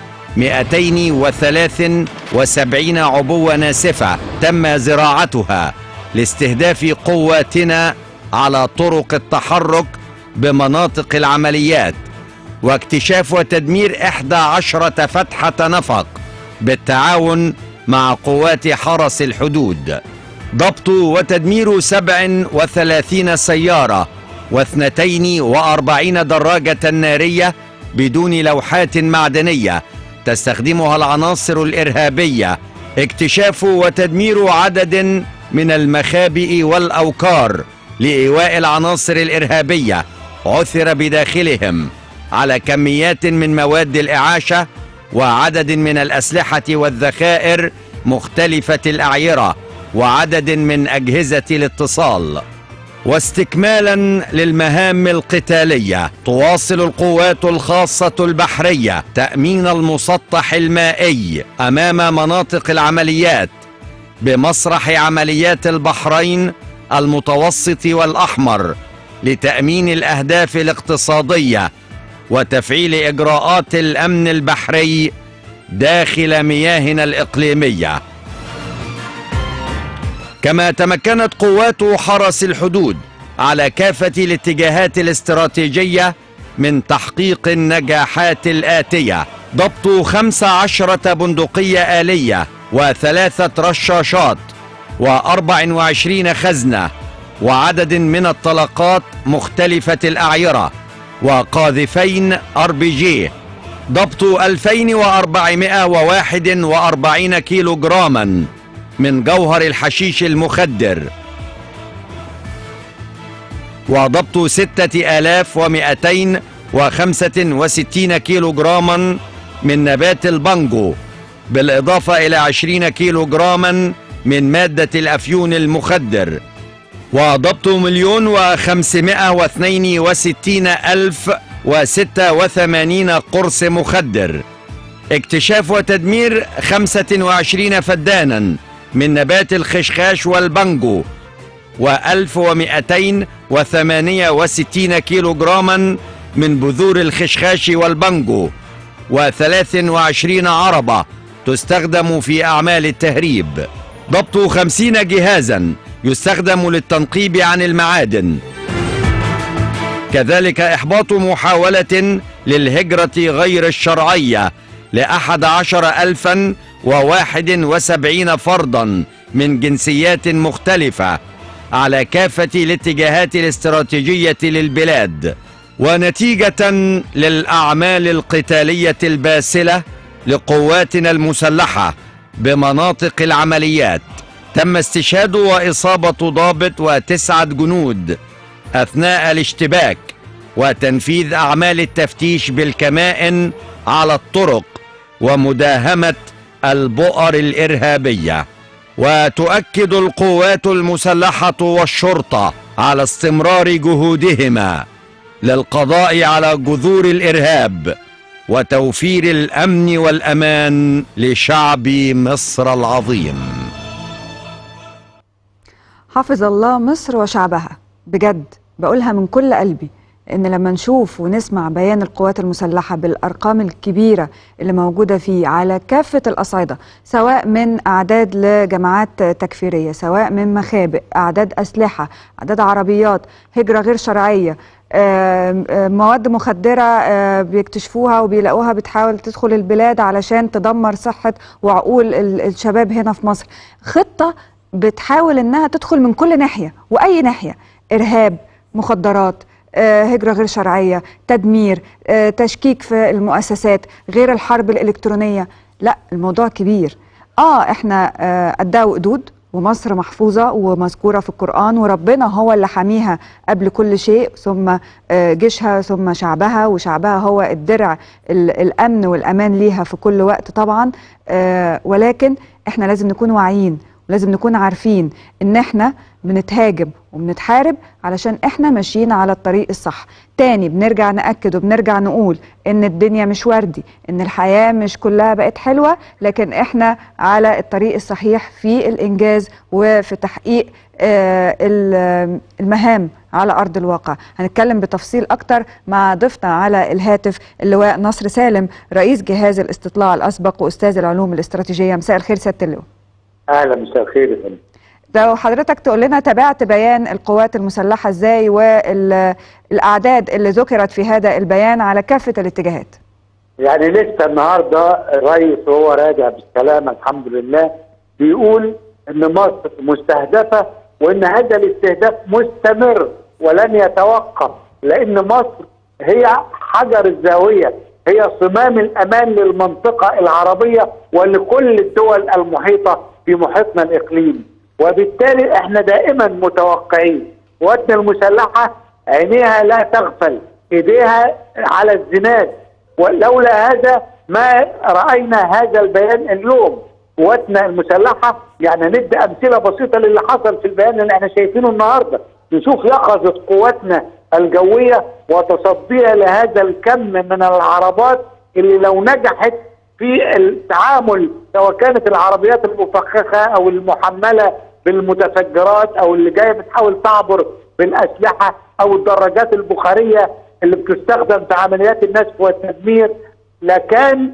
273 عبوة ناسفة تم زراعتها لاستهداف قواتنا على طرق التحرك بمناطق العمليات واكتشاف وتدمير 11 فتحة نفق بالتعاون مع قوات حرس الحدود ضبط وتدمير 37 سيارة واثنتين وأربعين دراجة نارية بدون لوحات معدنية تستخدمها العناصر الإرهابية اكتشاف وتدمير عدد من المخابئ والأوكار لإيواء العناصر الإرهابية عثر بداخلهم على كميات من مواد الإعاشة وعدد من الأسلحة والذخائر مختلفة الأعيرة وعدد من أجهزة الاتصال واستكمالا للمهام القتالية تواصل القوات الخاصة البحرية تأمين المسطح المائي أمام مناطق العمليات بمسرح عمليات البحرين المتوسط والأحمر لتأمين الأهداف الاقتصادية وتفعيل إجراءات الأمن البحري داخل مياهنا الإقليمية كما تمكنت قوات حرس الحدود على كافة الاتجاهات الاستراتيجية من تحقيق النجاحات الآتية ضبط خمس عشرة بندقية آلية وثلاثة رشاشات وأربع وعشرين خزنة وعدد من الطلقات مختلفة الأعيرة وقاذفين ار بي جي ضبط 2441 كيلو جراما من جوهر الحشيش المخدر وضبط 6265 كيلو جراما من نبات البانجو بالإضافة إلى 20 كيلو جراما من مادة الأفيون المخدر وضبط مليون وخمسمائة واثنين وستين ألف وستة وثمانين قرص مخدر اكتشاف وتدمير خمسة وعشرين فدانا من نبات الخشخاش والبانجو وألف ومئتين وثمانية وستين كيلو جراما من بذور الخشخاش والبانجو وثلاث وعشرين عربة تستخدم في أعمال التهريب ضبط خمسين جهازا يستخدم للتنقيب عن المعادن كذلك إحباط محاولة للهجرة غير الشرعية لأحد عشر ألفا وواحد وسبعين فردا من جنسيات مختلفة على كافة الاتجاهات الاستراتيجية للبلاد ونتيجة للأعمال القتالية الباسلة لقواتنا المسلحة بمناطق العمليات تم استشهاد وإصابة ضابط وتسعة جنود أثناء الاشتباك وتنفيذ أعمال التفتيش بالكمائن على الطرق ومداهمة البؤر الإرهابية وتؤكد القوات المسلحة والشرطة على استمرار جهودهما للقضاء على جذور الإرهاب وتوفير الأمن والأمان لشعب مصر العظيم حافظ الله مصر وشعبها بجد بقولها من كل قلبي ان لما نشوف ونسمع بيان القوات المسلحه بالارقام الكبيره اللي موجوده فيه على كافه الاصعده سواء من اعداد لجماعات تكفيريه سواء من مخابئ اعداد اسلحه اعداد عربيات هجره غير شرعيه آم، آم، مواد مخدره آه، بيكتشفوها وبيلاقوها بتحاول تدخل البلاد علشان تدمر صحه وعقول ال- الشباب هنا في مصر خطه بتحاول انها تدخل من كل ناحيه واي ناحيه ارهاب مخدرات آه، هجرة غير شرعية تدمير آه، تشكيك في المؤسسات غير الحرب الإلكترونية لا الموضوع كبير آه إحنا آه، قدها وقدود ومصر محفوظة ومذكورة في القرآن وربنا هو اللي حاميها قبل كل شيء ثم آه، جيشها ثم شعبها وشعبها هو الدرع ال- الأمن والأمان ليها في كل وقت طبعا آه، ولكن إحنا لازم نكون واعيين ولازم نكون عارفين ان احنا بنتهاجم وبنتحارب علشان احنا ماشيين على الطريق الصح تاني بنرجع نأكد وبنرجع نقول ان الدنيا مش وردي ان الحياة مش كلها بقت حلوة لكن احنا على الطريق الصحيح في الانجاز وفي تحقيق آه، ال- المهام على ارض الواقع هنتكلم بتفصيل اكتر مع ضيفنا على الهاتف اللواء نصر سالم رئيس جهاز الاستطلاع الاسبق واستاذ العلوم الاستراتيجيه مساء الخير سياده اللواء اهلا مساء الخير يا فندم لو حضرتك تقول لنا تابعت بيان القوات المسلحة ازاي والأعداد اللي ذكرت في هذا البيان على كافة الاتجاهات يعني لسه النهارده الرئيس وهو راجع بالسلامه الحمد لله بيقول ان مصر مستهدفه وان هذا الاستهداف مستمر ولن يتوقف لان مصر هي حجر الزاويه هي صمام الامان للمنطقه العربيه ولكل الدول المحيطه في محيطنا الاقليمي وبالتالي احنا دائما متوقعين قواتنا المسلحه عينيها لا تغفل ايديها على الزناد ولولا هذا ما راينا هذا البيان اليوم قواتنا المسلحه يعني ندي امثله بسيطه للي حصل في البيان اللي احنا شايفينه النهارده نشوف يقظه قواتنا الجويه وتصديها لهذا الكم من العربات اللي لو نجحت في التعامل سواء كانت العربيات المفخخه او المحمله بالمتفجرات او اللي جايه بتحاول تعبر بالاسلحه او الدراجات البخاريه اللي بتستخدم في عمليات النسف والتدمير لكان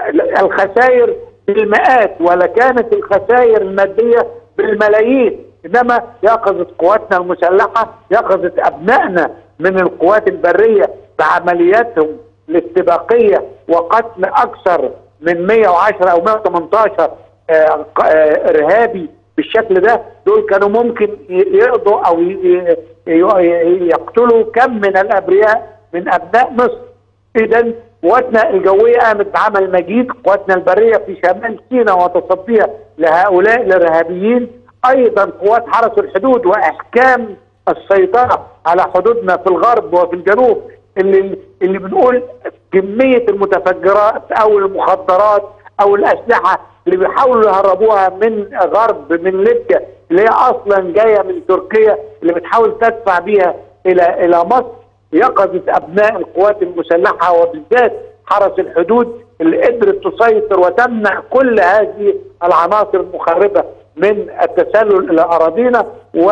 الخسائر بالمئات ولا كانت الخسائر الماديه بالملايين انما يقظه قواتنا المسلحه يقظه ابنائنا من القوات البريه بعملياتهم الاستباقيه وقتل اكثر من 110 او 118 آه، ق- آه، ارهابي بالشكل ده دول كانوا ممكن ي- يقضوا او ي- ي- يقتلوا كم من الابرياء من ابناء مصر اذا قواتنا الجويه قامت بعمل مجيد قواتنا البريه في شمال سيناء وتصديها لهؤلاء الارهابيين ايضا قوات حرس الحدود واحكام السيطره على حدودنا في الغرب وفي الجنوب اللي اللي بنقول كميه المتفجرات او المخدرات او الاسلحه اللي بيحاولوا يهربوها من غرب من ليبيا اللي هي اصلا جايه من تركيا اللي بتحاول تدفع بيها الى الى مصر يقظه ابناء القوات المسلحه وبالذات حرس الحدود اللي قدرت تسيطر وتمنع كل هذه العناصر المخربه من التسلل الى اراضينا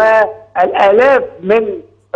والالاف من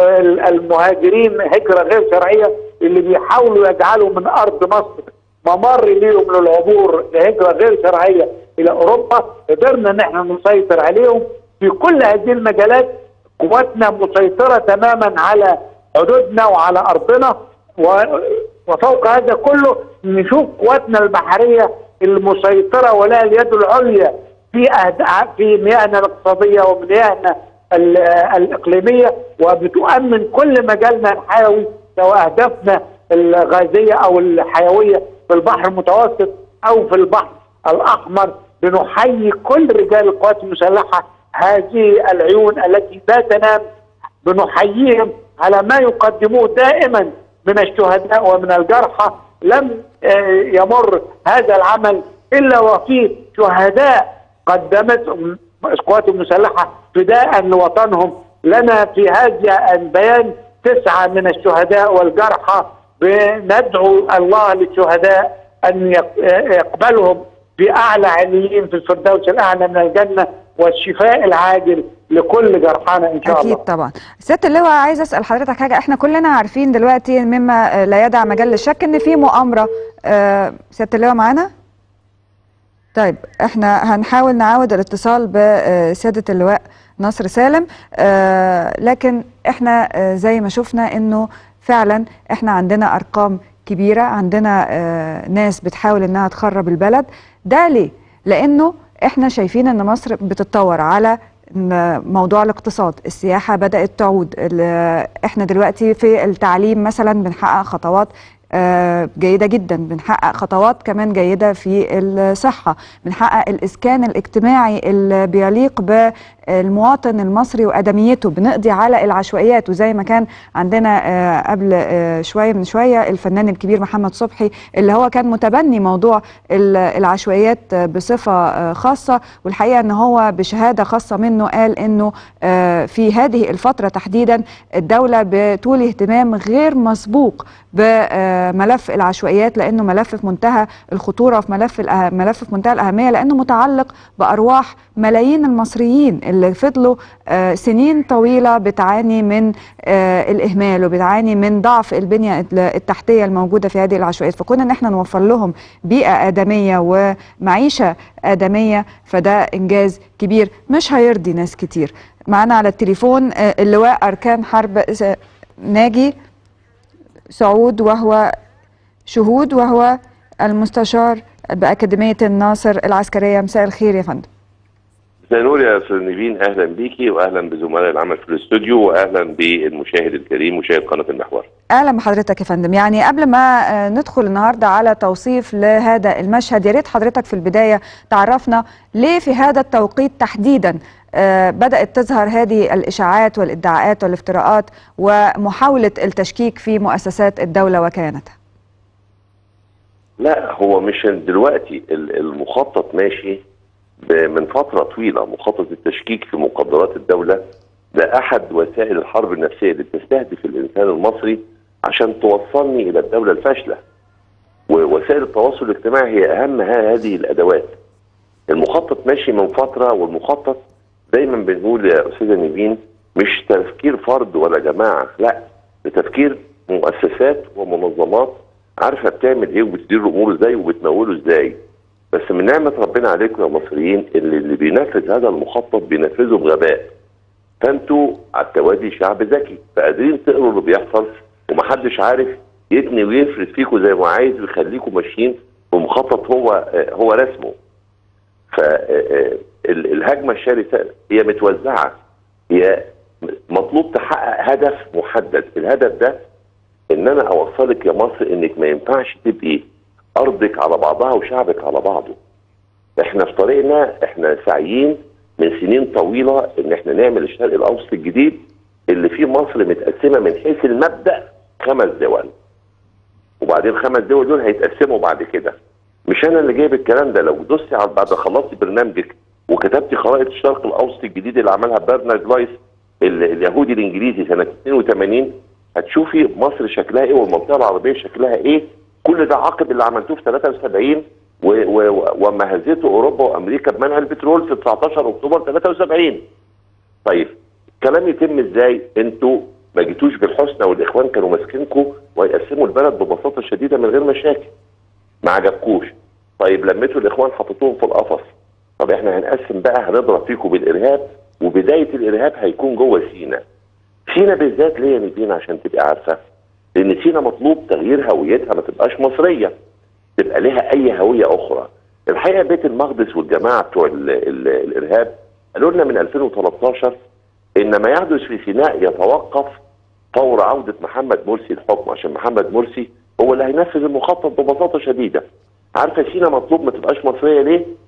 المهاجرين هجره غير شرعيه اللي بيحاولوا يجعلوا من ارض مصر ممر ليهم للعبور لهجره غير شرعيه الى اوروبا قدرنا ان احنا نسيطر عليهم في كل هذه المجالات قواتنا مسيطره تماما على حدودنا وعلى ارضنا و... وفوق هذا كله نشوف قواتنا البحريه المسيطره ولها اليد العليا في أهد... في مياهنا الاقتصاديه ومياهنا ال... الاقليميه وبتؤمن كل مجالنا الحيوي سواء اهدافنا الغازيه او الحيويه في البحر المتوسط او في البحر الاحمر بنحيي كل رجال القوات المسلحه هذه العيون التي لا تنام بنحييهم على ما يقدموه دائما من الشهداء ومن الجرحى لم آه، يمر هذا العمل الا وفيه شهداء قدمت القوات المسلحه فداء لوطنهم لنا في هذا البيان تسعه من الشهداء والجرحى بندعو الله للشهداء ان يق- يقبلهم باعلى عليين في الفردوس الاعلى من الجنه والشفاء العاجل لكل جرحانا ان شاء اكيد الله طبعا سياده اللواء عايز اسال حضرتك حاجه احنا كلنا عارفين دلوقتي مما آه، لا يدع مجال للشك ان في مؤامره آه، سياده اللواء معانا طيب احنا هنحاول نعاود الاتصال بسياده اللواء نصر سالم آه، لكن احنا آه، زي ما شفنا انه فعلا احنا عندنا ارقام كبيره عندنا آه، ناس بتحاول انها تخرب البلد ده ليه لانه احنا شايفين ان مصر بتتطور على م- موضوع الاقتصاد السياحه بدات تعود ال- احنا دلوقتي في التعليم مثلا بنحقق خطوات آه، جيدة جدا بنحقق خطوات كمان جيدة في الصحة بنحقق الإسكان الاجتماعي اللي بيليق بالمواطن المصري وأدميته بنقضي على العشوائيات وزي ما كان عندنا آه، قبل آه، شوية من شوية الفنان الكبير محمد صبحي اللي هو كان متبني موضوع ال- العشوائيات آه، بصفة آه، خاصة والحقيقة ان هو بشهادة خاصة منه قال انه آه، في هذه الفترة تحديدا الدولة بتولي اهتمام غير مسبوق بملف العشوائيات لانه ملف في منتهى الخطوره في ملف الأه- ملف في منتهى الاهميه لانه متعلق بارواح ملايين المصريين اللي فضلوا آه، سنين طويله بتعاني من آه، الاهمال وبتعاني من ضعف البنيه التحتيه الموجوده في هذه العشوائيات فكنا ان احنا نوفر لهم بيئه ادميه ومعيشه ادميه فده انجاز كبير مش هيرضي ناس كتير معانا على التليفون آه، اللواء اركان حرب س- ناجي سعود وهو شهود وهو المستشار بأكاديمية الناصر العسكرية مساء الخير يا فندم مساء النور يا استاذ نيفين اهلا بيكي واهلا بزملاء العمل في الاستوديو واهلا بالمشاهد الكريم مشاهد قناه المحور اهلا بحضرتك يا فندم يعني قبل ما آه، ندخل النهارده على توصيف لهذا المشهد يا ريت حضرتك في البدايه تعرفنا ليه في هذا التوقيت تحديدا آه، بدات تظهر هذه الاشاعات والادعاءات والافتراءات ومحاوله التشكيك في مؤسسات الدوله وكيانتها لا هو مش دلوقتي ال- المخطط ماشي ب- من فتره طويله مخطط التشكيك في مقدرات الدوله ده احد وسائل الحرب النفسيه اللي بتستهدف الانسان المصري عشان توصلني الى الدوله الفاشله ووسائل التواصل الاجتماعي هي اهم ه- هذه الادوات المخطط ماشي من فتره والمخطط دايما بنقول يا استاذه نيفين مش تفكير فرد ولا جماعه لا ده تفكير مؤسسات ومنظمات عارفه بتعمل ايه وبتدير الامور ازاي وبتموله ازاي بس من نعمه ربنا عليكم يا مصريين اللي, اللي بينفذ هذا المخطط بينفذه بغباء فانتوا على التوازي شعب ذكي فقادرين تقروا اللي بيحصل ومحدش عارف يتني ويفرد فيكم زي ما عايز ويخليكم ماشيين بمخطط هو هو رسمه فالهجمه الشرسه هي متوزعه هي مطلوب تحقق هدف محدد الهدف ده ان انا اوصلك يا مصر انك ما ينفعش تبقي ارضك على بعضها وشعبك على بعضه احنا في طريقنا احنا سعيين من سنين طويله ان احنا نعمل الشرق الاوسط الجديد اللي فيه مصر متقسمه من حيث المبدا خمس دول وبعدين خمس دول دول هيتقسموا بعد كده مش انا اللي جايب الكلام ده لو دوستي على بعد خلصتي برنامجك وكتبتي خرائط الشرق الاوسط الجديد اللي عملها برنارد لايس ال- اليهودي الانجليزي سنه 82 هتشوفي مصر شكلها ايه والمنطقه العربيه شكلها ايه كل ده عقب اللي عملتوه في 73 و- و- وما هزته اوروبا وامريكا بمنع البترول في 19 اكتوبر 73 طيب الكلام يتم ازاي انتوا ما جيتوش بالحسنى والاخوان كانوا ماسكينكم ويقسموا البلد ببساطه شديده من غير مشاكل ما عجبكوش طيب لميتوا الاخوان حطيتوهم في القفص طب احنا هنقسم بقى هنضرب فيكم بالارهاب وبدايه الارهاب هيكون جوه سينا سينا بالذات ليه يا نيفين عشان تبقى عارفه لان سينا مطلوب تغيير هويتها ما تبقاش مصريه تبقى لها اي هويه اخرى الحقيقه بيت المقدس والجماعه بتوع ال ال الارهاب قالوا لنا من 2013 ان ما يحدث في سيناء يتوقف فور عوده محمد مرسي الحكم عشان محمد مرسي هو اللي هينفذ المخطط ببساطه شديده عارفه سينا مطلوب ما تبقاش مصريه ليه؟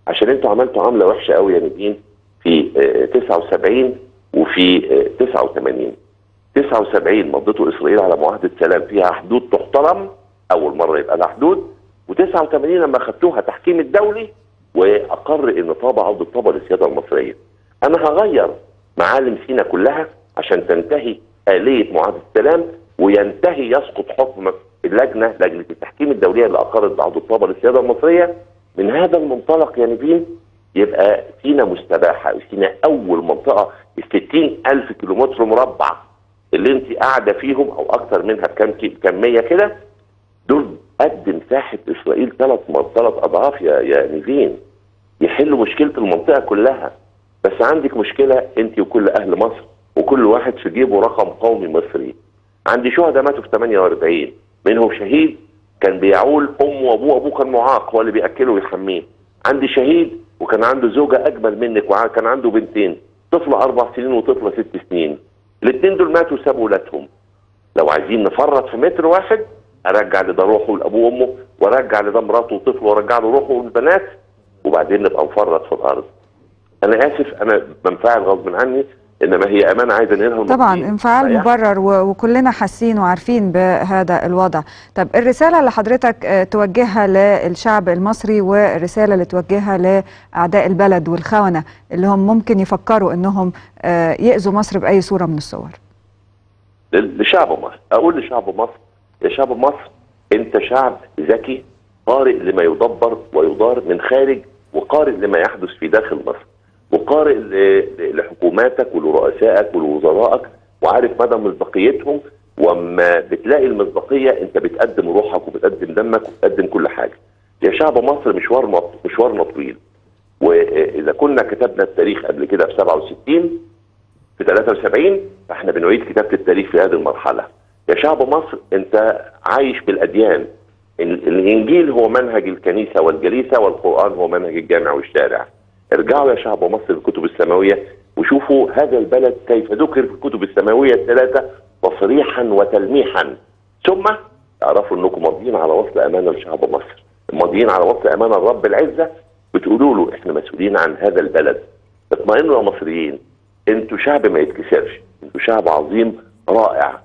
عشان انتوا عملتوا عمله وحشه قوي يا نبيل في آه، 79 وفي آه، 89 79 مضيتوا اسرائيل على معاهده سلام فيها حدود تحترم اول مره يبقى لها حدود و89 لما خدتوها تحكيم الدولي واقر ان طابع عوده طابع للسياده المصريه. انا هغير معالم سينا كلها عشان تنتهي اليه معاهده السلام وينتهي يسقط حكم اللجنه لجنه التحكيم الدوليه اللي اقرت بعوده طابع للسياده المصريه من هذا المنطلق يا نبيل يبقى سينا مستباحه وسينا اول منطقه ال 60 الف كيلومتر مربع اللي انت قاعده فيهم او اكثر منها بكم كي- كميه كده دول قد مساحه اسرائيل ثلاث ثلاث اضعاف يا يا نيفين يحلوا مشكله المنطقه كلها بس عندك مشكله انت وكل اهل مصر وكل واحد في جيبه رقم قومي مصري عندي شهداء ماتوا في 48 منهم شهيد كان بيعول امه وابوه ابوه كان معاق هو اللي بياكله ويحميه عندي شهيد وكان عنده زوجه اجمل منك وكان عنده بنتين طفله اربع سنين وطفله ست سنين الاثنين دول ماتوا سابوا ولادهم لو عايزين نفرط في متر واحد ارجع لده روحه لابوه وامه وارجع لده مراته وطفله وارجع له روحه والبنات وبعدين نبقى نفرط في الارض انا اسف انا بنفعل غصب عني انما هي امانه عايزه ننهي طبعا انفعال مبرر و- وكلنا حاسين وعارفين بهذا الوضع طب الرسالة اللي حضرتك آه، توجهها للشعب المصري والرسالة اللي توجهها لأعداء البلد والخونة اللي هم ممكن يفكروا أنهم آه، يأذوا مصر بأي صورة من الصور لشعب مصر اقول لشعب مصر يا شعب مصر انت شعب ذكي قارئ لما يدبر ويدار من خارج وقارئ لما يحدث في داخل مصر وقارئ ل- ل- لحكوماتك ولرؤسائك ولوزرائك وعارف مدى مصداقيتهم واما بتلاقي المصداقيه انت بتقدم روحك وبتقدم دمك وبتقدم كل حاجه. يا شعب مصر مشوارنا مشوارنا طويل واذا كنا كتبنا التاريخ قبل كده في 67 في 73 فاحنا بنعيد كتابه التاريخ في هذه المرحله. يا شعب مصر انت عايش بالاديان. ال- الانجيل هو منهج الكنيسه والجليسه والقران هو منهج الجامع والشارع. ارجعوا يا شعب مصر للكتب السماويه وشوفوا هذا البلد كيف ذكر في الكتب السماويه الثلاثه تصريحا وتلميحا ثم اعرفوا انكم ماضيين على وصل امانه لشعب مصر ماضيين على وصل امانه لرب العزه بتقولوا له احنا مسؤولين عن هذا البلد اطمئنوا يا مصريين انتوا شعب ما يتكسرش انتوا شعب عظيم رائع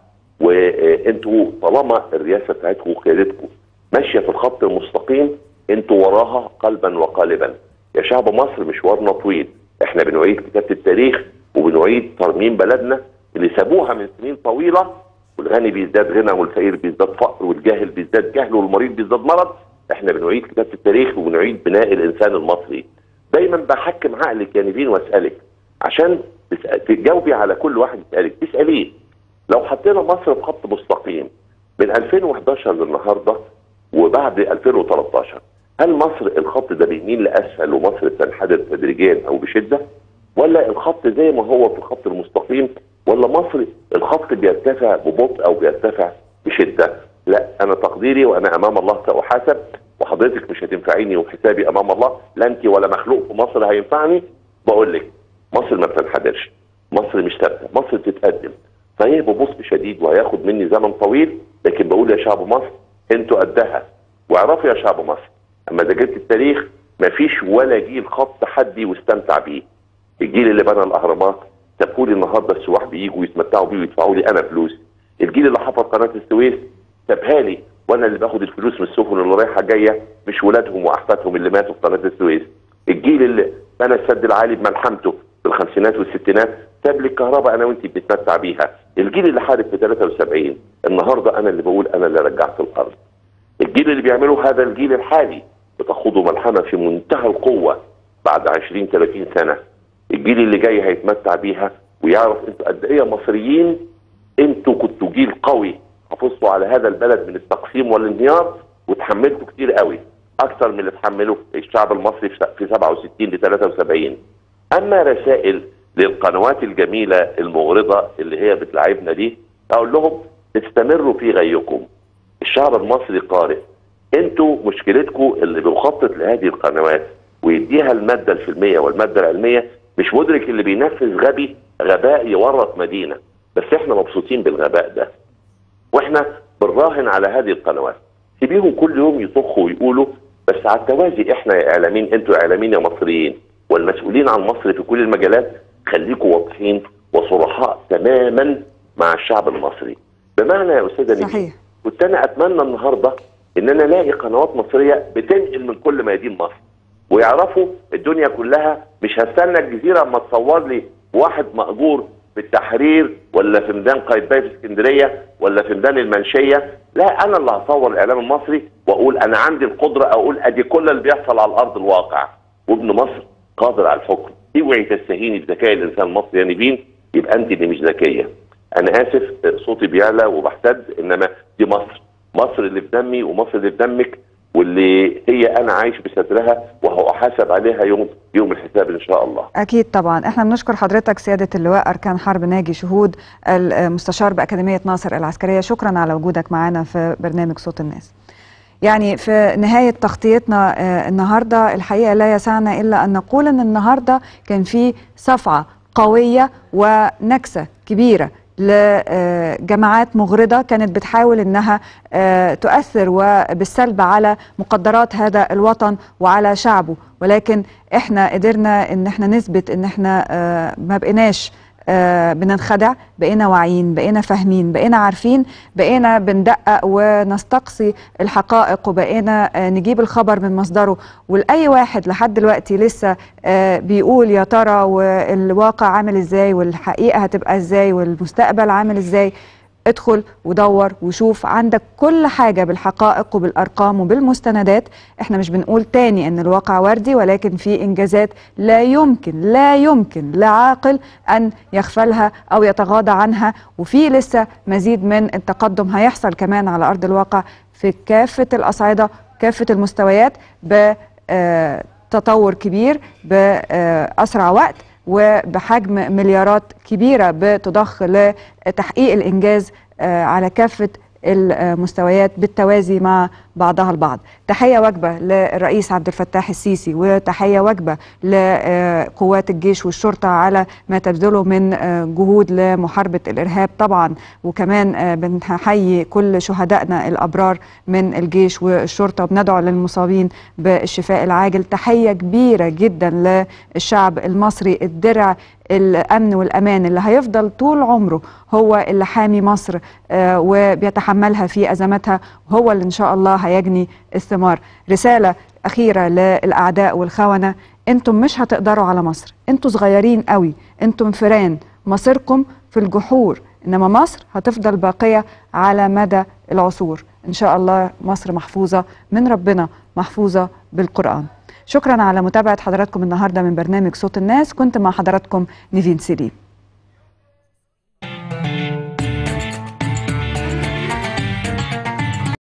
وانتوا طالما الرئاسه بتاعتكم وقيادتكم ماشيه في الخط المستقيم انتوا وراها قلبا وقالبا يا شعب مصر مشوارنا طويل احنا بنعيد كتابه التاريخ وبنعيد ترميم بلدنا اللي سابوها من سنين طويله والغني بيزداد غنى والفقير بيزداد فقر والجاهل بيزداد جهل والمريض بيزداد مرض احنا بنعيد كتابه التاريخ وبنعيد بناء الانسان المصري دايما بحكم عقلك يا نيفين واسالك عشان تسأل- تجاوبي على كل واحد يسالك تساليه لو حطينا مصر في خط مستقيم من 2011 للنهارده وبعد 2013 هل مصر الخط ده بيميل لاسفل ومصر بتنحدر تدريجيا او بشده ولا الخط زي ما هو في الخط المستقيم ولا مصر الخط بيرتفع ببطء او بيرتفع بشده لا انا تقديري وانا امام الله ساحاسب وحضرتك مش هتنفعيني وحسابي امام الله لا انت ولا مخلوق في مصر هينفعني بقول لك مصر ما بتنحدرش مصر مش ثابته مصر بتتقدم صحيح ببطء شديد وهياخد مني زمن طويل لكن بقول يا شعب مصر انتوا قدها واعرفوا يا شعب مصر اما ذاكرت التاريخ مفيش ولا جيل خط حدي واستمتع بيه الجيل اللي بنى الاهرامات سابوا لي النهارده السواح بييجوا يتمتعوا بيه ويدفعوا لي انا فلوس الجيل اللي حفر قناه السويس سابها لي وانا اللي باخد الفلوس من السفن اللي رايحه جايه مش ولادهم واحفادهم اللي ماتوا في قناه السويس الجيل اللي بنى السد العالي بملحمته في الخمسينات والستينات ساب لي الكهرباء انا وانت بنتمتع بيها الجيل اللي حارب في 73 النهارده انا اللي بقول انا اللي رجعت الارض الجيل اللي بيعمله هذا الجيل الحالي بتخوضوا ملحمه في منتهى القوه بعد 20 30 سنه الجيل اللي جاي هيتمتع بيها ويعرف انتوا قد ايه مصريين انتوا كنتوا جيل قوي حافظتوا على هذا البلد من التقسيم والانهيار وتحملتوا كتير قوي اكثر من اللي تحمله الشعب المصري في في 67 ل 73 اما رسائل للقنوات الجميله المغرضه اللي هي بتلعبنا دي اقول لهم استمروا في غيكم الشعب المصري قارئ انتوا مشكلتكم اللي بيخطط لهذه القنوات ويديها الماده الفيلميه والماده العلميه مش مدرك اللي بينفذ غبي غباء يورط مدينه بس احنا مبسوطين بالغباء ده واحنا بنراهن على هذه القنوات سيبيهم كل يوم يطخوا ويقولوا بس على التوازي احنا يا اعلاميين انتوا اعلاميين يا مصريين والمسؤولين عن مصر في كل المجالات خليكم واضحين وصرحاء تماما مع الشعب المصري بمعنى يا استاذه نبيل صحيح كنت انا اتمنى النهارده ان انا الاقي قنوات مصريه بتنقل من كل ميادين مصر ويعرفوا الدنيا كلها مش هستنى الجزيره اما تصور لي واحد مأجور في التحرير ولا في ميدان قايتباي في اسكندريه ولا في ميدان المنشيه لا انا اللي هصور الاعلام المصري واقول انا عندي القدره اقول ادي كل اللي بيحصل على الارض الواقع وابن مصر قادر على الحكم اوعي تستهيني بذكاء الانسان المصري يا نبيل يبقى انت اللي مش ذكيه انا اسف صوتي بيعلى وبحتد انما دي مصر مصر اللي في دمي ومصر اللي في دمك واللي هي انا عايش بسترها وهحاسب عليها يوم يوم الحساب ان شاء الله أكيد طبعا احنا بنشكر حضرتك سيادة اللواء أركان حرب ناجي شهود المستشار بأكاديمية ناصر العسكرية شكرا على وجودك معنا في برنامج صوت الناس يعني في نهاية تغطيتنا آه، النهاردة الحقيقة لا يسعنا إلا أن نقول أن النهاردة كان في صفعة قوية ونكسة كبيرة لجماعات مغرضة كانت بتحاول أنها آه، تؤثر وبالسلب على مقدرات هذا الوطن وعلى شعبه ولكن احنا قدرنا ان احنا نثبت ان احنا آه، ما بقيناش آه، بننخدع بقينا واعيين بقينا فاهمين بقينا عارفين بقينا بندقق ونستقصي الحقائق وبقينا آه، نجيب الخبر من مصدره ولأي واحد لحد دلوقتي لسه آه، بيقول يا ترى والواقع عامل ازاي والحقيقة هتبقى ازاي والمستقبل عامل ازاي ادخل ودور وشوف عندك كل حاجة بالحقائق وبالأرقام وبالمستندات احنا مش بنقول تاني ان الواقع وردي ولكن في انجازات لا يمكن لا يمكن لعاقل ان يغفلها او يتغاضى عنها وفي لسه مزيد من التقدم هيحصل كمان على ارض الواقع في كافة الاصعدة كافة المستويات بتطور كبير بأسرع وقت وبحجم مليارات كبيرة بتضخ لتحقيق الإنجاز آه، على كافة المستويات بالتوازي مع بعضها البعض تحية وجبة للرئيس عبد الفتاح السيسي وتحية وجبة لقوات الجيش والشرطة على ما تبذله من آه، جهود لمحاربة الإرهاب طبعا وكمان آه، بنحيي كل شهدائنا الأبرار من الجيش والشرطة وبندعو للمصابين بالشفاء العاجل تحية كبيرة جدا للشعب المصري الدرع الامن والامان اللي هيفضل طول عمره هو اللي حامي مصر آه، وبيتحملها في ازماتها هو اللي ان شاء الله هيجني الثمار رساله اخيره للاعداء والخونه انتم مش هتقدروا على مصر انتم صغيرين قوي انتم فيران مصيركم في الجحور انما مصر هتفضل باقيه على مدى العصور ان شاء الله مصر محفوظه من ربنا محفوظه بالقران شكرا على متابعه حضراتكم النهارده من برنامج صوت الناس كنت مع حضراتكم نيفين سليم